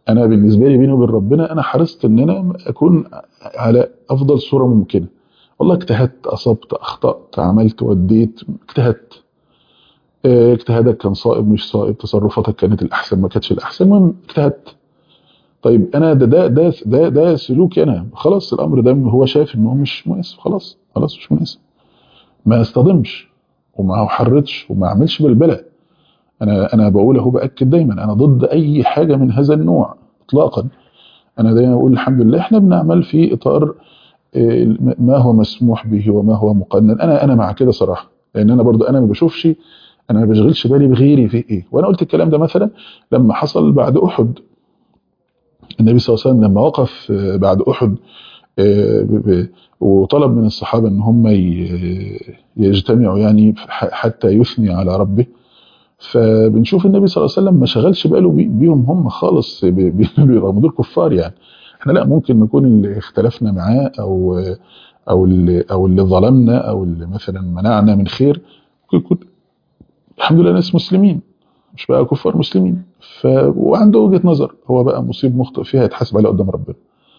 انا بالنسبه لي بيني وبين ربنا انا حرصت ان انا اكون على افضل صوره ممكنه والله اجتهدت اصبت اخطات عملت وديت اجتهدت اه، اجتهادك كان صائب مش صائب تصرفاتك كانت الاحسن ما كانتش الاحسن المهم اجتهدت طيب انا ده ده ده ده, ده سلوكي انا خلاص الامر ده هو شايف ان هو مش مناسب خلاص خلاص مش مناسب ما اصطدمش وما حرتش وما اعملش بالبلة انا انا بقول اهو باكد دايما انا ضد اي حاجه من هذا النوع اطلاقا انا دايما بقول الحمد لله احنا بنعمل في اطار آه، ما هو مسموح به وما هو مقنن انا انا مع كده صراحه لان انا برضو انا ما بشوفش انا ما بشغلش بالي بغيري في ايه وانا قلت الكلام ده مثلا لما حصل بعد احد النبي صلى الله عليه وسلم لما وقف آه، بعد احد آه، ب- ب- وطلب من الصحابه ان هم ي- يجتمعوا يعني ح- حتى يثني على ربه فبنشوف النبي صلى الله عليه وسلم ما شغلش باله بي- بيهم هم خالص ب- ب- رغم دول كفار يعني احنا لا ممكن نكون اللي اختلفنا معاه او او اللي او اللي ظلمنا او اللي مثلا منعنا من خير ممكن يكون الحمد لله ناس مسلمين مش بقى كفار مسلمين ف وعنده وجهة نظر هو بقى مصيب مخطئ فيها يتحاسب عليها قدام ربنا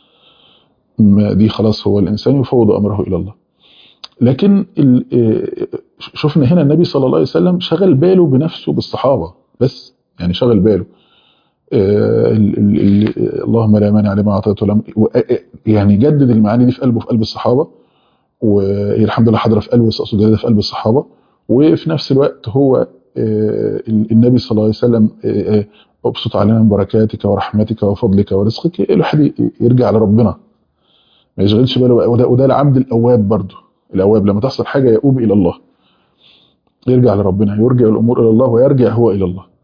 ما دي خلاص هو الانسان يفوض امره الى الله لكن ال- آه، شفنا هنا النبي صلى الله عليه وسلم شغل باله بنفسه بالصحابه بس يعني شغل باله آه، ال- ال- ال- اللهم لا مانع لما اعطيت ولم و- آه، آه، يعني جدد المعاني دي في قلبه في قلب الصحابه وهي الحمد لله حاضره في قلبه بس اقصد جديده في قلب الصحابه وفي نفس الوقت هو آه، ال- النبي صلى الله عليه وسلم آه، آه، ابسط علينا من بركاتك ورحمتك وفضلك ورزقك الواحد ي- يرجع لربنا ما يشغلش باله بقى وده, وده العبد الاواب برضه الاواب لما تحصل حاجه يؤوب الى الله يرجع لربنا يرجع الامور الى الله ويرجع هو الى الله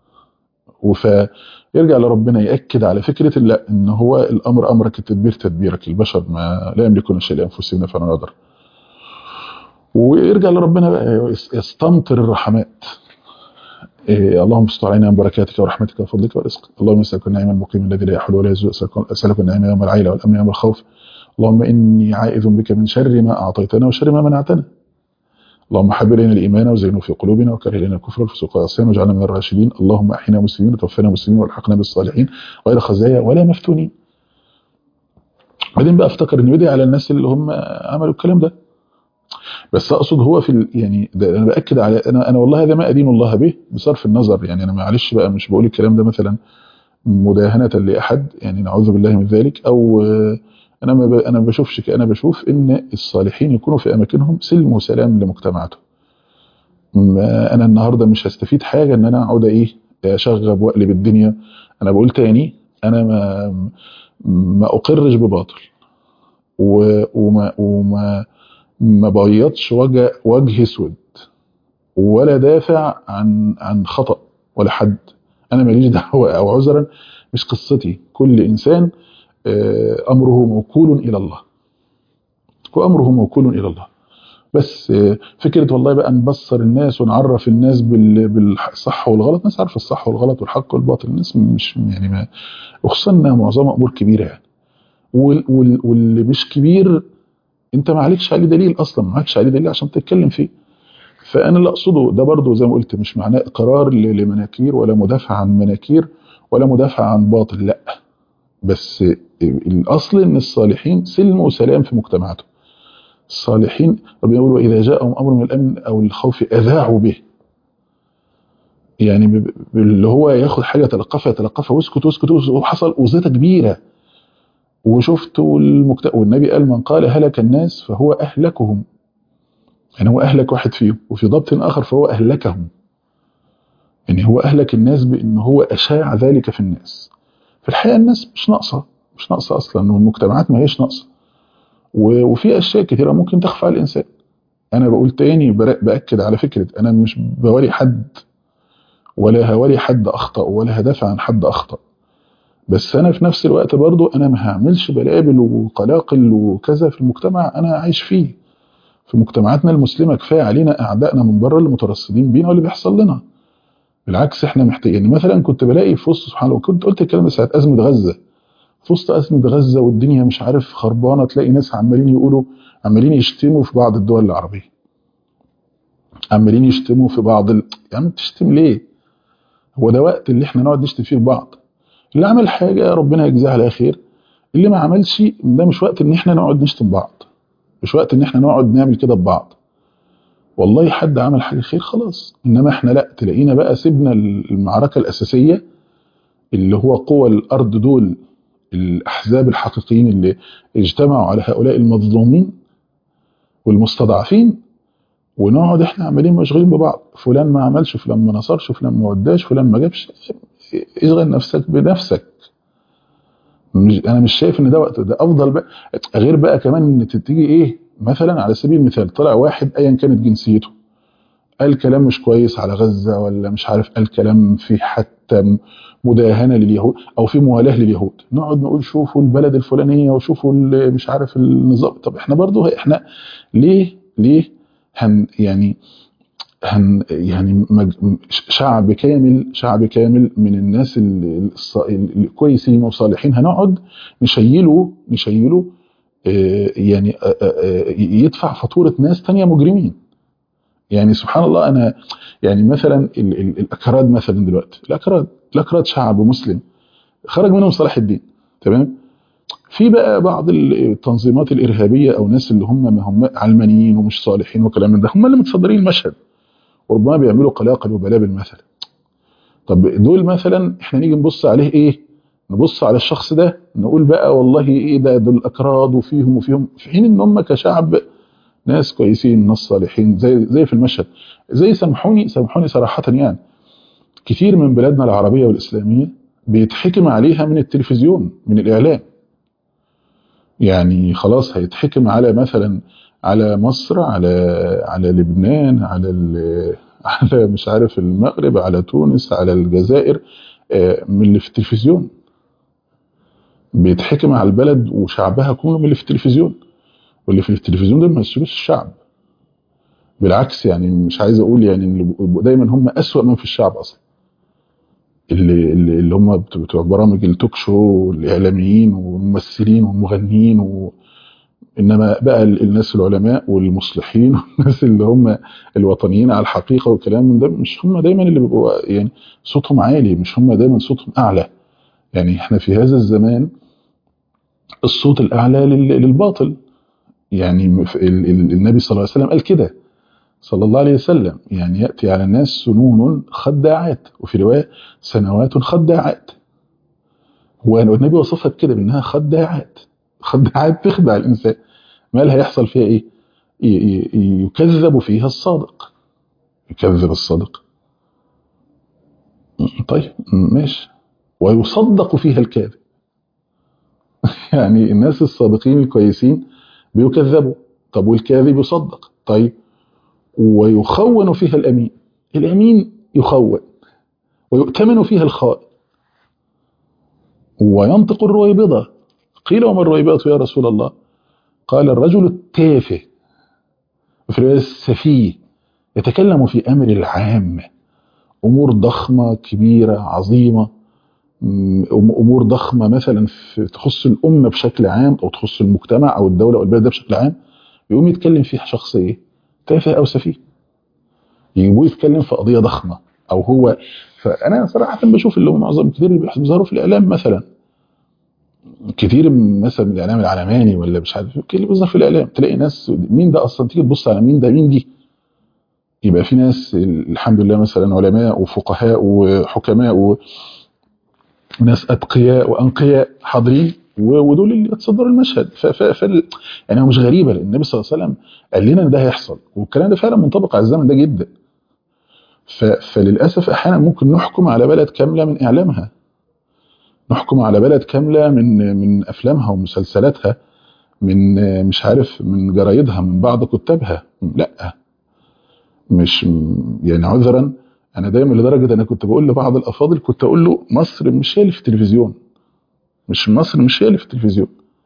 وفيرجع لربنا ياكد على فكره لا ان هو الامر امرك التدبير تدبيرك البشر ما لا يملكون شيء لانفسهم نفعا ولا ضرا ويرجع لربنا بقى يس- يستمطر الرحمات إيه اللهم استر علينا من بركاتك ورحمتك وفضلك ورزقك اللهم اسالك النعيم المقيم الذي لا يحول ولا يزول اسالك أسألك النعيم يوم العيله والامن يوم الخوف اللهم اني عائذ بك من شر ما اعطيتنا وشر ما منعتنا اللهم حبب الينا الايمان وزينه في قلوبنا وكره الينا الكفر والفسوق والعصيان واجعلنا من الراشدين اللهم احينا مسلمين وتوفنا مسلمين والحقنا بالصالحين غير خزايا ولا مفتونين بعدين بقى افتكر انه يدعي على الناس اللي هم عملوا الكلام ده بس اقصد هو في ال... يعني ده انا باكد على انا انا والله هذا ما ادين الله به بصرف النظر يعني انا معلش بقى مش بقول الكلام ده مثلا مداهنه لاحد يعني نعوذ بالله من ذلك او آه، انا ما ب... انا ما بشوفش ك- انا بشوف ان الصالحين يكونوا في اماكنهم سلم وسلام لمجتمعاتهم ما انا النهارده مش هستفيد حاجه ان انا اقعد ايه اشغب واقلب الدنيا انا بقول تاني انا ما ما اقرش بباطل و... وما وما ما بيضش وجه وجه اسود ولا دافع عن عن خطأ ولا حد انا ماليش دعوه او عذرا مش قصتي كل انسان آه، امره موكول الى الله وامره موكول الى الله بس آه، فكره والله بقى نبصر الناس ونعرف الناس بال- بالصح والغلط الناس عارفه الصح والغلط والحق والباطل الناس مش يعني ما وخصوصا انها معظمها امور كبيره يعني وال- وال- واللي مش كبير انت ما عليكش عليه دليل اصلا ما عليكش عليه دليل عشان تتكلم فيه فانا اللي اقصده ده برضو زي ما قلت مش معناه اقرار ل- لمناكير ولا مدافع عن مناكير ولا مدافع عن باطل لا بس الاصل ان الصالحين سلم وسلام في مجتمعاتهم الصالحين ربنا يقول واذا جاءهم امر من الامن او الخوف اذاعوا به يعني ب- ب- اللي هو ياخد حاجه تلقفها يتلقفها واسكت واسكت واسكت وحصل وزيطه كبيره وشفت والمكت... والنبي قال من قال هلك الناس فهو اهلكهم يعني هو اهلك واحد فيهم وفي ضبط اخر فهو اهلكهم يعني هو اهلك الناس بان هو اشاع ذلك في الناس في الحقيقه الناس مش ناقصه مش ناقصه اصلا والمجتمعات ما هيش ناقصه و- وفي اشياء كثيره ممكن تخفى على الانسان انا بقول تاني بر- باكد على فكره انا مش بوري حد ولا هوري حد اخطا ولا هدافع عن حد اخطا بس انا في نفس الوقت برضو انا ما هعملش بلابل وقلاقل وكذا في المجتمع انا عايش فيه في مجتمعاتنا المسلمه كفايه علينا اعدائنا من بره اللي مترصدين بينا واللي بيحصل لنا بالعكس احنا محتاجين يعني مثلا كنت بلاقي في وسط سبحان الله كنت قلت الكلام ده ساعه ازمه غزه في وسط ازمه غزه والدنيا مش عارف خربانه تلاقي ناس عمالين يقولوا عمالين يشتموا في بعض الدول العربيه عمالين يشتموا في بعض ال... يا عم تشتم ليه؟ هو ده وقت اللي احنا نقعد نشتم فيه في بعض اللي عمل حاجه ربنا يجزاه على خير اللي ما عملش ده مش وقت ان احنا نقعد نشتم بعض مش وقت ان احنا نقعد نعمل كده ببعض والله حد عمل حاجه خير خلاص انما احنا لا تلاقينا بقى سيبنا المعركه الاساسيه اللي هو قوى الارض دول الاحزاب الحقيقيين اللي اجتمعوا على هؤلاء المظلومين والمستضعفين ونقعد احنا عمالين مشغولين ببعض فلان ما عملش فلان ما نصرش فلان ما وداش فلان ما جابش اشغل نفسك بنفسك مش انا مش شايف ان ده وقت ده افضل بقى غير بقى كمان ان تيجي ايه مثلا على سبيل المثال طلع واحد ايا كانت جنسيته قال كلام مش كويس على غزة ولا مش عارف قال كلام في حتى مداهنة لليهود او في موالاه لليهود نقعد نقول شوفوا البلد الفلانية وشوفوا مش عارف النظام طب احنا برضو احنا ليه ليه هن يعني هن يعني مج... شعب كامل شعب كامل من الناس الكويسين وصالحين هنقعد نشيله نشيله اه يعني اه اه يدفع فاتورة ناس تانية مجرمين يعني سبحان الله انا يعني مثلا ال ال الاكراد مثلا دلوقتي الاكراد الاكراد شعب مسلم خرج منهم صلاح الدين تمام في بقى بعض التنظيمات الارهابيه او ناس اللي هم ما هم علمانيين ومش صالحين وكلام من ده هم اللي متصدرين المشهد وربما بيعملوا قلاقل وبلابل مثلا طب دول مثلا احنا نيجي نبص عليه ايه نبص على الشخص ده نقول بقى والله ايه ده دول اكراد وفيهم وفيهم في حين ان هم كشعب ناس كويسين ناس صالحين زي زي في المشهد زي سامحوني سامحوني صراحه يعني كتير من بلادنا العربيه والاسلاميه بيتحكم عليها من التلفزيون من الاعلام يعني خلاص هيتحكم على مثلا على مصر على على لبنان على على مش عارف المغرب على تونس على الجزائر من اللي في التلفزيون بيتحكم على البلد وشعبها كله من اللي في التلفزيون واللي في التلفزيون دول ما يمثلوش الشعب بالعكس يعني مش عايز اقول يعني دايما هم اسوأ من في الشعب اصلا اللي اللي هم بتوع برامج التوك شو والاعلاميين والممثلين والمغنيين و... انما بقى الناس العلماء والمصلحين والناس اللي هم الوطنيين على الحقيقه والكلام من ده مش هم دايما اللي بيبقوا يعني صوتهم عالي مش هم دايما صوتهم اعلى يعني احنا في هذا الزمان الصوت الاعلى للباطل يعني النبي صلى الله عليه وسلم قال كده صلى الله عليه وسلم يعني يأتي على الناس سنون خداعات وفي رواية سنوات خداعات والنبي وصفها بكده بأنها خداعات خداعات تخدع الإنسان ما اللي هيحصل فيها إيه يكذب فيها الصادق يكذب الصادق طيب ماشي ويصدق فيها الكاذب يعني الناس الصادقين الكويسين بيكذبوا طب والكاذب يصدق طيب ويخون فيها الأمين الأمين يخون ويؤتمن فيها الخائن وينطق الرويبضة قيل وما الرويبضة يا رسول الله قال الرجل التافه وفي الرواية السفيه يتكلم في أمر العام أمور ضخمة كبيرة عظيمة أمور ضخمة مثلا تخص الأمة بشكل عام أو تخص المجتمع أو الدولة أو البلد بشكل عام يقوم يتكلم فيها شخص إيه تافه أو سفيه يجيبوه يتكلم في قضية ضخمة أو هو فأنا صراحة بشوف اللي هو معظم كتير اللي بيظهروا في الإعلام مثلا كتير مثلا من الإعلام العلماني ولا مش عارف اللي بيظهر في الإعلام تلاقي ناس مين ده أصلا تيجي تبص على مين ده مين دي يبقى في ناس الحمد لله مثلا علماء وفقهاء وحكماء و... وناس اتقياء وانقياء حاضرين ودول اللي يتصدروا المشهد ف ف ف يعني هو مش غريبه لان النبي صلى الله عليه وسلم قال لنا ان ده هيحصل والكلام ده فعلا منطبق على الزمن ده جدا ف فللاسف احيانا ممكن نحكم على بلد كامله من اعلامها نحكم على بلد كامله من من افلامها ومسلسلاتها من مش عارف من جرايدها من بعض كتابها لا مش يعني عذرا انا دايما لدرجه انا كنت بقول لبعض الافاضل كنت اقول له مصر مش هي اللي في التلفزيون مش مصر مش هي اللي في التلفزيون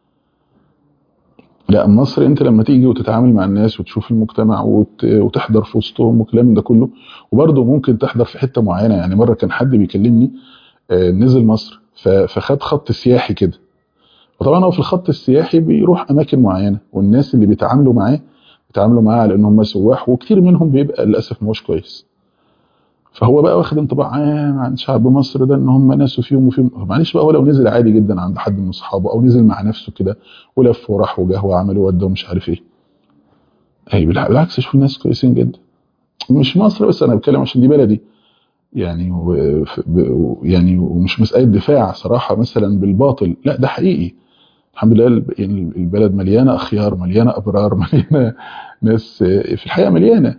لا مصر انت لما تيجي وتتعامل مع الناس وتشوف المجتمع وت... وتحضر في وسطهم والكلام ده كله وبرضه ممكن تحضر في حته معينه يعني مره كان حد بيكلمني آه نزل مصر ف... فخد خط سياحي كده وطبعا هو في الخط السياحي بيروح اماكن معينه والناس اللي بيتعاملوا معاه بيتعاملوا معاه على ان هم سواح وكتير منهم بيبقى للاسف مش كويس فهو بقى واخد انطباع عام عن شعب مصر ده ان هم ناس وفيهم وفيهم معلش بقى هو لو نزل عادي جدا عند حد من اصحابه او نزل مع نفسه كده ولف وراح وجه وعمل وودى ومش عارف ايه اي بالعكس شوف الناس كويسين جدا مش مصر بس انا بتكلم عشان دي بلدي يعني و... يعني ومش مساله دفاع صراحه مثلا بالباطل لا ده حقيقي الحمد لله البلد مليانه اخيار مليانه ابرار مليانه ناس في الحقيقه مليانه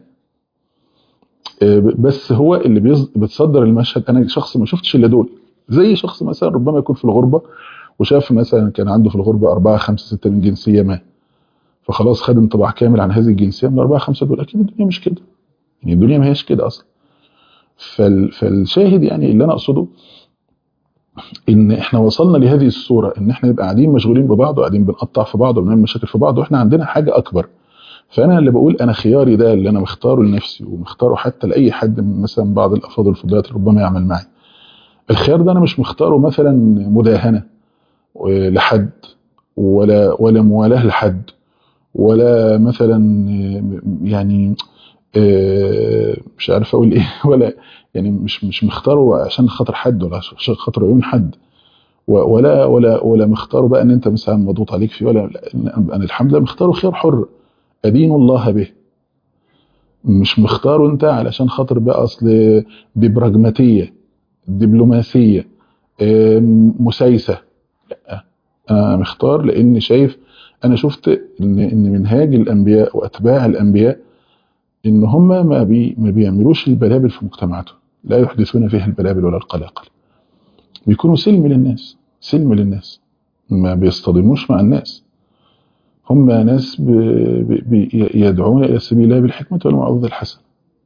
بس هو اللي بتصدر المشهد انا شخص ما شفتش الا دول زي شخص مثلا ربما يكون في الغربه وشاف مثلا كان عنده في الغربه أربعة خمسة ستة من جنسيه ما فخلاص خد انطباع كامل عن هذه الجنسيه من الأربعة خمسة دول اكيد الدنيا مش كده يعني الدنيا ما هيش كده اصلا فال فالشاهد يعني اللي انا اقصده ان احنا وصلنا لهذه الصوره ان احنا نبقى قاعدين مشغولين ببعض وقاعدين بنقطع في بعض وبنعمل مشاكل في بعض واحنا عندنا حاجه اكبر فانا اللي بقول انا خياري ده اللي انا مختاره لنفسي ومختاره حتى لاي حد من مثلا بعض الافاضل الفضلات ربما يعمل معي الخيار ده انا مش مختاره مثلا مداهنه لحد ولا ولا موالاه لحد ولا مثلا يعني مش عارف اقول ايه ولا يعني مش مش مختاره عشان خاطر حد ولا عشان خاطر عيون حد ولا ولا ولا مختاره بقى ان انت مثلا مضغوط عليك فيه ولا انا الحمد لله مختاره خيار حر ادين الله به مش مختاره انت علشان خاطر بقى اصل ببراجماتيه دبلوماسيه مسايسه لا انا مختار لاني شايف انا شفت ان ان منهاج الانبياء واتباع الانبياء ان هم ما بي ما بيعملوش البلابل في مجتمعاتهم لا يحدثون فيها البلابل ولا القلاقل بيكونوا سلم للناس سلم للناس ما بيصطدموش مع الناس هم ناس بي بي يدعون الى سبيل الله بالحكمه والموعظه الحسنه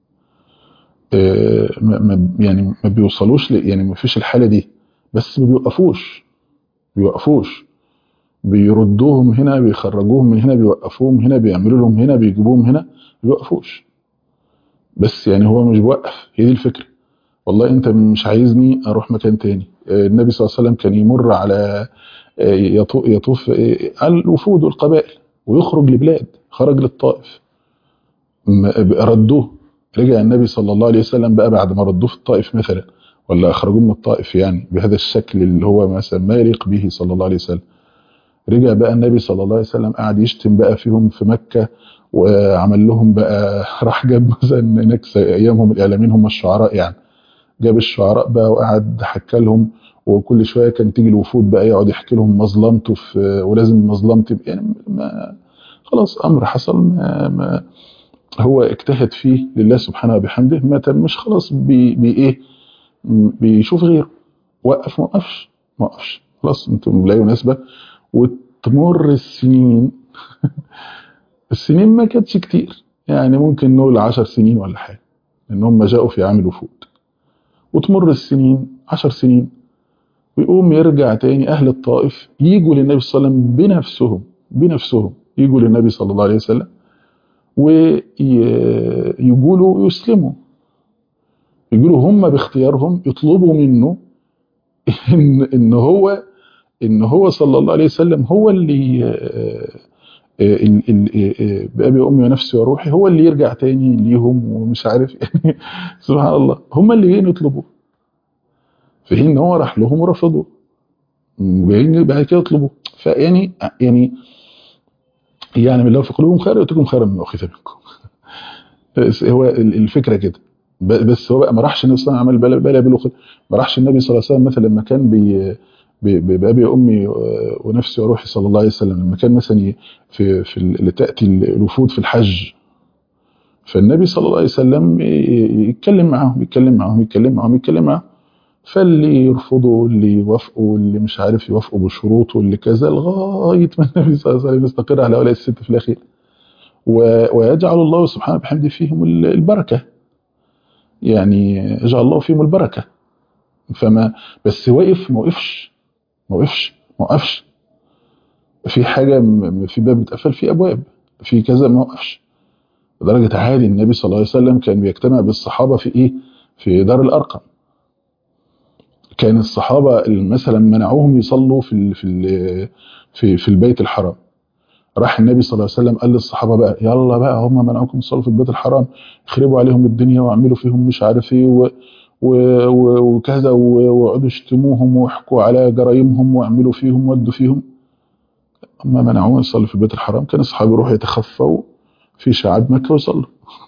ما يعني ما بيوصلوش يعني ما فيش الحاله دي بس ما بيوقفوش بيوقفوش بيردوهم هنا بيخرجوهم من هنا بيوقفوهم هنا بيعملوا لهم هنا بيجيبوهم هنا ما بيوقفوش بس يعني هو مش بيوقف هي دي الفكره والله انت مش عايزني اروح مكان تاني النبي صلى الله عليه وسلم كان يمر على يطوف على الوفود والقبائل ويخرج لبلاد خرج للطائف ردوه رجع النبي صلى الله عليه وسلم بقى بعد ما ردوه في الطائف مثلا ولا اخرجوه من الطائف يعني بهذا الشكل اللي هو مثلا ما يليق به صلى الله عليه وسلم رجع بقى النبي صلى الله عليه وسلم قعد يشتم بقى فيهم في مكة وعمل لهم بقى راح جاب مثلا هناك ايامهم الاعلاميين هم الشعراء يعني جاب الشعراء بقى وقعد حكى لهم وكل شويه كان تيجي الوفود بقى يقعد يحكي لهم مظلمته في ولازم مظلمتي يعني ما خلاص امر حصل ما, ما هو اجتهد فيه لله سبحانه وبحمده ما تمش خلاص بي, بي ايه بيشوف غيره وقف ما وقفش ما وقفش خلاص انتم لا يناسبه وتمر السنين السنين ما كانتش كتير يعني ممكن نقول 10 سنين ولا حاجه ان هم جاءوا في عام الوفود وتمر السنين 10 سنين ويقوم يرجع تاني اهل الطائف يجوا للنبي صلى الله عليه وسلم بنفسهم بنفسهم يجوا للنبي صلى الله عليه وسلم ويقولوا يسلموا يقولوا هم باختيارهم يطلبوا منه ان ان هو ان هو صلى الله عليه وسلم هو اللي بأبي وأمي ونفسي وروحي هو اللي يرجع تاني ليهم ومش عارف يعني سبحان الله هم اللي جايين يطلبوا في حين ان هو راح لهم ورفضوا وجايين بعد كده يطلبوا فيعني يعني يعني من الله في قلوبهم خير يؤتكم خيرا مما اخذ منكم هو الفكره كده بس هو بقى ما راحش النبي صلى الله عليه وسلم عمل بلا بلا ما راحش النبي صلى الله عليه وسلم مثلا لما كان بي بأبي وأمي ونفسي وروحي صلى الله عليه وسلم لما كان مثلا في في اللي تأتي الوفود في الحج فالنبي صلى الله عليه وسلم يتكلم معاهم يتكلم معاهم يتكلم معاهم يتكلم معاهم فاللي يرفضوا اللي يوافقوا اللي مش عارف يوافقوا بشروط واللي كذا لغايه ما النبي صلى الله عليه وسلم يستقر على هؤلاء الست في الاخير ويجعل الله سبحانه بحمده فيهم البركه يعني يجعل الله فيهم البركه فما بس وقف ما وقفش ما وقفش ما وقفش في حاجه في باب اتقفل في ابواب في كذا ما وقفش لدرجه عادي النبي صلى الله عليه وسلم كان بيجتمع بالصحابه في ايه في دار الارقم كان الصحابه مثلا منعوهم يصلوا في ال في ال في في البيت الحرام راح النبي صلى الله عليه وسلم قال للصحابه بقى يلا بقى هم منعوكم الصلاه في البيت الحرام خربوا عليهم الدنيا واعملوا فيهم مش عارف ايه و- و- و- وكذا و- وقعدوا يشتموهم واحكوا على جرايمهم واعملوا فيهم ودوا فيهم هم منعوهم يصلوا في البيت الحرام كان الصحابه يروحوا يتخفوا في شعاب مكه ويصلوا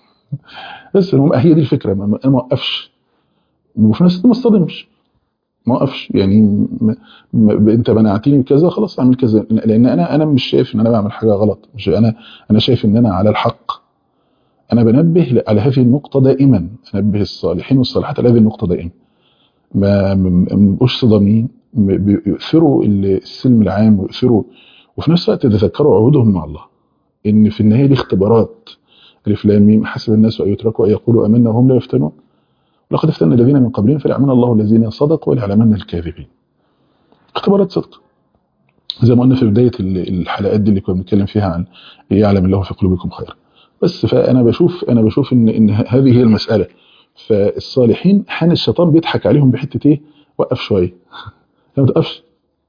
بس المهم هي دي الفكره ما ما- ما وقفش وفي نفس الوقت ما اصطدمش ما وقفش يعني م... م... انت منعتني بكذا خلاص اعمل كذا لان انا انا مش شايف ان انا بعمل حاجه غلط مش انا انا شايف ان انا على الحق انا بنبه على هذه النقطه دائما انبه الصالحين والصالحات على هذه النقطه دائما ما ما بيبقوش صدامين م- بيؤثروا السلم العام ويؤثروا وفي نفس الوقت يتذكروا عهودهم مع الله ان في النهايه دي اختبارات الف لام ميم حسب الناس ان يتركوا ان يقولوا امنا وهم لا يفتنون لقد افتنا الذين من قبلهم فليعلمن الله الذين صدقوا وليعلمن الكاذبين اختبارات صدق زي ما قلنا في بدايه ال- الحلقات دي اللي كنا بنتكلم فيها عن يعلم الله في قلوبكم خير بس فانا بشوف انا بشوف ان ان هذه هي المساله فالصالحين حان الشيطان بيضحك عليهم بحته ايه وقف شويه لا ما توقفش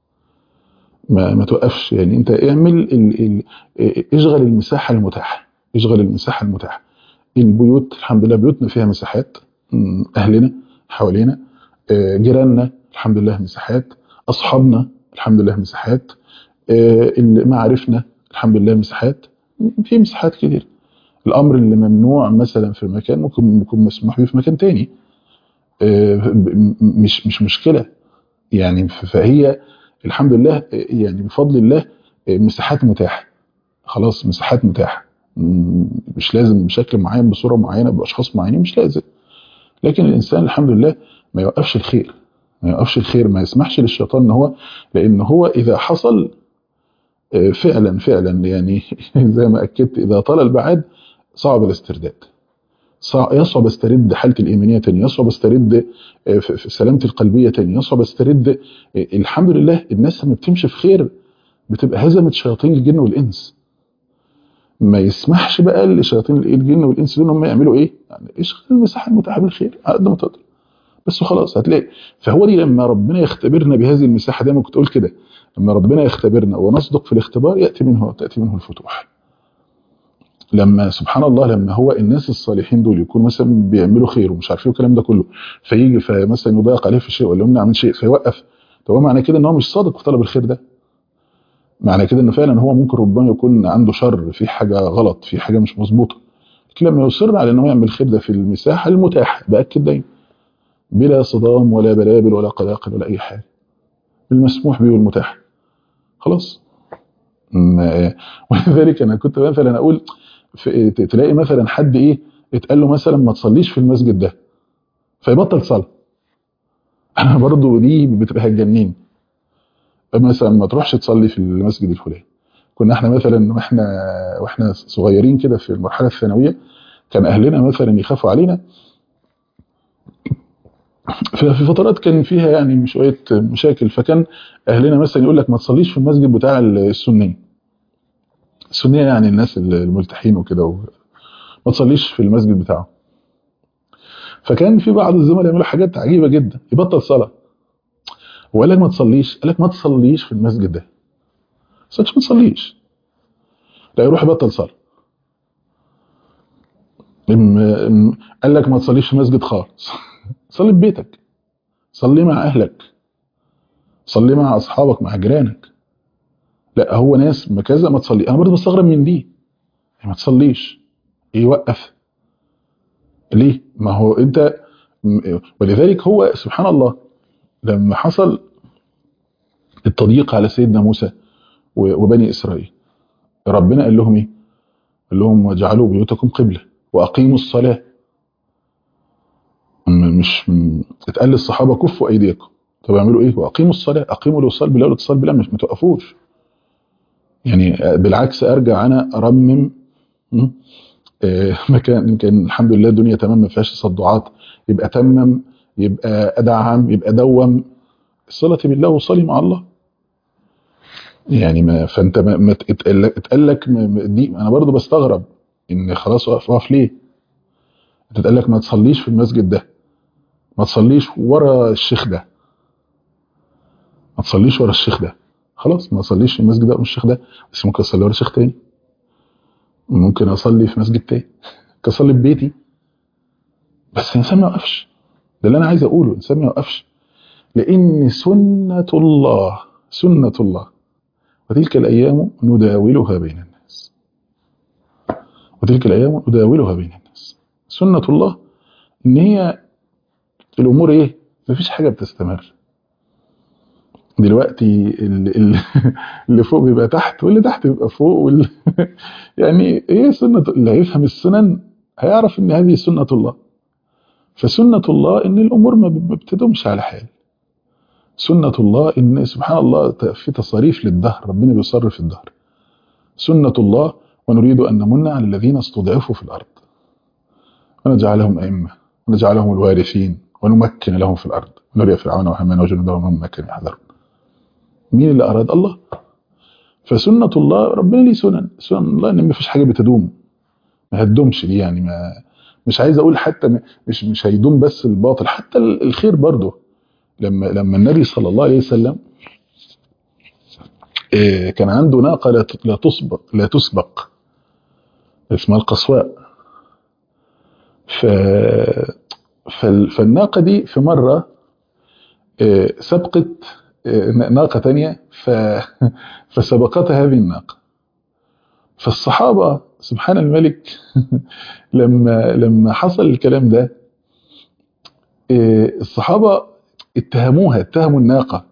ما, ما توقفش يعني انت اعمل ال ال اشغل المساحه المتاحه اشغل المساحه المتاحه البيوت الحمد لله بيوتنا فيها مساحات م، اهلنا حوالينا آه، جيراننا الحمد لله مساحات اصحابنا الحمد لله مساحات آه، اللي معارفنا الحمد لله مساحات في مساحات كتير الامر اللي ممنوع مثلا في مكان ممكن يكون مسموح به في مكان تاني آه، ب- مش مش مشكله يعني ف- فهي الحمد لله آه، يعني بفضل الله آه، مساحات متاحه خلاص مساحات متاحه م، مش لازم بشكل معين بصوره معينه باشخاص معينين مش لازم لكن الانسان الحمد لله ما يوقفش الخير ما يوقفش الخير ما يسمحش للشيطان ان هو لان هو اذا حصل آه، فعلا فعلا يعني زي ما اكدت اذا طال البعاد صعب الاسترداد صع- يصعب استرد حالتي الايمانيه تاني يصعب استرد آه، في في سلامتي القلبيه تاني يصعب استرد آه، الحمد لله الناس لما بتمشي في خير بتبقى هزمت شياطين الجن والانس ما يسمحش بقى لشياطين الجن والانس دول ان هم يعملوا ايه؟ يعني اشغل المساحه المتاحه بالخير على قد ما تقدر بس خلاص هتلاقي فهو دي لما ربنا يختبرنا بهذه المساحه دايما كنت اقول كده لما ربنا يختبرنا ونصدق في الاختبار ياتي منه تاتي منه الفتوح لما سبحان الله لما هو الناس الصالحين دول يكون مثلا بيعملوا خير ومش عارفين الكلام ده كله فيجي فمثلا يضايق عليه في شيء ولا يمنع من شيء فيوقف طب هو معنى كده ان هو مش صادق في طلب الخير ده معنى كده انه فعلا هو ممكن ربما يكون عنده شر في حاجه غلط في حاجه مش مظبوطه لكن لما يصر على انه يعمل الخير ده في المساحه المتاحه باكد دايما بلا صدام ولا بلابل ولا قلاقل ولا اي حاجه بالمسموح به والمتاح خلاص م- ولذلك انا كنت مثلا اقول في ت- تلاقي مثلا حد ايه اتقال له مثلا ما تصليش في المسجد ده فيبطل صلاه انا برضو دي بتبقى هتجنني مثلا ما تروحش تصلي في المسجد الفلاني كنا احنا مثلا واحنا واحنا صغيرين كده في المرحله الثانويه كان اهلنا مثلا يخافوا علينا في في فترات كان فيها يعني شويه مشاكل فكان اهلنا مثلا يقول لك ما تصليش في المسجد بتاع السنيه السنيه يعني الناس الملتحين وكده و- ما تصليش في المسجد بتاعه فكان في بعض الزملاء يعملوا حاجات عجيبه جدا يبطل صلاه هو قال لك ما تصليش قال لك ما تصليش في المسجد ده بس أنت ما تصليش لا يروح يبطل صلاه ام- ام- قال لك ما تصليش في مسجد خالص صلي في بيتك صلي مع اهلك صلي مع اصحابك مع جيرانك لا هو ناس ما كذا ما تصلي انا برضه بستغرب من دي ما تصليش يوقف ليه ما هو انت م- ولذلك هو سبحان الله لما حصل التضييق على سيدنا موسى و- وبني اسرائيل ربنا قال لهم ايه قال لهم واجعلوا بيوتكم قبله واقيموا الصلاه م- مش م- اتقال للصحابه كفوا ايديكم طب اعملوا ايه واقيموا الصلاه اقيموا الاتصال بالله والاتصال بالله مش ما توقفوش يعني آه، بالعكس ارجع انا ارمم م? آه، مكان كان الحمد لله الدنيا تمام ما فيهاش تصدعات يبقى تمم يبقى ادعم يبقى دوم الصلاه بالله وصلي مع الله يعني ما فانت ما, ما اتقال لك- اتقال لك ما- ما- دي انا برضو بستغرب ان خلاص واقف واقف ليه اتقال لك ما تصليش في المسجد ده ما تصليش ورا الشيخ ده ما تصليش ورا الشيخ ده خلاص ما اصليش في المسجد ده والشيخ ده بس ممكن اصلي ورا شيخ تاني ممكن اصلي في مسجد تاني ممكن اصلي في بيتي بس الانسان ما يوقفش ده اللي انا عايز اقوله الانسان ما يوقفش لان سنه الله سنه الله وتلك الايام نداولها بين الناس وتلك الايام نداولها بين الناس سنه الله ان هي الامور ايه مفيش حاجه بتستمر دلوقتي اللي, اللي فوق بيبقى تحت واللي تحت بيبقى فوق واللي يعني ايه سنه اللي هيفهم السنن هيعرف ان هذه سنه الله فسنه الله ان الامور ما بتدومش على حال سنه الله ان سبحان الله في تصاريف للدهر ربنا بيصرف الدهر سنه الله ونريد ان نمن على الذين استضعفوا في الارض ونجعلهم ائمه ونجعلهم الوارثين ونمكن لهم في الارض نري فرعون وهامان وجنودهم هم ما كانوا يحذرون مين اللي اراد الله فسنه الله ربنا ليه سنن سنن الله ان ما فيش حاجه بتدوم ما هتدومش دي يعني ما مش عايز اقول حتى مش مش هيدوم بس الباطل حتى الخير برضه لما لما النبي صلى الله عليه وسلم كان عنده ناقه لا تسبق لا تسبق اسمها القصواء ف فالناقه دي في مره سبقت ناقه تانية ف فسبقتها هذه الناقه فالصحابه سبحان الملك لما لما حصل الكلام ده الصحابه اتهموها اتهموا الناقه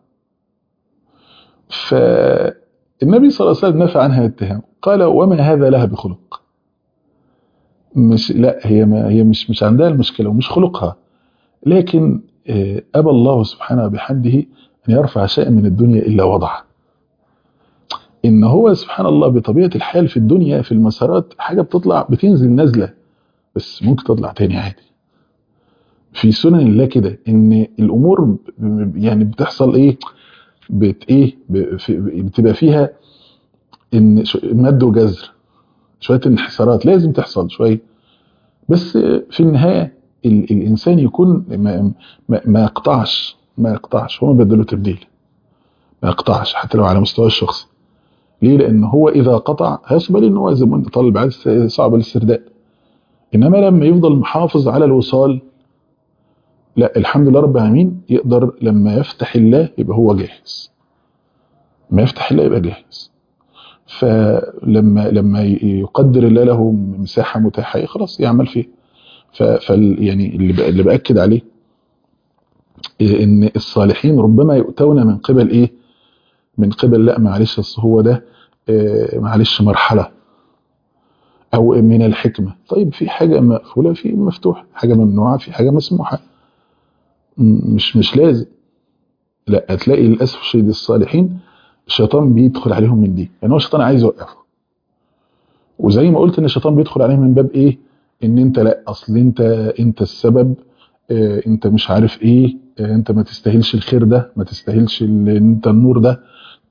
فالنبي صلى الله عليه وسلم نفى عنها الاتهام قال وما هذا لها بخلق مش لا هي ما هي مش مش عندها المشكله ومش خلقها لكن ابى الله سبحانه بحمده ان يرفع شيئا من الدنيا الا وضعه ان هو سبحان الله بطبيعه الحال في الدنيا في المسارات حاجه بتطلع بتنزل نازله بس ممكن تطلع تاني عادي في سنن الله كده ان الامور يعني بتحصل ايه بت ايه بتبقى فيها ان مد وجزر شويه انحسارات لازم تحصل شويه بس في النهايه الانسان يكون ما, ما, ما يقطعش ما يقطعش هو بدله تبديل ما يقطعش حتى لو على مستوى الشخص ليه لان هو اذا قطع هيصبر ان هو زي ما قلنا طالب عايز صعب الاسترداد انما لما يفضل محافظ على الوصال لا الحمد لله رب العالمين يقدر لما يفتح الله يبقى هو جاهز ما يفتح الله يبقى جاهز فلما لما يقدر الله له مساحه متاحه خلاص يعمل فيها ف يعني اللي اللي باكد عليه ان الصالحين ربما يؤتون من قبل ايه من قبل لا معلش اصل هو ده معلش مرحله او من الحكمه طيب في حاجه مقفوله في مفتوحه حاجه ممنوعه في حاجه مسموحه مش مش لازم لا هتلاقي للاسف الشديد الصالحين الشيطان بيدخل عليهم من دي يعني هو الشيطان عايز يوقفه وزي ما قلت ان الشيطان بيدخل عليهم من باب ايه ان انت لا اصل انت انت السبب اه انت مش عارف ايه اه انت ما تستاهلش الخير ده ما تستاهلش انت النور ده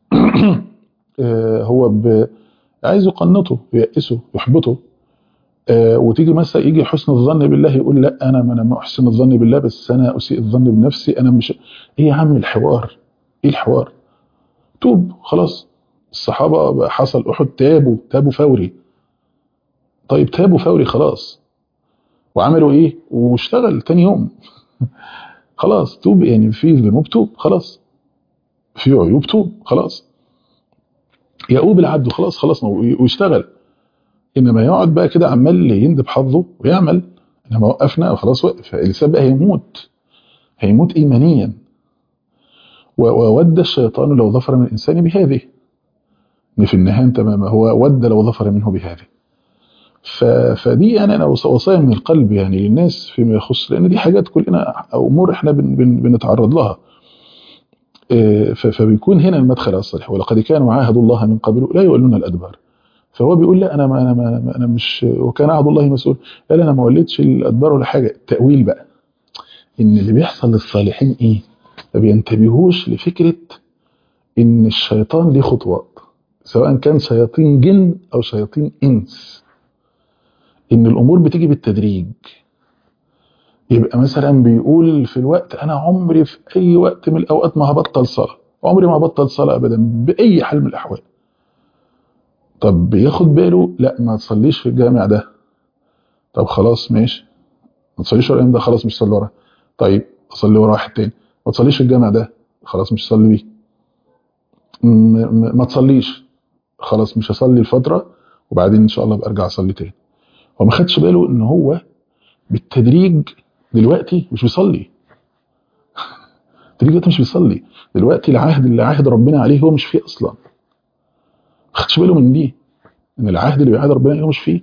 اه هو عايز يقنطه ييأسه يحبطه وتيجي مثلا يجي حسن الظن بالله يقول لا انا انا ما احسن الظن بالله بس انا اسيء الظن بنفسي انا مش ايه يا عم الحوار ايه الحوار توب خلاص الصحابه حصل احد تابوا تابوا فوري طيب تابوا فوري خلاص وعملوا ايه واشتغل تاني يوم خلاص توب يعني في ذنوب توب خلاص في عيوب توب خلاص يؤوب العبد خلاص خلاص ويشتغل انما يقعد بقى كده عمال يندب حظه ويعمل انما وقفنا وخلاص وقف الانسان بقى هيموت هيموت ايمانيا وود الشيطان لو ظفر من الانسان بهذه ان في النهايه انت ما هو ود لو ظفر منه بهذه فدي يعني انا وصايا من القلب يعني للناس فيما يخص لان دي حاجات كلنا امور احنا بن بن بنتعرض لها فبيكون هنا المدخل الصالح ولقد كانوا عاهدوا الله من قبل لا يولون الادبار فهو بيقول لا انا ما انا ما انا مش وكان عهد الله مسؤول لا لا انا ما وليتش الادبار ولا حاجه التاويل بقى ان اللي بيحصل للصالحين ايه ما بينتبهوش لفكره ان الشيطان ليه خطوات سواء كان شياطين جن او شياطين انس ان الامور بتيجي بالتدريج يبقى مثلا بيقول في الوقت انا عمري في اي وقت من الاوقات ما هبطل صلاه عمري ما بطل صلاه ابدا باي حال من الاحوال طب ياخد باله لا ما تصليش في الجامع ده طب خلاص ماشي ما تصليش ورا ده خلاص مش صلي ورا طيب اصلي ورا واحد تاني ما تصليش في الجامع ده خلاص مش صلي بيه ما تصليش خلاص مش هصلي الفتره وبعدين ان شاء الله ابقى ارجع اصلي تاني هو ما خدش باله ان هو بالتدريج دلوقتي مش بيصلي دلوقتي مش بيصلي دلوقتي العهد اللي عاهد ربنا عليه هو مش فيه اصلا ما خدش باله من دي ان العهد اللي بيعاهد ربنا عليه هو مش فيه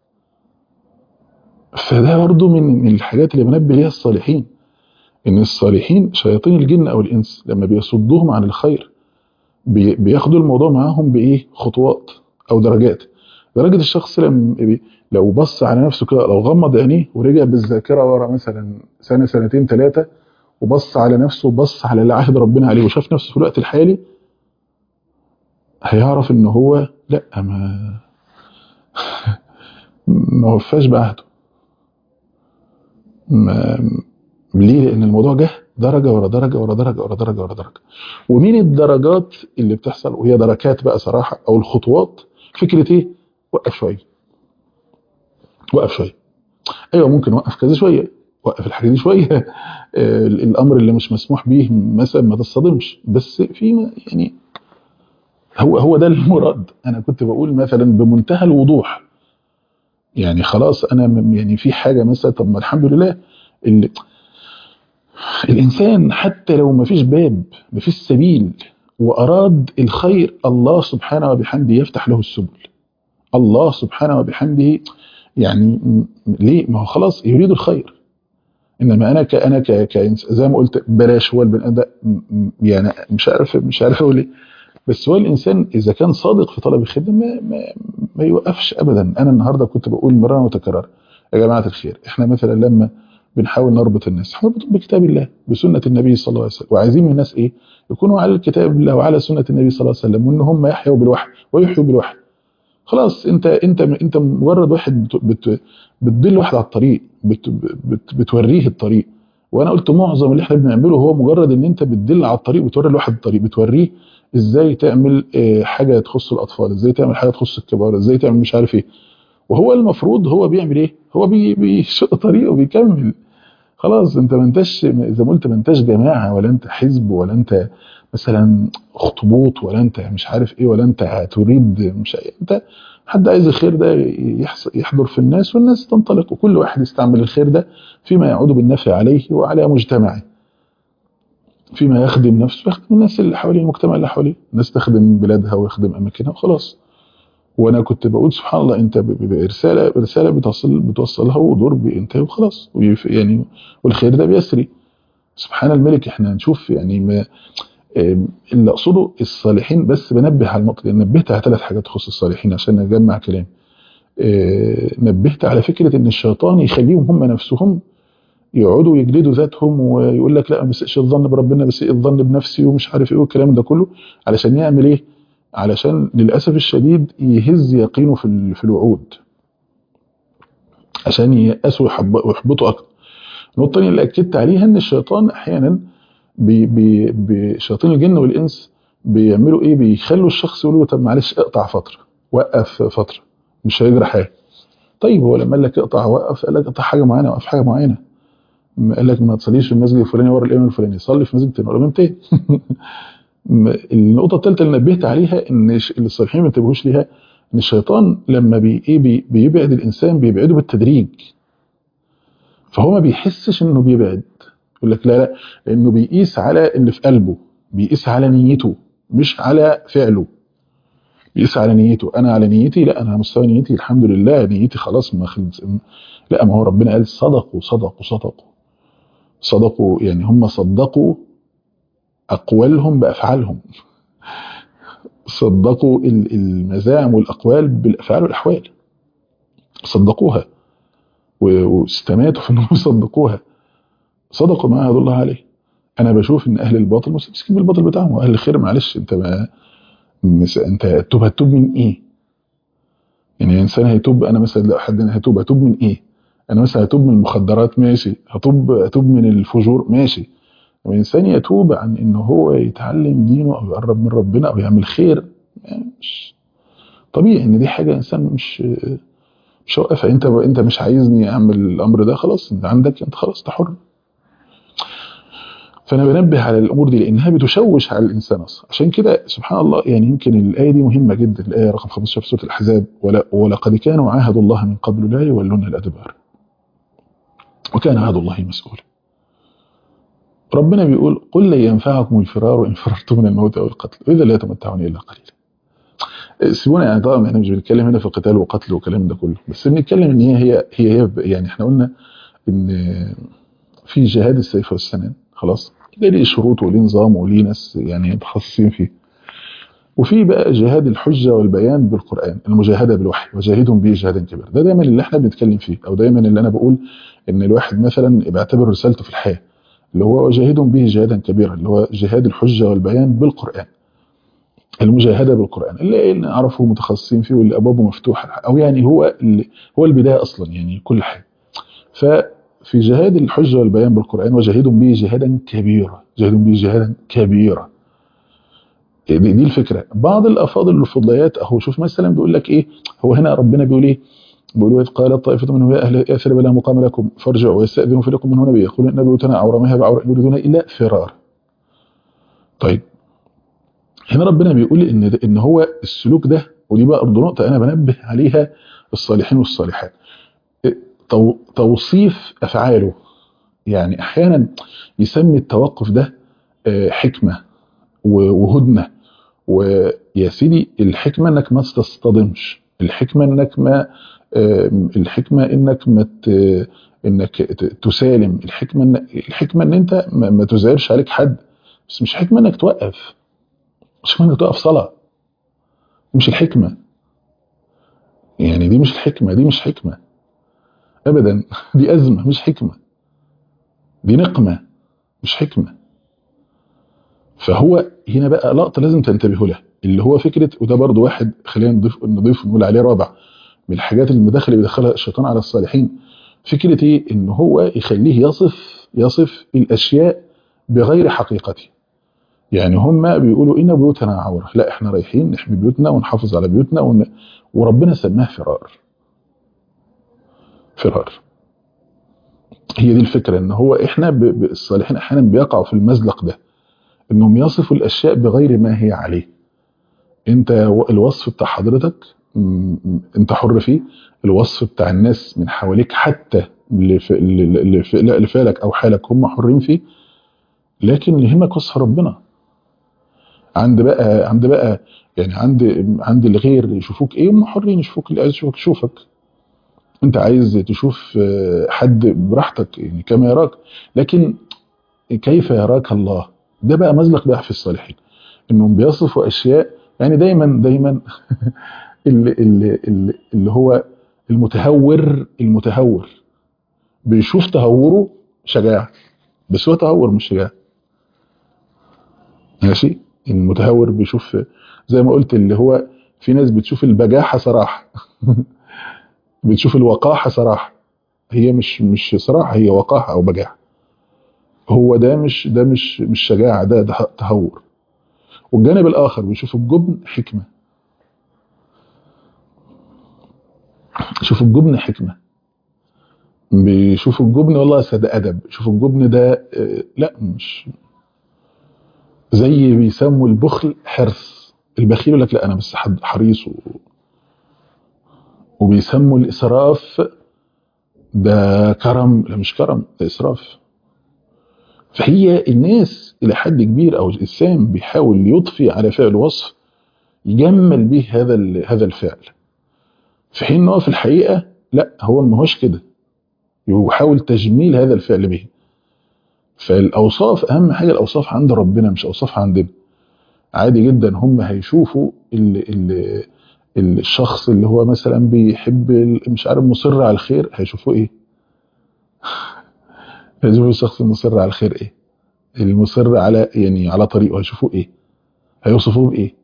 فده برضه من من الحاجات اللي بنبه ليها الصالحين ان الصالحين شياطين الجن او الانس لما بيصدوهم عن الخير بياخدوا الموضوع معاهم بايه خطوات او درجات درجه الشخص لما لو بص على نفسه كده لو غمض عينيه ورجع بالذاكره ورا مثلا سنه سنتين ثلاثه وبص على نفسه وبص على اللي عهد ربنا عليه وشاف نفسه في الوقت الحالي هيعرف ان هو لا ما ما وفاش بعهده ما ليه لان الموضوع جه درجه ورا درجه ورا درجه ورا درجه ورا درجه ومين الدرجات اللي بتحصل وهي دركات بقى صراحه او الخطوات فكره ايه وقف شويه وقف شويه ايوه ممكن وقف كذا شويه وقف الحاجه دي شويه الامر اللي مش مسموح به مثلا ما تصطدمش بس في يعني هو هو ده المراد انا كنت بقول مثلا بمنتهى الوضوح يعني خلاص انا يعني في حاجه مثلا طب ما الحمد لله اللي الانسان حتى لو ما فيش باب ما فيش سبيل واراد الخير الله سبحانه وبحمده يفتح له السبل الله سبحانه وبحمده يعني ليه ما هو خلاص يريد الخير انما انا ك انا ك ك زي ما قلت بلاش هو البني ادم يعني مش عارف مش عارف اقول ايه بس هو الانسان اذا كان صادق في طلب الخير ما, ما, ما يوقفش ابدا انا النهارده كنت بقول مره متكرره يا جماعه الخير احنا مثلا لما بنحاول نربط الناس نربطهم بكتاب الله بسنه النبي صلى الله عليه وسلم وعايزين من الناس ايه يكونوا على الكتاب الله وعلى سنه النبي صلى الله عليه وسلم وان هم يحيوا بالوحي ويحيوا بالوحي خلاص انت انت انت مجرد واحد بت بتدل واحد على الطريق بت بت بتوريه الطريق وانا قلت معظم اللي احنا بنعمله هو مجرد ان انت بتدل على الطريق وتوري الواحد الطريق بتوريه ازاي تعمل حاجه تخص الاطفال ازاي تعمل حاجه تخص الكبار ازاي تعمل مش عارف ايه وهو المفروض هو بيعمل ايه هو بي بيشق طريقه وبيكمل خلاص انت ما انتش زي ما قلت ما انتش جماعه ولا انت حزب ولا انت مثلا اخطبوط ولا انت مش عارف ايه ولا انت تريد مش انت حد عايز الخير ده يحضر في الناس والناس تنطلق وكل واحد يستعمل الخير ده فيما يعود بالنفع عليه وعلى مجتمعه فيما يخدم نفسه ويخدم الناس اللي حواليه المجتمع اللي حواليه الناس تخدم بلادها ويخدم اماكنها وخلاص وانا كنت بقول سبحان الله انت برساله رساله بتوصل بتوصلها ودور بينتهي وخلاص يعني والخير ده بيسري سبحان الملك احنا هنشوف يعني ما اللي اقصده الصالحين بس بنبه على النقطه دي نبهت على ثلاث حاجات تخص الصالحين عشان اجمع كلام نبهت على فكره ان الشيطان يخليهم هم نفسهم يقعدوا يجلدوا ذاتهم ويقول لك لا ما بسئش الظن بربنا بسيء الظن بنفسي ومش عارف ايه والكلام ده كله علشان يعمل ايه علشان للاسف الشديد يهز يقينه في في الوعود عشان ييأسوا ويحبطوا اكتر النقطه الثانيه اللي اكدت عليها ان الشيطان احيانا بي بي بي شياطين الجن والانس بيعملوا ايه بيخلوا الشخص يقول له طب معلش اقطع فتره وقف فتره مش هيجرى حاجه طيب هو لما قال لك اقطع وقف قال لك اقطع حاجه معينه وقف حاجه معينه قال لك ما تصليش في المسجد الفلاني ورا الامام الفلاني صلي في مسجد تاني ورا الامام تاني النقطه الثالثه اللي نبهت عليها ان الصالحين ما انتبهوش ليها ان الشيطان لما بي ايه بي بيبعد الانسان بيبعده بالتدريج فهو ما بيحسش انه بيبعد يقول لك لا لا لانه بيقيس على اللي في قلبه بيقيس على نيته مش على فعله بيقيس على نيته انا على نيتي لا انا على مستوى نيتي الحمد لله نيتي خلاص ما خلص لا ما هو ربنا قال صدقوا صدقوا صدقوا صدقوا يعني هم صدقوا اقوالهم بافعالهم صدقوا المزاعم والاقوال بالافعال والاحوال صدقوها واستماتوا في انهم يصدقوها صدقوا ما عهد الله عليه انا بشوف ان اهل الباطل مستمسكين بالباطل بتاعهم واهل الخير معلش انت ما مس... انت هتوب هتوب من ايه يعني انسان هيتوب انا مثلا لو حد هيتوب هتوب من ايه انا مثلا هتوب من المخدرات ماشي هتوب هتوب من الفجور ماشي لما الانسان يتوب عن ان هو يتعلم دينه او يقرب من ربنا او يعمل خير يعني مش طبيعي ان دي حاجه انسان مش مش هوقفها انت انت مش عايزني اعمل الامر ده خلاص انت عندك انت خلاص انت حر فانا بنبه على الامور دي لانها بتشوش على الانسان اصلا عشان كده سبحان الله يعني يمكن الايه دي مهمه جدا الايه رقم 15 في سوره الاحزاب ولا ولقد كانوا عاهدوا الله من قبل لا يولون الادبار وكان عهد الله مسؤولا ربنا بيقول قل لن ينفعكم الفرار ان فررتم من الموت او القتل واذا لا تمتعون الا قليلا سيبونا يعني طبعا احنا مش بنتكلم هنا في قتال وقتل والكلام ده كله بس بنتكلم ان هي هي هي, هي يعني احنا قلنا ان في جهاد السيف والسنان خلاص ده ليه شروط وليه نظام وليه ناس يعني متخصصين فيه وفي بقى جهاد الحجه والبيان بالقران المجاهده بالوحي وجاهدهم به جهادا كبيرا ده دايما اللي احنا بنتكلم فيه او دايما اللي انا بقول ان الواحد مثلا بيعتبر رسالته في الحياه اللي هو وجاهدهم به جهادا كبيرا اللي هو جهاد الحجه والبيان بالقران المجاهده بالقران اللي نعرفه متخصصين فيه واللي ابوابه مفتوحه او يعني هو اللي هو البدايه اصلا يعني كل حاجه ففي جهاد الحجه والبيان بالقران وجاهدهم به جهادا كبيرا جاهدهم به جهادا كبيرا دي, دي الفكره بعض الافاضل الفضليات اهو شوف مثلا بيقول لك ايه هو هنا ربنا بيقول ايه بيقول إذ قالت طائفة منهم يا أهل يثرب لا مقام لكم فارجعوا ويستأذنوا فريق منهم نبي يقول النبي يوتنا عورة ما هي بعورة يريدون إلا فرار طيب هنا ربنا بيقول إن إن هو السلوك ده ودي بقى برضه نقطة أنا بنبه عليها الصالحين والصالحات توصيف أفعاله يعني أحيانا يسمي التوقف ده حكمة وهدنة ويا سيدي الحكمة إنك ما تصطدمش الحكمة إنك ما الحكمة انك ما انك تسالم الحكمة إن الحكمة ان انت ما تزعرش عليك حد بس مش حكمة انك توقف مش حكمة انك توقف صلاة مش الحكمة يعني دي مش الحكمة دي مش حكمة ابدا دي ازمة مش حكمة دي نقمة مش حكمة فهو هنا بقى لقطة لازم تنتبهوا لها اللي هو فكرة وده برضو واحد خلينا نضيف نضيف نقول عليه رابع من الحاجات المداخل اللي بيدخلها الشيطان على الصالحين فكرة ايه ان هو يخليه يصف يصف الاشياء بغير حقيقته يعني هم بيقولوا ان بيوتنا عورة لا احنا رايحين نحمي بيوتنا ونحافظ على بيوتنا ون... وربنا سماه فرار فرار هي دي الفكرة ان هو احنا ب... ب... الصالحين احيانا بيقعوا في المزلق ده انهم يصفوا الاشياء بغير ما هي عليه انت الوصف بتاع حضرتك انت حر فيه الوصف بتاع الناس من حواليك حتى اللي فعلك او حالك هم حرين فيه لكن يهمك وصف ربنا عند بقى عند بقى يعني عند عند الغير يشوفوك ايه هم حرين يشوفوك اللي عايز يشوفك يشوفك انت عايز تشوف حد براحتك يعني كما يراك لكن كيف يراك الله ده بقى مزلق بقى في الصالحين انهم بيصفوا اشياء يعني دايما دايما اللي, اللي, اللي, اللي هو المتهور المتهور بيشوف تهوره شجاعة بس هو تهور مش شجاعة ماشي المتهور بيشوف زي ما قلت اللي هو في ناس بتشوف البجاحة صراحة بتشوف الوقاحة صراحة هي مش مش صراحة هي وقاحة أو بجاحة هو ده مش ده مش مش شجاعة ده ده تهور والجانب الآخر بيشوف الجبن حكمة شوف الجبن حكمة بيشوف الجبن والله سد أدب شوف الجبن ده لا مش زي بيسموا البخل حرص البخيل يقول لك لا أنا بس حد حريص و... وبيسموا الإسراف ده كرم لا مش كرم ده إسراف فهي الناس إلى حد كبير أو الإنسان بيحاول يضفي على فعل وصف يجمل به هذا هذا الفعل في حين ان هو في الحقيقة لا هو ما هوش كده يحاول تجميل هذا الفعل به فالأوصاف أهم حاجة الأوصاف عند ربنا مش أوصاف عندنا عادي جدا هم هيشوفوا ال ال الشخص اللي هو مثلا بيحب مش عارف مصر على الخير هيشوفوه ايه هيشوفوا الشخص المصر على الخير ايه المصر على يعني على طريقه هيشوفوه ايه هيوصفوه بايه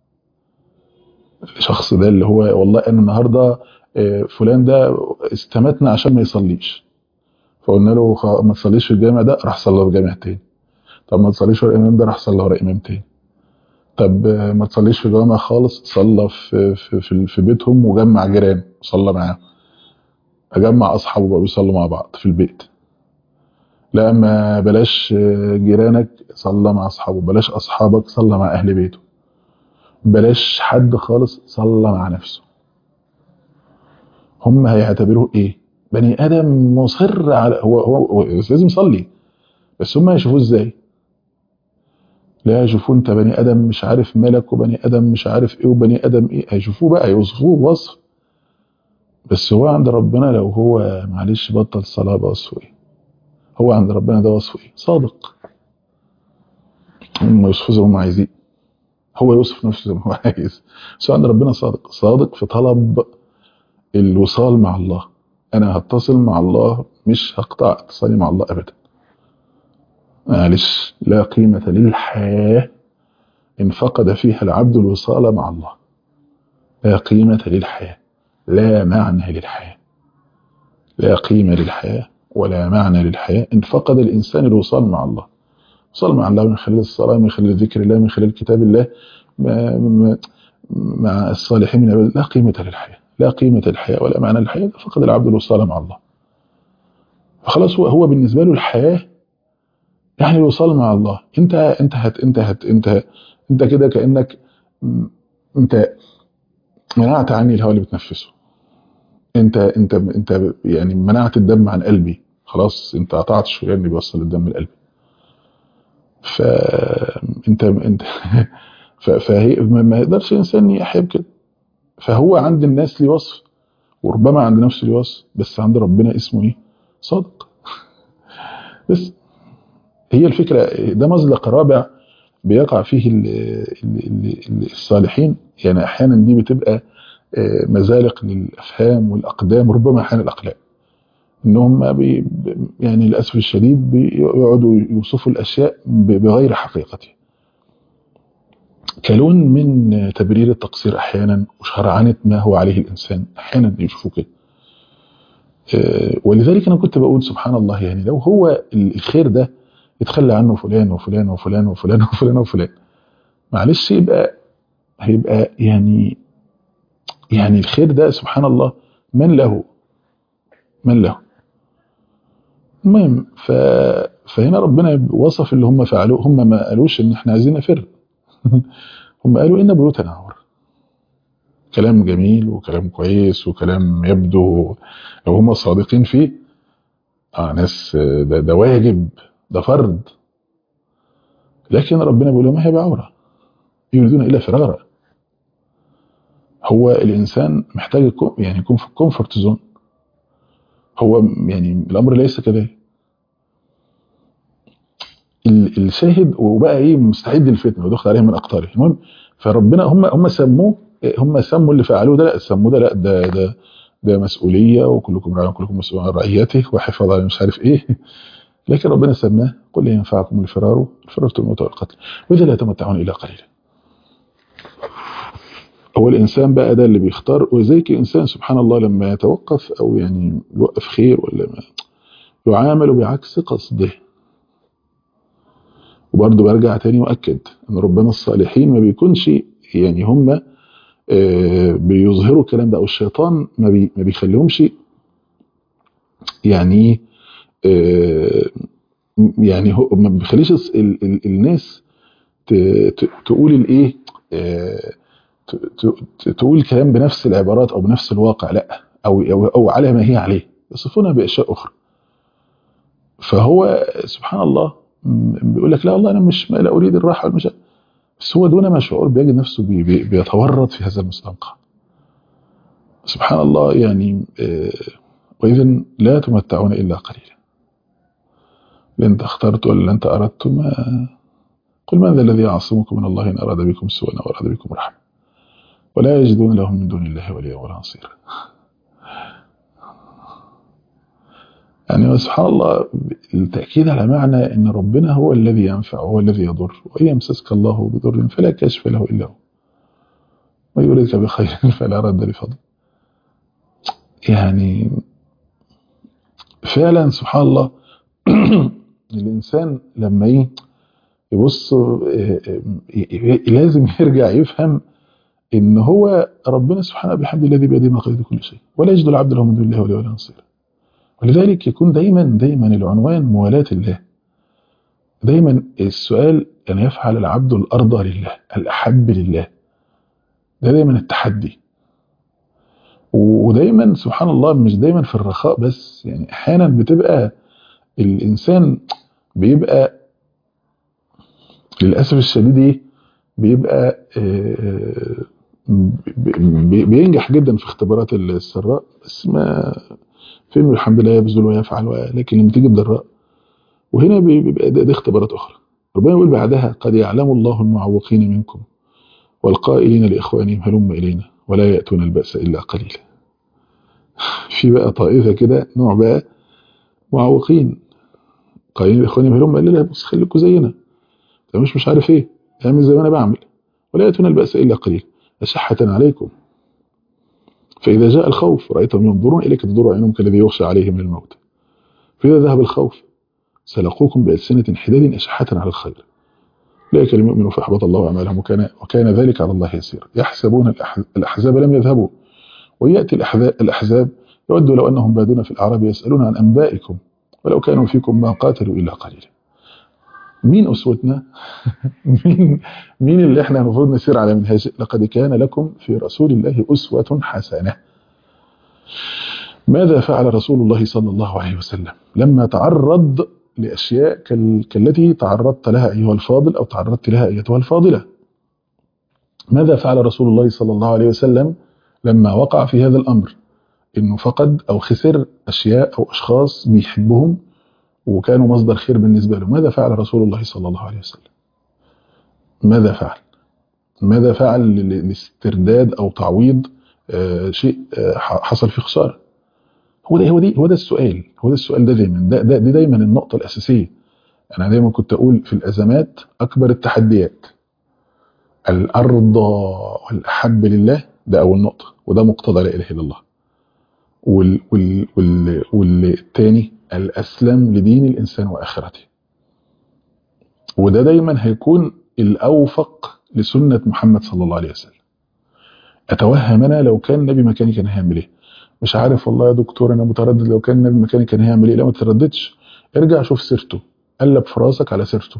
الشخص ده اللي هو والله انا النهارده فلان ده استمتنا عشان ما يصليش فقلنا له ما تصليش في الجامع ده راح صلى في جامع تاني طب ما تصليش ورا الامام ده راح صلى ورا امام تاني طب آه، ما تصليش في جامع خالص صلى في في في, في بيتهم وجمع جيران وصلى معاهم اجمع اصحابه بقى بيصلوا مع بعض في البيت لا ما بلاش آه، جيرانك صلى مع اصحابه بلاش اصحابك صلى مع اهل بيته بلاش حد خالص صلى مع نفسه هم هيعتبروه ايه بني ادم مصر على هو هو, هو بس لازم يصلي بس هم هيشوفوه ازاي لا يشوفوه انت بني ادم مش عارف ملك وبني ادم مش عارف ايه وبني ادم ايه هيشوفوه بقى يوصفوه وصف بس هو عند ربنا لو هو معلش بطل صلاة بقى وصفه ايه هو عند ربنا ده وصفه ايه صادق هم يوصفوه زي ما هم عايزين هو يوصف نفسه زي ما هو عايز بس هو عند ربنا صادق صادق في طلب الوصال مع الله انا هتصل مع الله مش هقطع اتصالي مع الله ابدا معلش لا قيمة للحياة إن فقد فيها العبد الوصال مع الله لا قيمة للحياة لا معنى للحياة لا قيمة للحياة ولا معنى للحياة إن فقد الإنسان الوصال مع الله وصل مع الله من خلال الصلاة من خلال ذكر الله من خلال كتاب الله ما- ما- مع الصالحين من عباد لا قيمة للحياة لا قيمة للحياة ولا معنى للحياة فقد العبد الوصال مع الله فخلاص هو هو بالنسبة له الحياة يعني الوصال مع الله انت انت هت انت هت انت انت كده كانك م- انت منعت عني الهواء اللي بتنفسه انت انت انت يعني منعت الدم عن قلبي خلاص انت قطعت الشريان اللي بيوصل الدم لقلبي فانت انت ف- فهي ما ما يقدرش الانسان يحيا بكده فهو عند الناس ليه وصف وربما عند نفسه ليه وصف بس عند ربنا اسمه ايه صادق بس هي الفكرة ده مزلق رابع بيقع فيه ال ال ال الصالحين يعني أحيانا دي بتبقى آه، مزالق للأفهام والأقدام وربما أحيانا الأقلام إنهم بي ب- يعني للأسف الشديد بيقعدوا يوصفوا الأشياء ب- بغير حقيقتها كلون من تبرير التقصير أحيانا وشرعنة ما هو عليه الإنسان أحيانا يشوفوا كده آه، ولذلك أنا كنت بقول سبحان الله يعني لو هو الخير ده يتخلى عنه فلان وفلان وفلان وفلان وفلان وفلان معلش يبقى هيبقى يعني يعني الخير ده سبحان الله من له من له المهم ف فهنا ربنا وصف اللي هم فعلوه هم ما قالوش ان احنا عايزين نفر هم قالوا ان بيوتنا عور كلام جميل وكلام كويس وكلام يبدو لو هم صادقين فيه اه ناس ده, ده واجب ده فرض لكن ربنا بيقول لهم هي بعوره يريدون الا فرارا هو الانسان محتاج يكون يعني يكون في الكومفورت زون هو يعني الامر ليس كذلك ال- الشاهد وبقى ايه مستعد للفتنه ودخل عليهم من اقطاره المهم فربنا هم هم سموه هم سموا اللي فعلوه ده لا سموه ده لا ده ده ده مسؤوليه وكلكم راع وكلكم مسؤول عن رعيته وحفاظ على مش عارف ايه لكن ربنا سماه قل لا ينفعكم الفرار فررت الموت والقتل واذا لا تمتعون الا قليلا هو الانسان بقى ده اللي بيختار وزيك الانسان سبحان الله لما يتوقف او يعني يوقف خير ولا ما يعامل بعكس قصده وبرضه برجع تاني واكد ان ربنا الصالحين ما بيكونش يعني هم آه، بيظهروا الكلام ده او الشيطان ما, بي ما بيخليهمش يعني آه، يعني هو ما بيخليش الس- ال- ال- الناس ت- ت- تقول الايه آه، ت- ت- تقول الكلام بنفس العبارات او بنفس الواقع لا او او, أو على ما هي عليه يصفونها باشياء اخرى فهو سبحان الله م- بيقول لك لا والله انا مش لا اريد الراحه والمش بس هو دون ما شعور بيجد نفسه بي بي بيتورط في هذا المستنقع سبحان الله يعني آه، واذا لا تمتعون الا قليلا لن اخترت ولا انت اردت ما قل من ذا الذي يعصمكم من الله ان اراد بكم سوءا او اراد بكم رحمه ولا يجدون لهم من دون الله وليا ولا نصيرا يعني سبحان الله التأكيد على معنى أن ربنا هو الذي ينفع وهو الذي يضر وإن يمسسك الله بضر فلا كاشف له إلا هو ويريدك بخير فلا رد لفضل يعني فعلا سبحان الله الإنسان لما إيه يبص لازم يرجع يفهم ان هو ربنا سبحانه بحمد الذي بيده مقاليد كل شيء ولا يجد العبد له من دون الله ولي ولا نصير ولذلك يكون دايما دايما العنوان موالاة الله دايما السؤال أن يفعل العبد الأرضى لله الأحب لله ده دايما التحدي ودايما سبحان الله مش دايما في الرخاء بس يعني أحيانا بتبقى الإنسان بيبقى للأسف الشديد إيه بيبقى بينجح جدا في اختبارات السراء بس ما فين الحمد لله يبذل ويفعل لكن لما تيجي الضراء وهنا بيبقى دي اختبارات اخرى ربنا يقول بعدها قد يعلم الله المعوقين منكم والقائلين لاخوانهم هلم الينا ولا ياتون الباس الا قليلا في بقى طائفه كده نوع بقى معوقين قائلين لاخوانهم هلم الينا بس خليكم زينا مش مش عارف ايه اعمل زي ما انا بعمل ولا ياتون الباس الا قليلا اشحه عليكم فإذا جاء الخوف رأيتهم ينظرون إليك تدور عينهم كالذي يغشى عليه من الموت فإذا ذهب الخوف سلقوكم بألسنة حداد أشحة على الخير أولئك لم يؤمنوا فأحبط الله أعمالهم وكان, وكان ذلك على الله يسير يحسبون الأحزاب لم يذهبوا ويأتي الأحزاب يود لو أنهم بادون في الأعراب يسألون عن أنبائكم ولو كانوا فيكم ما قاتلوا إلا قليلا مين أسوتنا مين, مين اللي احنا المفروض نسير على منهاج لقد كان لكم في رسول الله أسوة حسنة ماذا فعل رسول الله صلى الله عليه وسلم لما تعرض لأشياء كالتي تعرضت لها أيها الفاضل أو تعرضت لها أيتها الفاضلة ماذا فعل رسول الله صلى الله عليه وسلم لما وقع في هذا الأمر إنه فقد أو خسر أشياء أو أشخاص بيحبهم وكانوا مصدر خير بالنسبة له ماذا فعل رسول الله صلى الله عليه وسلم ماذا فعل ماذا فعل لاسترداد أو تعويض شيء حصل في خسارة هو ده هو دي هو ده السؤال هو ده السؤال ده دايما ده, ده دي دايما النقطة الأساسية أنا دايما كنت أقول في الأزمات أكبر التحديات الأرضى والأحب لله ده أول نقطة وده مقتضى لا إله إلا الله وال وال وال والتاني الأسلم لدين الإنسان وآخرته وده دايما هيكون الأوفق لسنة محمد صلى الله عليه وسلم أتوهم أنا لو كان النبي مكاني كان هيعمل إيه مش عارف والله يا دكتور أنا متردد لو كان النبي مكاني كان هيعمل إيه لا ما ترددش ارجع شوف سيرته قلب في راسك على سيرته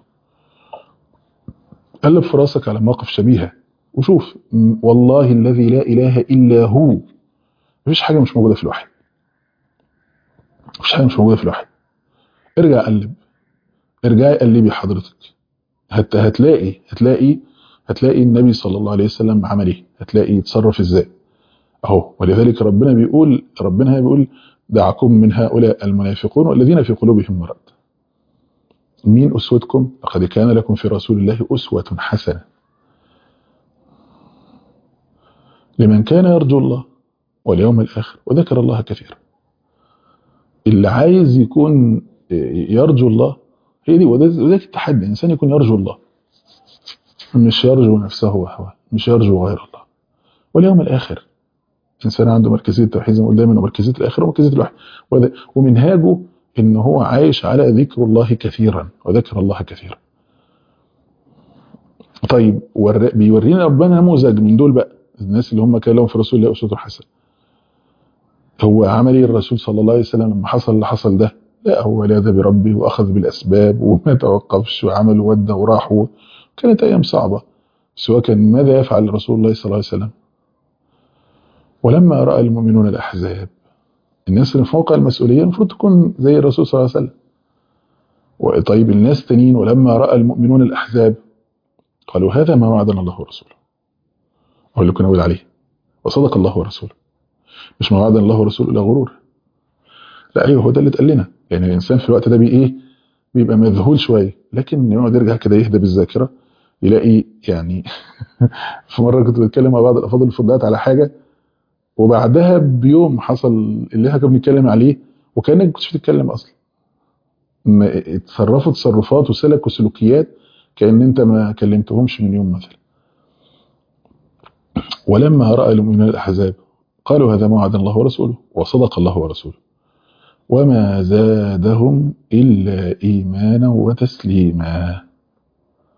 قلب في راسك على مواقف شبيهة وشوف والله الذي لا إله إلا هو مفيش حاجة مش موجودة في الوحي مفيش حاجة مش موجودة في الوحي ارجع قلب ارجعي قلبي حضرتك هت هتلاقي هتلاقي هتلاقي النبي صلى الله عليه وسلم عمل ايه هتلاقي يتصرف ازاي اهو ولذلك ربنا بيقول ربنا بيقول دعكم من هؤلاء المنافقون والذين في قلوبهم مرض مين أسوتكم لقد كان لكم في رسول الله أسوة حسنة لمن كان يرجو الله واليوم الآخر وذكر الله كثيرا اللي عايز يكون يرجو الله هي دي وذلك التحدي الإنسان يكون يرجو الله مش يرجو نفسه وهواه مش يرجو غير الله واليوم الآخر الإنسان عنده مركزية التوحيد زي ما قلت دايما مركزية الآخرة ومركزية الوحي ومنهاجه إن هو عايش على ذكر الله كثيرا وذكر الله كثيرا طيب بيورينا ربنا نموذج من دول بقى الناس اللي هم كان لهم في رسول الله أسوة حسنة هو عمل ايه الرسول صلى الله عليه وسلم لما حصل اللي حصل ده لا هو لاذ بربه واخذ بالاسباب وما توقفش وعمل ودى وراح كانت ايام صعبه سواء كان ماذا يفعل رسول الله صلى الله عليه وسلم ولما راى المؤمنون الاحزاب الناس اللي في موقع المسؤوليه المفروض تكون زي الرسول صلى الله عليه وسلم طيب الناس تانيين ولما راى المؤمنون الاحزاب قالوا هذا ما وعدنا الله ورسوله هو اللي كنا نقول عليه وصدق الله ورسوله مش ما وعدنا الله ورسوله الا غرور لا ايوه هو ده اللي اتقال لنا يعني الانسان في الوقت ده بي ايه بيبقى مذهول شويه لكن يقعد يرجع كده يهدى بالذاكره يلاقي يعني في مره كنت بتكلم مع بعض الافاضل الفضلات على حاجه وبعدها بيوم حصل اللي احنا كنا بنتكلم عليه وكانك ما كنتش بتتكلم اصلا اتصرفوا تصرفات وسلكوا سلوكيات كان انت ما كلمتهمش من يوم مثلا ولما راى المؤمنون الاحزاب قالوا هذا ما وعد الله ورسوله وصدق الله ورسوله وما زادهم إلا إيمانا وتسليما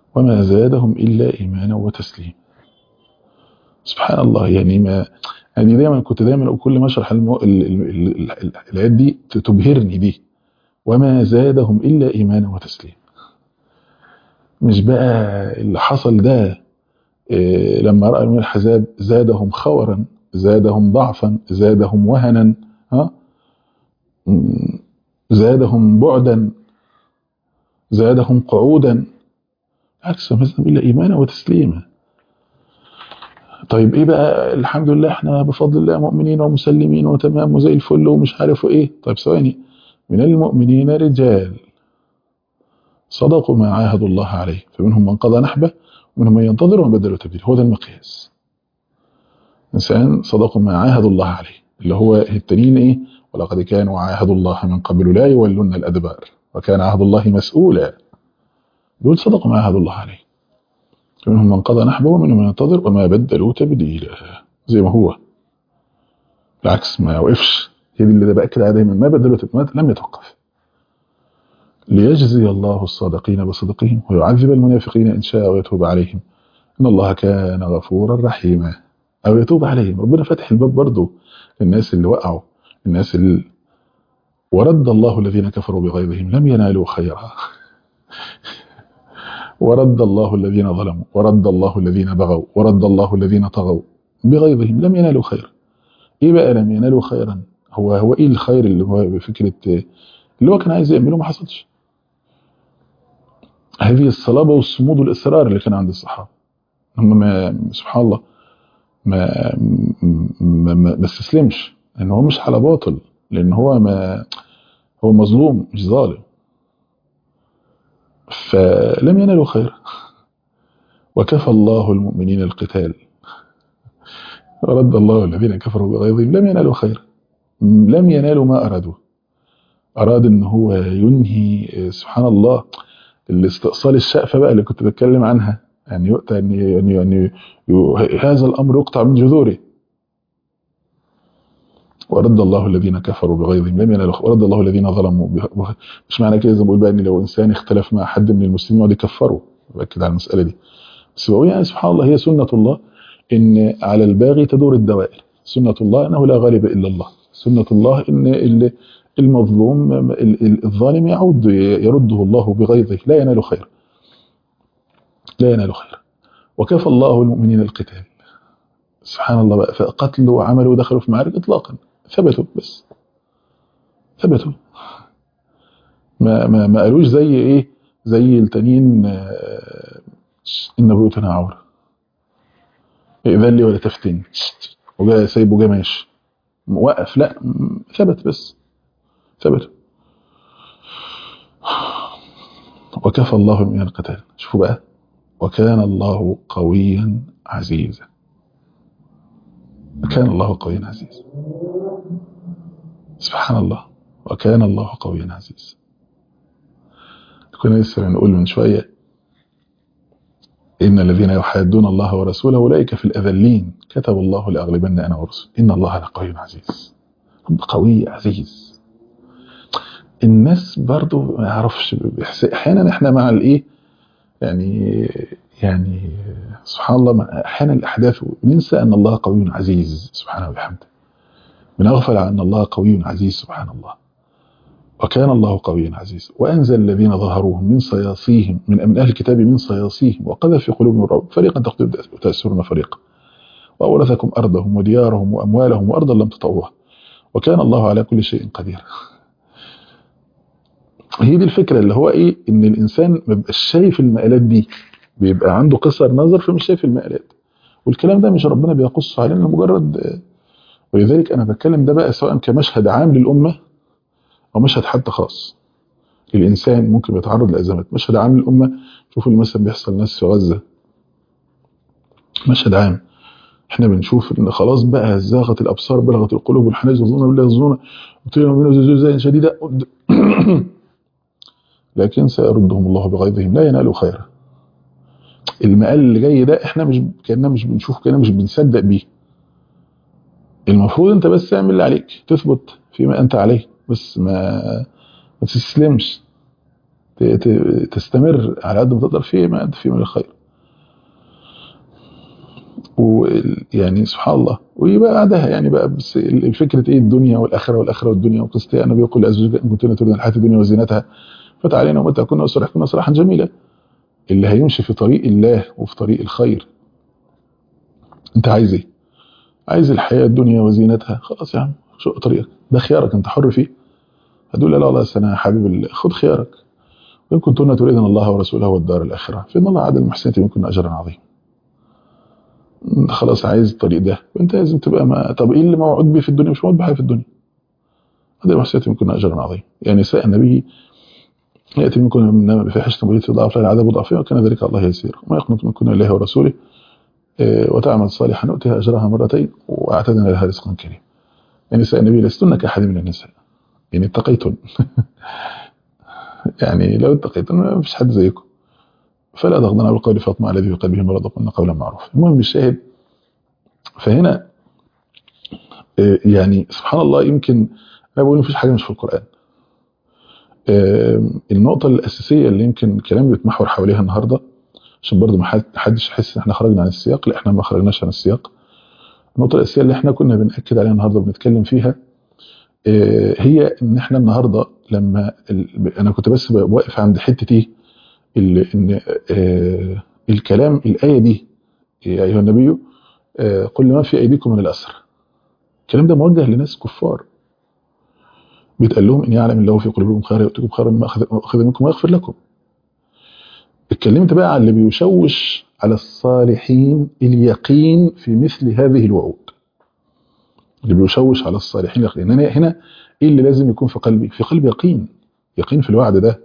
وما زادهم إلا إيمانا وتسليما سبحان الله يعني ما يعني دايما كنت دايما أقول كل ما اشرح المو... ال- ال- ال- ال- الآيات دي تبهرني دي وما زادهم إلا إيمانا وتسليما مش بقى اللي حصل ده إيه، لما رأى من الحزاب زادهم خورا زادهم ضعفا زادهم وهنا ها م- زادهم بعدا زادهم قعودا عكس ما زادهم إلا إيمانا وتسليما طيب ايه بقى الحمد لله احنا بفضل الله مؤمنين ومسلمين وتمام وزي الفل ومش عارف ايه طيب ثواني من المؤمنين رجال صدقوا ما عاهدوا الله عليه فمنهم من قضى نحبه ومنهم من ينتظر وما بدلوا تبديل هو ده المقياس انسان صدقوا ما عاهدوا الله عليه اللي هو التانيين ايه ولقد كانوا عاهدوا الله من قبل لا يولون الادبار وكان عهد الله مسؤولا دول صدقوا ما عاهدوا الله عليه منهم من قضى نحبه ومنهم من ينتظر وما بدلوا تبديلا زي ما هو بالعكس ما وقفش هي دي اللي بأكد عليها دايما ما بدلوا تبديلا لم يتوقف ليجزي الله الصادقين بصدقهم ويعذب المنافقين إن شاء ويتوب عليهم إن الله كان غفورا رحيما أو يتوب عليهم ربنا فتح الباب برضه للناس اللي وقعوا الناس اللي ورد الله الذين كفروا بغيظهم لم ينالوا خيرا ورد الله الذين ظلموا ورد الله الذين بغوا ورد الله الذين طغوا بغيظهم لم ينالوا خيرا ايه بقى لم ينالوا خيرا هو هو ايه الخير اللي هو بفكره اللي هو كان عايز يعمله ما حصلش هذه الصلابه والصمود والاصرار اللي كان عند الصحابه هم ما سبحان الله ما ما, ما, ما استسلمش ان هو مش على باطل لان هو ما هو مظلوم مش ظالم فلم ينالوا خيرا وكفى الله المؤمنين القتال ورد الله الذين كفروا بغيظهم لم ينالوا خيرا لم ينالوا ما أرادوه أراد أن هو ينهي سبحان الله الاستئصال الشأفة بقى اللي كنت بتكلم عنها يعني يؤتى أن يعني يعني هذا الأمر يقطع من جذوره ورد الله الذين كفروا بغيظهم لم ينالوا ورد الله الذين ظلموا بغ... مش معنى كده زي ما بقول بقى ان لو انسان اختلف مع حد من المسلمين يقعد يكفره باكد على المساله دي بس بقول يعني سبحان الله هي سنه الله ان على الباغي تدور الدوائر سنه الله انه لا غالب الا الله سنه الله ان المظلوم الظالم يعود يرده الله بغيظه لا ينال خير لا ينال خير وكفى الله المؤمنين القتال سبحان الله بقى فقتلوا وعملوا ودخلوا في معارك اطلاقا ثبتوا بس ثبتوا ما ما ما قالوش زي ايه زي التانيين ان بيوتنا عوره ائذن لي ولا تفتني وجاء سايبه جه ماشي وقف لا ثبت بس ثبت وكفى الله من القتال شوفوا بقى وكان الله قويا عزيزا وكان الله قويا عزيزا سبحان الله وكان الله قويا عزيزا كنا لسه بنقول من شوية إن الذين يحادون الله ورسوله أولئك في الأذلين كتب الله لأغلبن أنا ورسول إن الله لقوي عزيز رب قوي عزيز الناس برضو ما يعرفش احيانا احنا مع الايه يعني يعني سبحان الله احيانا الاحداث ننسى ان الله قوي عزيز سبحانه وبحمده بنغفل عن ان الله قوي عزيز سبحان الله وكان الله قويا عزيزا وانزل الذين ظهروهم من صياصيهم من من اهل الكتاب من صياصيهم وقذف في قلوبهم الرعب فريقا تقتلون وتاسرون فريقا واورثكم ارضهم وديارهم واموالهم وارضا لم تطوها وكان الله على كل شيء قدير هي دي الفكرة اللي هو ايه ان الانسان ما بيبقاش شايف المقالات دي بيبقى عنده قصر نظر فمش شايف المقالات والكلام ده مش ربنا بيقص علينا مجرد ولذلك انا بتكلم ده بقى سواء كمشهد عام للامة او مشهد حتى خاص الانسان ممكن يتعرض لازمات مشهد عام للامة شوفوا اللي مثلا بيحصل ناس في غزة مشهد عام احنا بنشوف ان خلاص بقى زاغت الابصار بلغت القلوب والحناجر يظنون بالله يظنون وطيروا منه زلزال شديدا لكن سيردهم الله بغيظهم لا ينالوا خيرا المقال اللي جاي ده احنا مش كاننا مش بنشوف كاننا مش بنصدق بيه المفروض انت بس اعمل اللي عليك تثبت فيما انت عليه بس ما ما تستسلمش ت- ت- تستمر على قد ما تقدر في ما قد في من الخير ويعني سبحان الله ويبقى بعدها يعني بقى بس الفكرة ايه الدنيا والاخره والاخره والدنيا وقصه ايه النبي يقول لازواجك ان كنتن تريدن الحياه الدنيا وزينتها فتعالينا ومتعكن وسرحكن سراحا جميلا اللي هيمشي في طريق الله وفي طريق الخير انت عايز ايه عايز الحياه الدنيا وزينتها خلاص يا عم شق طريقك ده خيارك انت حر فيه هتقول لا لا والله أصل انا حابب ال- خد خيارك وان كنتن تريدن الله ورسوله والدار الاخره فان الله عاد المحسنات منكن اجرا عظيما خلاص عايز الطريق ده وانت لازم تبقى ما طب ايه اللي موعود بيه في الدنيا مش موعود بحاجه في الدنيا هذا المحسنات منكن اجرا عظيما يعني نساء النبي ياتي منكم من بفاحشه مبينه يضاعف لها العذاب ضعفين وكان ذلك على الله يسير وما يقنط منكن الله ورسوله آه، وتعمل صالحا نؤتها اجرها مرتين واعتدنا لها رزقا كريما يعني نساء النبي لستن كاحد من النساء يعني اتقيتن يعني لو اتقيتن ما فيش حد زيكم فلا تغضن بالقول فاطمع الذي في قلبه مرض قلنا قولا معروفا المهم الشاهد فهنا آه، يعني سبحان الله يمكن انا بقول مفيش حاجه مش في القران آه، النقطه الاساسيه اللي يمكن الكلام بيتمحور حواليها النهارده عشان برضه ما حد- حدش يحس ان احنا خرجنا عن السياق لا احنا ما خرجناش عن السياق النقطه الاساسيه اللي احنا كنا بناكد عليها النهارده وبنتكلم فيها آه، هي ان احنا النهارده لما ال- انا كنت بس واقف عند حته ايه ال- ان آه، الكلام الايه دي يا ايها النبي آه، قل ما في ايديكم من الاسر الكلام ده موجه لناس كفار بيتقال لهم ان يعلم الله في قلوبكم خيرا يؤتكم خيرا مما اخذ أخذ منكم ويغفر لكم اتكلمت بقى على اللي بيشوش على الصالحين اليقين في مثل هذه الوعود اللي بيشوش على الصالحين اليقين لان أنا هنا ايه اللي لازم يكون في قلبي في قلبي يقين يقين في الوعد ده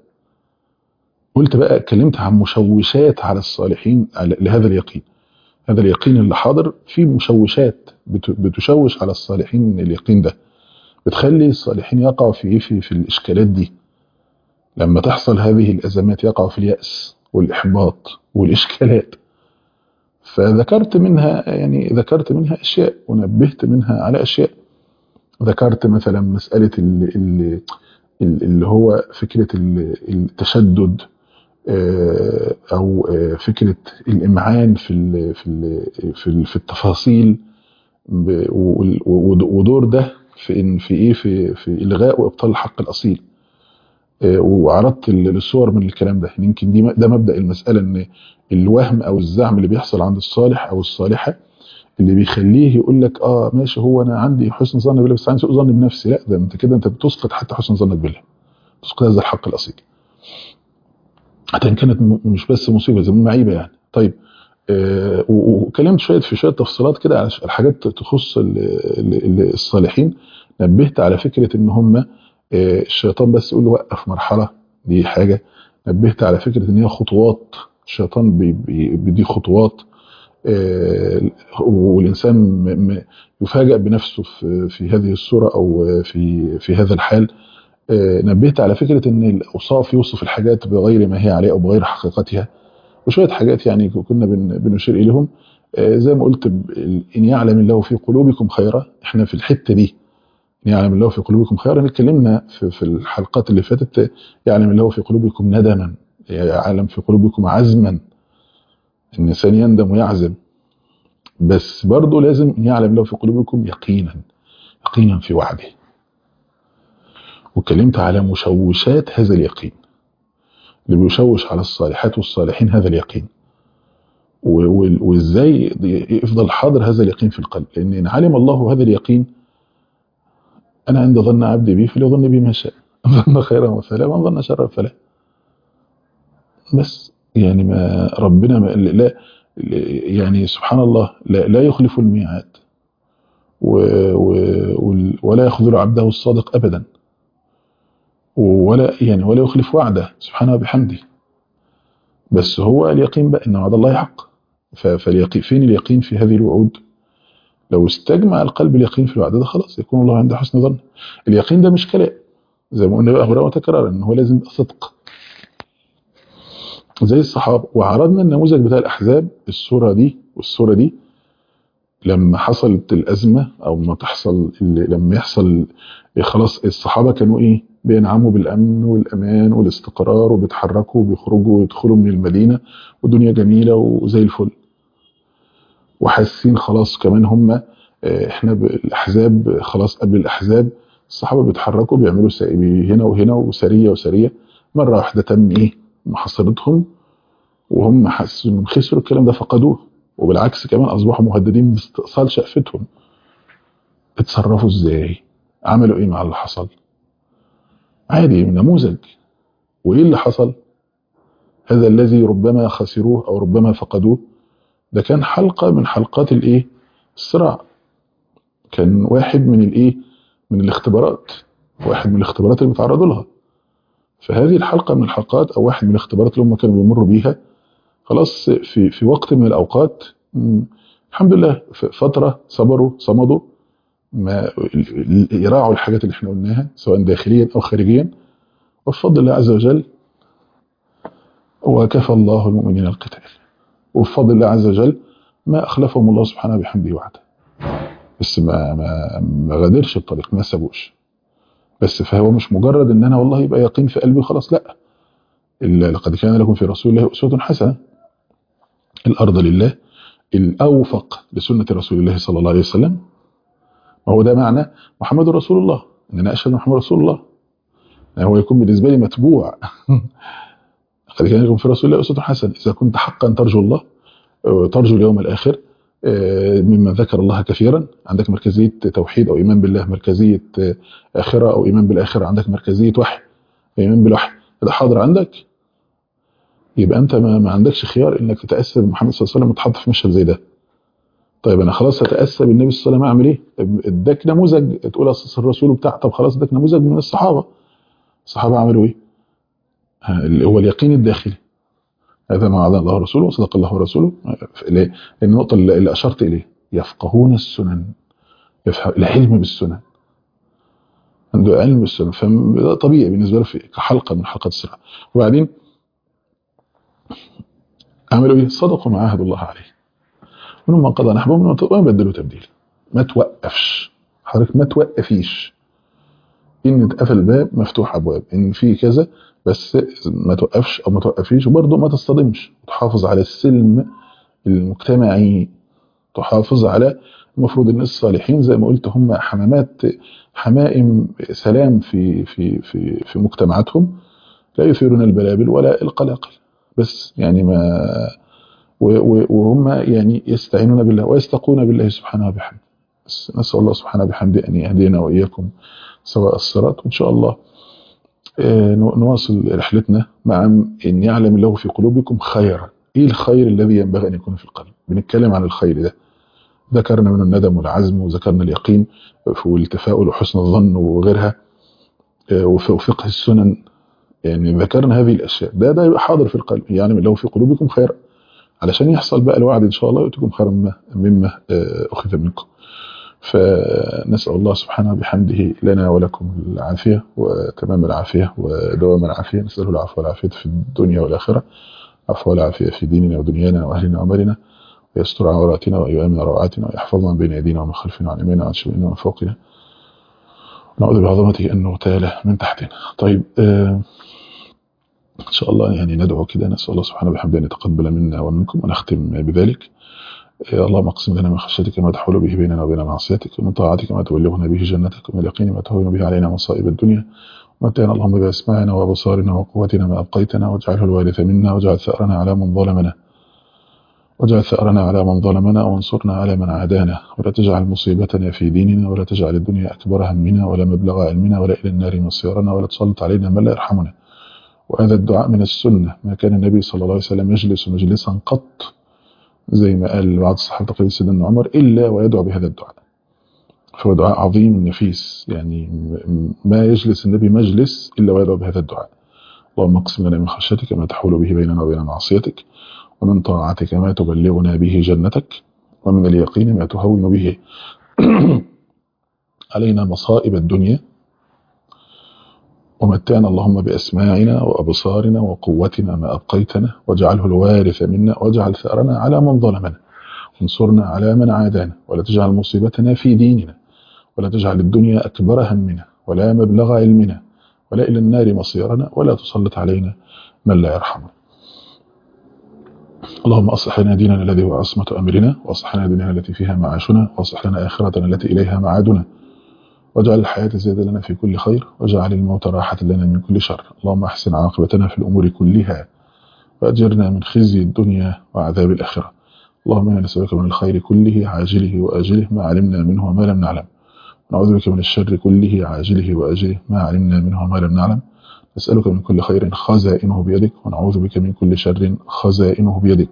قلت بقى اتكلمت عن مشوشات على الصالحين على لهذا اليقين هذا اليقين اللي حاضر فيه مشوشات بت- بتشوش على الصالحين اليقين ده بتخلي الصالحين يقعوا في ايه في, في الاشكالات دي لما تحصل هذه الازمات يقعوا في اليأس والاحباط والاشكالات فذكرت منها يعني ذكرت منها اشياء ونبهت منها على اشياء ذكرت مثلا مسألة ال- ال- ال- اللي هو فكرة ال- التشدد آه، او آه، فكرة الامعان في ال- في ال- في ال- في التفاصيل ب- وال- ود- ودور ده في إن في ايه في في الغاء وابطال الحق الاصيل آه، وعرضت ال- الصور من الكلام ده يعني يمكن دي م- ده مبدا المساله ان الوهم او الزعم اللي بيحصل عند الصالح او الصالحه اللي بيخليه يقول لك اه ماشي هو انا عندي حسن ظن بالله بس عندي سوء ظن بنفسي لا ده انت كده انت بتسقط حتى حسن ظنك بالله تسقط هذا الحق الاصيل حتى ان كانت م- مش بس مصيبه زي معيبه يعني طيب آه، و- وكلمت شويه في شويه تفصيلات كده على ش- على حاجات تخص ال- ال- ال- الصالحين نبهت على فكره ان هم آه، الشيطان بس يقول له وقف مرحله دي حاجه نبهت على فكره ان هي خطوات الشيطان بي- بي- بيدي خطوات آه، والانسان م- م- يفاجأ بنفسه في في هذه الصوره او في في هذا الحال آه، نبهت على فكره ان الاوصاف يوصف الحاجات بغير ما هي عليه او بغير حقيقتها وشويه حاجات يعني كنا بن- بنشير اليهم آه، زي ما قلت ب- ان يعلم الله في قلوبكم خيرا احنا في الحته دي ان يعلم الله في قلوبكم خيرا اتكلمنا في, في الحلقات اللي فاتت يعلم الله في قلوبكم ندما يعلم في قلوبكم عزما الانسان يندم ويعزم بس برضه لازم ان يعلم الله في قلوبكم يقينا يقينا في وعده واتكلمت على مشوشات هذا اليقين اللي بيشوش على الصالحات والصالحين هذا اليقين و- و- وازاي يفضل حاضر هذا اليقين في القلب لان ان علم الله هذا اليقين انا عند ظن عبدي بي فليظن بي ما شاء ان ظن خيرا فلا وان ظن شرا فلا بس يعني ما ربنا ما لا يعني سبحان الله لا, لا يخلف الميعاد و و وال- ولا يخذل عبده الصادق ابدا ولا يعني ولا يخلف وعده سبحانه وبحمده بس هو اليقين بقى ان وعد الله حق ف- فاليقين فين اليقين في هذه الوعود لو استجمع القلب اليقين في الوعد ده خلاص يكون الله عند حسن ظن اليقين ده مش كلام زي ما قلنا بقى مرة وتكرار ان هو لازم يبقى صدق زي الصحابه وعرضنا النموذج بتاع الاحزاب الصوره دي والصوره دي لما حصلت الأزمة أو ما تحصل لما يحصل خلاص الصحابة كانوا إيه بينعموا بالأمن والأمان والاستقرار وبيتحركوا وبيخرجوا ويدخلوا من المدينة والدنيا جميلة وزي الفل وحاسين خلاص كمان هم احنا الأحزاب خلاص قبل الأحزاب الصحابة بيتحركوا بيعملوا هنا وهنا وسرية وسرية مرة واحدة تم إيه محاصرتهم وهم حسوا انهم خسروا الكلام ده فقدوه وبالعكس كمان اصبحوا مهددين باستئصال شقفتهم اتصرفوا ازاي عملوا ايه مع اللي حصل عادي نموذج وايه اللي حصل هذا الذي ربما خسروه او ربما فقدوه ده كان حلقة من حلقات الايه الصراع كان واحد من الايه من الاختبارات واحد من الاختبارات اللي بيتعرضوا لها فهذه الحلقة من الحلقات او واحد من الاختبارات اللي هم كانوا بيمروا بيها خلاص في في وقت من الاوقات الحمد لله في فتره صبروا صمدوا ما يراعوا الحاجات اللي احنا قلناها سواء داخليا او خارجيا وبفضل الله عز وجل وكفى الله المؤمنين القتال وبفضل الله عز وجل ما اخلفهم الله سبحانه بحمده وعده بس ما ما ما غادرش الطريق ما سابوش بس فهو مش مجرد ان انا والله يبقى يقين في قلبي خلاص لا لقد كان لكم في رسول الله اسوه حسنه الأرض لله الأوفق لسنة رسول الله صلى الله عليه وسلم وهو ده معنى محمد رسول الله إن أنا أشهد محمد رسول الله يعني هو يكون بالنسبة لي متبوع قد كان لكم في رسول الله أسوة حسنة إذا كنت حقا ترجو الله ترجو اليوم الآخر ممن ذكر الله كثيرا عندك مركزية توحيد أو إيمان بالله مركزية آخرة أو إيمان بالآخرة عندك مركزية وحي إيمان بالوحي ده حاضر عندك يبقى انت ما, ما عندكش خيار انك تتاسى بمحمد صلى الله عليه وسلم وتحط في مشهد زي ده طيب انا خلاص هتاسى بالنبي صلى الله عليه وسلم اعمل ايه اداك نموذج تقول اصل الرسول بتاع طب خلاص اداك نموذج من الصحابه الصحابه عملوا ايه اللي هو اليقين الداخلي هذا ما وعد الله ورسوله وصدق الله ورسوله النقطه اللي اشرت اليه يفقهون السنن العلم بالسنن عنده علم بالسنن فده طبيعي بالنسبه له كحلقه من حلقات الصراع وبعدين عملوا ايه صدقوا ما عاهدوا الله عليه منهم من قضى نحبهم وما بدلوا تبديل ما توقفش حضرتك ما توقفيش ان اتقفل باب مفتوح ابواب ان في كذا بس ما توقفش او ما توقفيش وبرضه ما تصطدمش تحافظ على السلم المجتمعي تحافظ على المفروض الناس الصالحين زي ما قلت هم حمامات حمائم سلام في في في في مجتمعاتهم لا يثيرون البلابل ولا القلاقل بس يعني ما وهم يعني يستعينون بالله ويستقون بالله سبحانه وبحمده نسأل الله سبحانه وبحمده أن يهدينا وإياكم سواء الصراط وإن شاء الله نواصل رحلتنا مع أن يعلم الله في قلوبكم خيرا إيه الخير الذي ينبغي أن يكون في القلب بنتكلم عن الخير ده ذكرنا من الندم والعزم وذكرنا اليقين والتفاؤل وحسن الظن وغيرها وفقه السنن يعني ذكرنا هذه الأشياء ده ده يبقى حاضر في القلب يعني لو في قلوبكم خير علشان يحصل بقى الوعد إن شاء الله يؤتكم خيرا مما أخذ منكم فنسأل الله سبحانه بحمده لنا ولكم العافية وتمام العافية ودوام العافية نسأله العفو والعافية في الدنيا والآخرة عفو والعافية في ديننا ودنيانا وأهلنا وأمرنا ويستر عوراتنا ويؤمن روعاتنا ويحفظنا بين يدينا ومن خلفنا وعن يميننا وعن شمالنا ومن فوقنا نعوذ بعظمته أن نغتال من تحتنا طيب آه إن شاء الله يعني ندعو كده نسأل الله سبحانه وبحمده أن يتقبل منا ومنكم ونختم بذلك اللهم اقسم لنا من خشيتك ما تحول به بيننا وبين معصيتك ومن طاعتك ما تبلغنا به جنتك ومن اليقين ما تهون به علينا مصائب الدنيا ومتعنا اللهم بأسماعنا وأبصارنا وقوتنا ما أبقيتنا واجعله الوارث منا واجعل ثأرنا على من ظلمنا واجعل ثأرنا على من ظلمنا وانصرنا على من عادانا ولا تجعل مصيبتنا في ديننا ولا تجعل الدنيا أكبر همنا ولا مبلغ علمنا ولا إلى النار مصيرنا ولا تسلط علينا من لا يرحمنا وهذا الدعاء من السنة ما كان النبي صلى الله عليه وسلم يجلس مجلسا قط زي ما قال بعض الصحابة تقريبا سيدنا عمر إلا ويدعو بهذا الدعاء فهو دعاء عظيم نفيس يعني ما يجلس النبي مجلس إلا ويدعو بهذا الدعاء اللهم اقسم لنا من خشيتك ما تحول به بيننا وبين معصيتك ومن طاعتك ما تبلغنا به جنتك ومن اليقين ما تهون به علينا مصائب الدنيا ومتعنا اللهم بأسماعنا وأبصارنا وقوتنا ما أبقيتنا واجعله الوارث منا واجعل ثأرنا على من ظلمنا انصرنا على من عادانا ولا تجعل مصيبتنا في ديننا ولا تجعل الدنيا أكبر همنا ولا مبلغ علمنا ولا إلى النار مصيرنا ولا تسلط علينا من لا يرحمنا اللهم أصلح لنا ديننا الذي هو عصمة أمرنا وأصلح لنا دنيانا التي فيها معاشنا وأصلح لنا آخرتنا التي إليها معادنا واجعل الحياة زيادة لنا في كل خير واجعل الموت راحة لنا من كل شر اللهم أحسن عاقبتنا في الأمور كلها وأجرنا من خزي الدنيا وعذاب الآخرة اللهم إنا نسألك من الخير كله عاجله وآجله ما علمنا منه وما لم نعلم نعوذ بك من الشر كله عاجله وآجله ما علمنا منه وما لم نعلم نسألك من كل خير خزائنه بيدك ونعوذ بك من كل شر خزائنه بيدك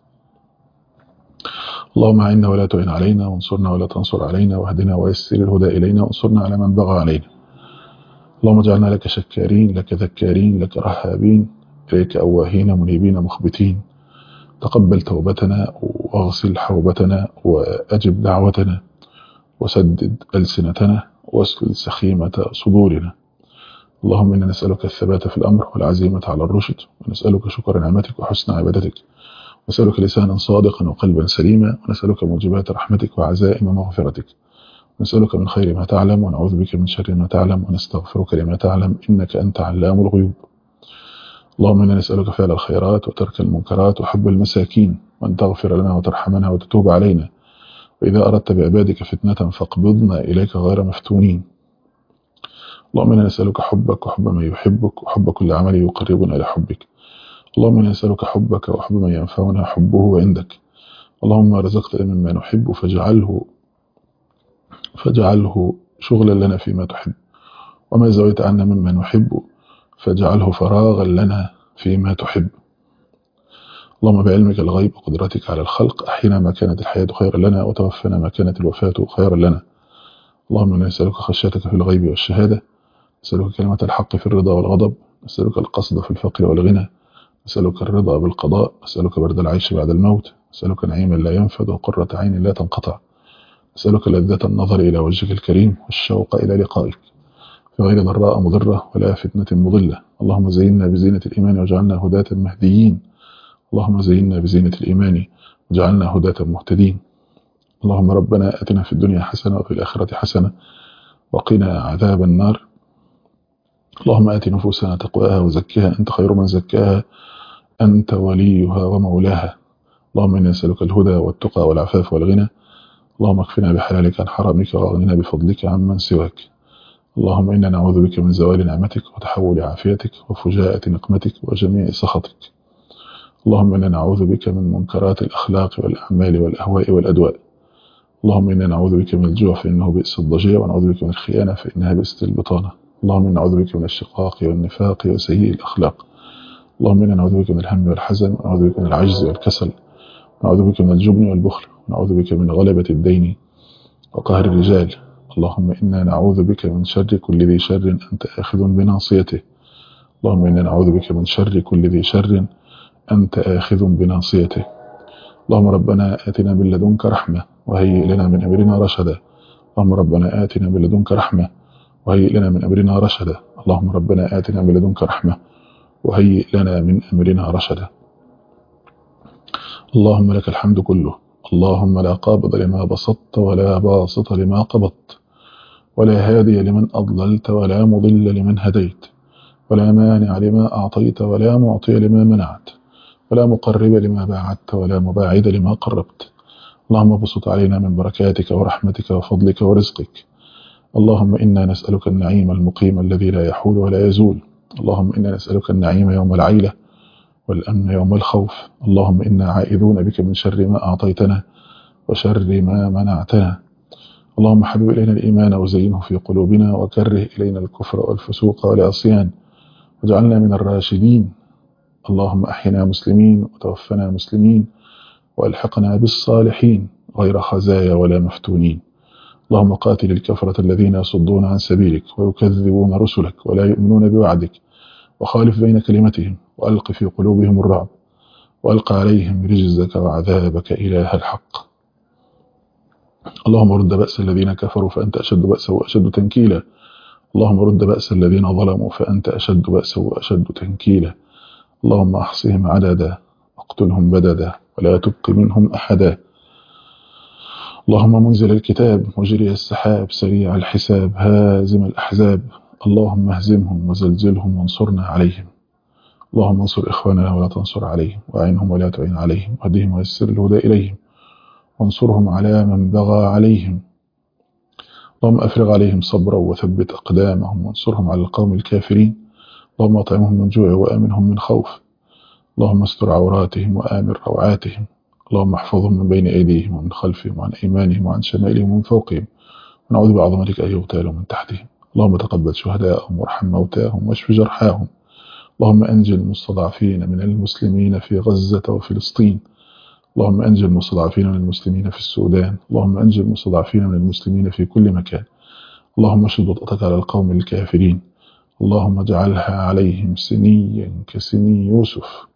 اللهم عنا ولا تعن علينا وانصرنا ولا تنصر علينا واهدنا ويسر الهدى إلينا وانصرنا على من بغى علينا اللهم اجعلنا لك شكارين لك ذكارين لك رهابين إليك أواهين منيبين مخبتين تقبل توبتنا واغسل حوبتنا وأجب دعوتنا وسدد ألسنتنا واسلل سخيمة صدورنا اللهم إنا نسألك الثبات في الأمر والعزيمة على الرشد ونسألك شكر نعمتك وحسن عبادتك نسألك لسانا صادقا وقلبا سليما ونسألك موجبات رحمتك وعزائم مغفرتك نسألك من خير ما تعلم ونعوذ بك من شر ما تعلم ونستغفرك لما تعلم إنك أنت علام الغيوب اللهم إنا نسألك فعل الخيرات وترك المنكرات وحب المساكين وأن تغفر لنا وترحمنا وتتوب علينا وإذا أردت بعبادك فتنة فاقبضنا إليك غير مفتونين اللهم إنا نسألك حبك وحب من يحبك وحب كل عمل يقربنا إلى حبك اللهم إنا نسألك حبك وحب من ينفعنا حبه عندك اللهم رزقتنا مما نحب فاجعله فاجعله شغلا لنا فيما تحب وما زويت عنا مما نحب فاجعله فراغا لنا فيما تحب اللهم بعلمك الغيب وقدرتك على الخلق أحينا ما كانت الحياة خيرا لنا وتوفنا ما كانت الوفاة خيرا لنا اللهم إنا نسألك خشيتك في الغيب والشهادة نسألك كلمة الحق في الرضا والغضب نسألك القصد في الفقر والغنى نسألك الرضا بالقضاء نسألك برد العيش بعد الموت نسألك نعيما لا ينفد وقرة عين لا تنقطع نسألك لذة النظر إلى وجهك الكريم والشوق إلى لقائك في غير ضراء مضرة ولا فتنة مضلة اللهم زينا بزينة الإيمان وجعلنا هداة مهديين اللهم زينا بزينة الإيمان وجعلنا هداة مهتدين اللهم ربنا أتنا في الدنيا حسنة وفي الآخرة حسنة وقنا عذاب النار اللهم آت نفوسنا تقواها وزكها أنت خير من زكاها أنت وليها ومولاها اللهم إنا نسألك الهدى والتقى والعفاف والغنى اللهم اكفنا بحلالك عن حرامك واغننا بفضلك عمن سواك اللهم إنا نعوذ بك من زوال نعمتك وتحول عافيتك وفجاءة نقمتك وجميع سخطك اللهم إنا نعوذ بك من منكرات الأخلاق والأعمال والأهواء والأدواء اللهم إنا نعوذ بك من الجوع فإنه بئس الضجيع ونعوذ بك من الخيانة فإنها بئس البطانة اللهم إنا نعوذ بك من الشقاق والنفاق وسيء الأخلاق اللهم إنا نعوذ بك من الهم والحزن ونعوذ بك من العجز والكسل نعوذ بك من الجبن والبخل ونعوذ بك من غلبة الدين وقهر الرجال اللهم إنا نعوذ بك من شر كل ذي شر أنت آخذ بناصيته اللهم إنا نعوذ بك من شر كل ذي شر أنت آخذ بناصيته اللهم ربنا آتنا من لدنك رحمة وهيئ لنا من أمرنا رشدا اللهم ربنا آتنا من لدنك رحمة وهيئ لنا من أمرنا رشدا اللهم ربنا آتنا من لدنك رحمة وهيئ لنا من أمرنا رشدا اللهم لك الحمد كله اللهم لا قابض لما بسطت ولا باسط لما قبضت ولا هادي لمن أضللت ولا مضل لمن هديت ولا مانع لما أعطيت ولا معطي لما منعت ولا مقرب لما باعدت ولا مباعد لما قربت اللهم بسط علينا من بركاتك ورحمتك وفضلك ورزقك اللهم إنا نسألك النعيم المقيم الذي لا يحول ولا يزول اللهم إنا نسألك النعيم يوم العيلة والأمن يوم الخوف اللهم إنا عائذون بك من شر ما أعطيتنا وشر ما منعتنا اللهم حبب إلينا الإيمان وزينه في قلوبنا وكره إلينا الكفر والفسوق والعصيان واجعلنا من الراشدين اللهم أحينا مسلمين وتوفنا مسلمين وألحقنا بالصالحين غير خزايا ولا مفتونين اللهم قاتل الكفرة الذين يصدون عن سبيلك ويكذبون رسلك ولا يؤمنون بوعدك وخالف بين كلمتهم وألق في قلوبهم الرعب وألق عليهم رجزك وعذابك إله الحق اللهم رد بأس الذين كفروا فأنت أشد بأسا وأشد تنكيلا اللهم رد بأس الذين ظلموا فأنت أشد بأسا وأشد تنكيلا اللهم أحصهم عددا واقتلهم بددا ولا تبق منهم أحدا اللهم منزل الكتاب مجري السحاب سريع الحساب هازم الأحزاب اللهم اهزمهم وزلزلهم وانصرنا عليهم اللهم انصر إخواننا ولا تنصر عليهم وأعنهم ولا تعين عليهم واهدهم ويسر الهدى إليهم وانصرهم على من بغى عليهم اللهم أفرغ عليهم صبرا وثبت أقدامهم وانصرهم على القوم الكافرين اللهم أطعمهم من جوع وآمنهم من خوف اللهم استر عوراتهم وآمن روعاتهم اللهم احفظهم من بين أيديهم ومن خلفهم وعن أيمانهم وعن شمائلهم ومن فوقهم ونعوذ بعظمتك أن يغتالوا من تحتهم اللهم تقبل شهداءهم وارحم موتاهم واشف جرحاهم اللهم أنجل المستضعفين من المسلمين في غزة وفلسطين اللهم أنجل المستضعفين من المسلمين في السودان اللهم أنجل المستضعفين من المسلمين في كل مكان اللهم اشد وطأتك على القوم الكافرين اللهم اجعلها عليهم سنيا كسني يوسف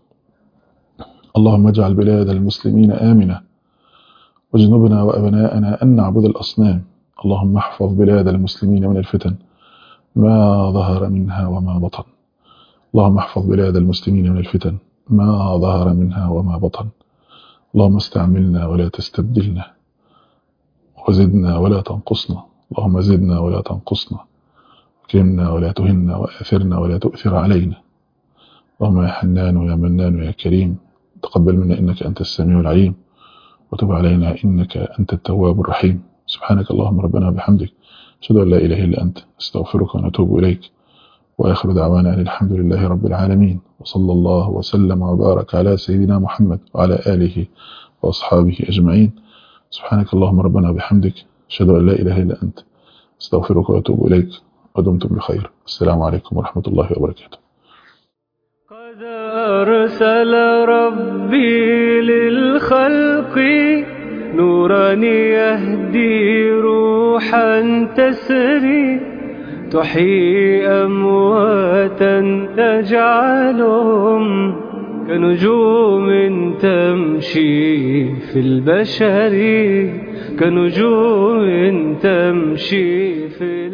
اللهم اجعل بلاد المسلمين آمنة واجنبنا وأبناءنا أن نعبد الأصنام اللهم احفظ بلاد المسلمين من الفتن ما ظهر منها وما بطن اللهم احفظ بلاد المسلمين من الفتن ما ظهر منها وما بطن اللهم استعملنا ولا تستبدلنا وزدنا ولا تنقصنا اللهم زدنا ولا تنقصنا اكرمنا ولا تهنا وآثرنا ولا تؤثر علينا اللهم يا حنان يا منان يا كريم تقبل منا إنك أنت السميع العليم وتب علينا إنك أنت التواب الرحيم سبحانك اللهم ربنا وبحمدك أشهد أن لا إله إلا أنت استغفرك ونتوب إليك وآخر دعوانا أن الحمد لله رب العالمين وصلى الله وسلم وبارك على سيدنا محمد وعلى آله وأصحابه أجمعين سبحانك اللهم ربنا وبحمدك أشهد أن لا إله إلا أنت استغفرك وأتوب إليك ودمتم بخير السلام عليكم ورحمة الله وبركاته قد أرسل ربي للخلق نورا يهدي روحا تسري تحيي أمواتا تجعلهم كنجوم تمشي في البشر كنجوم تمشي في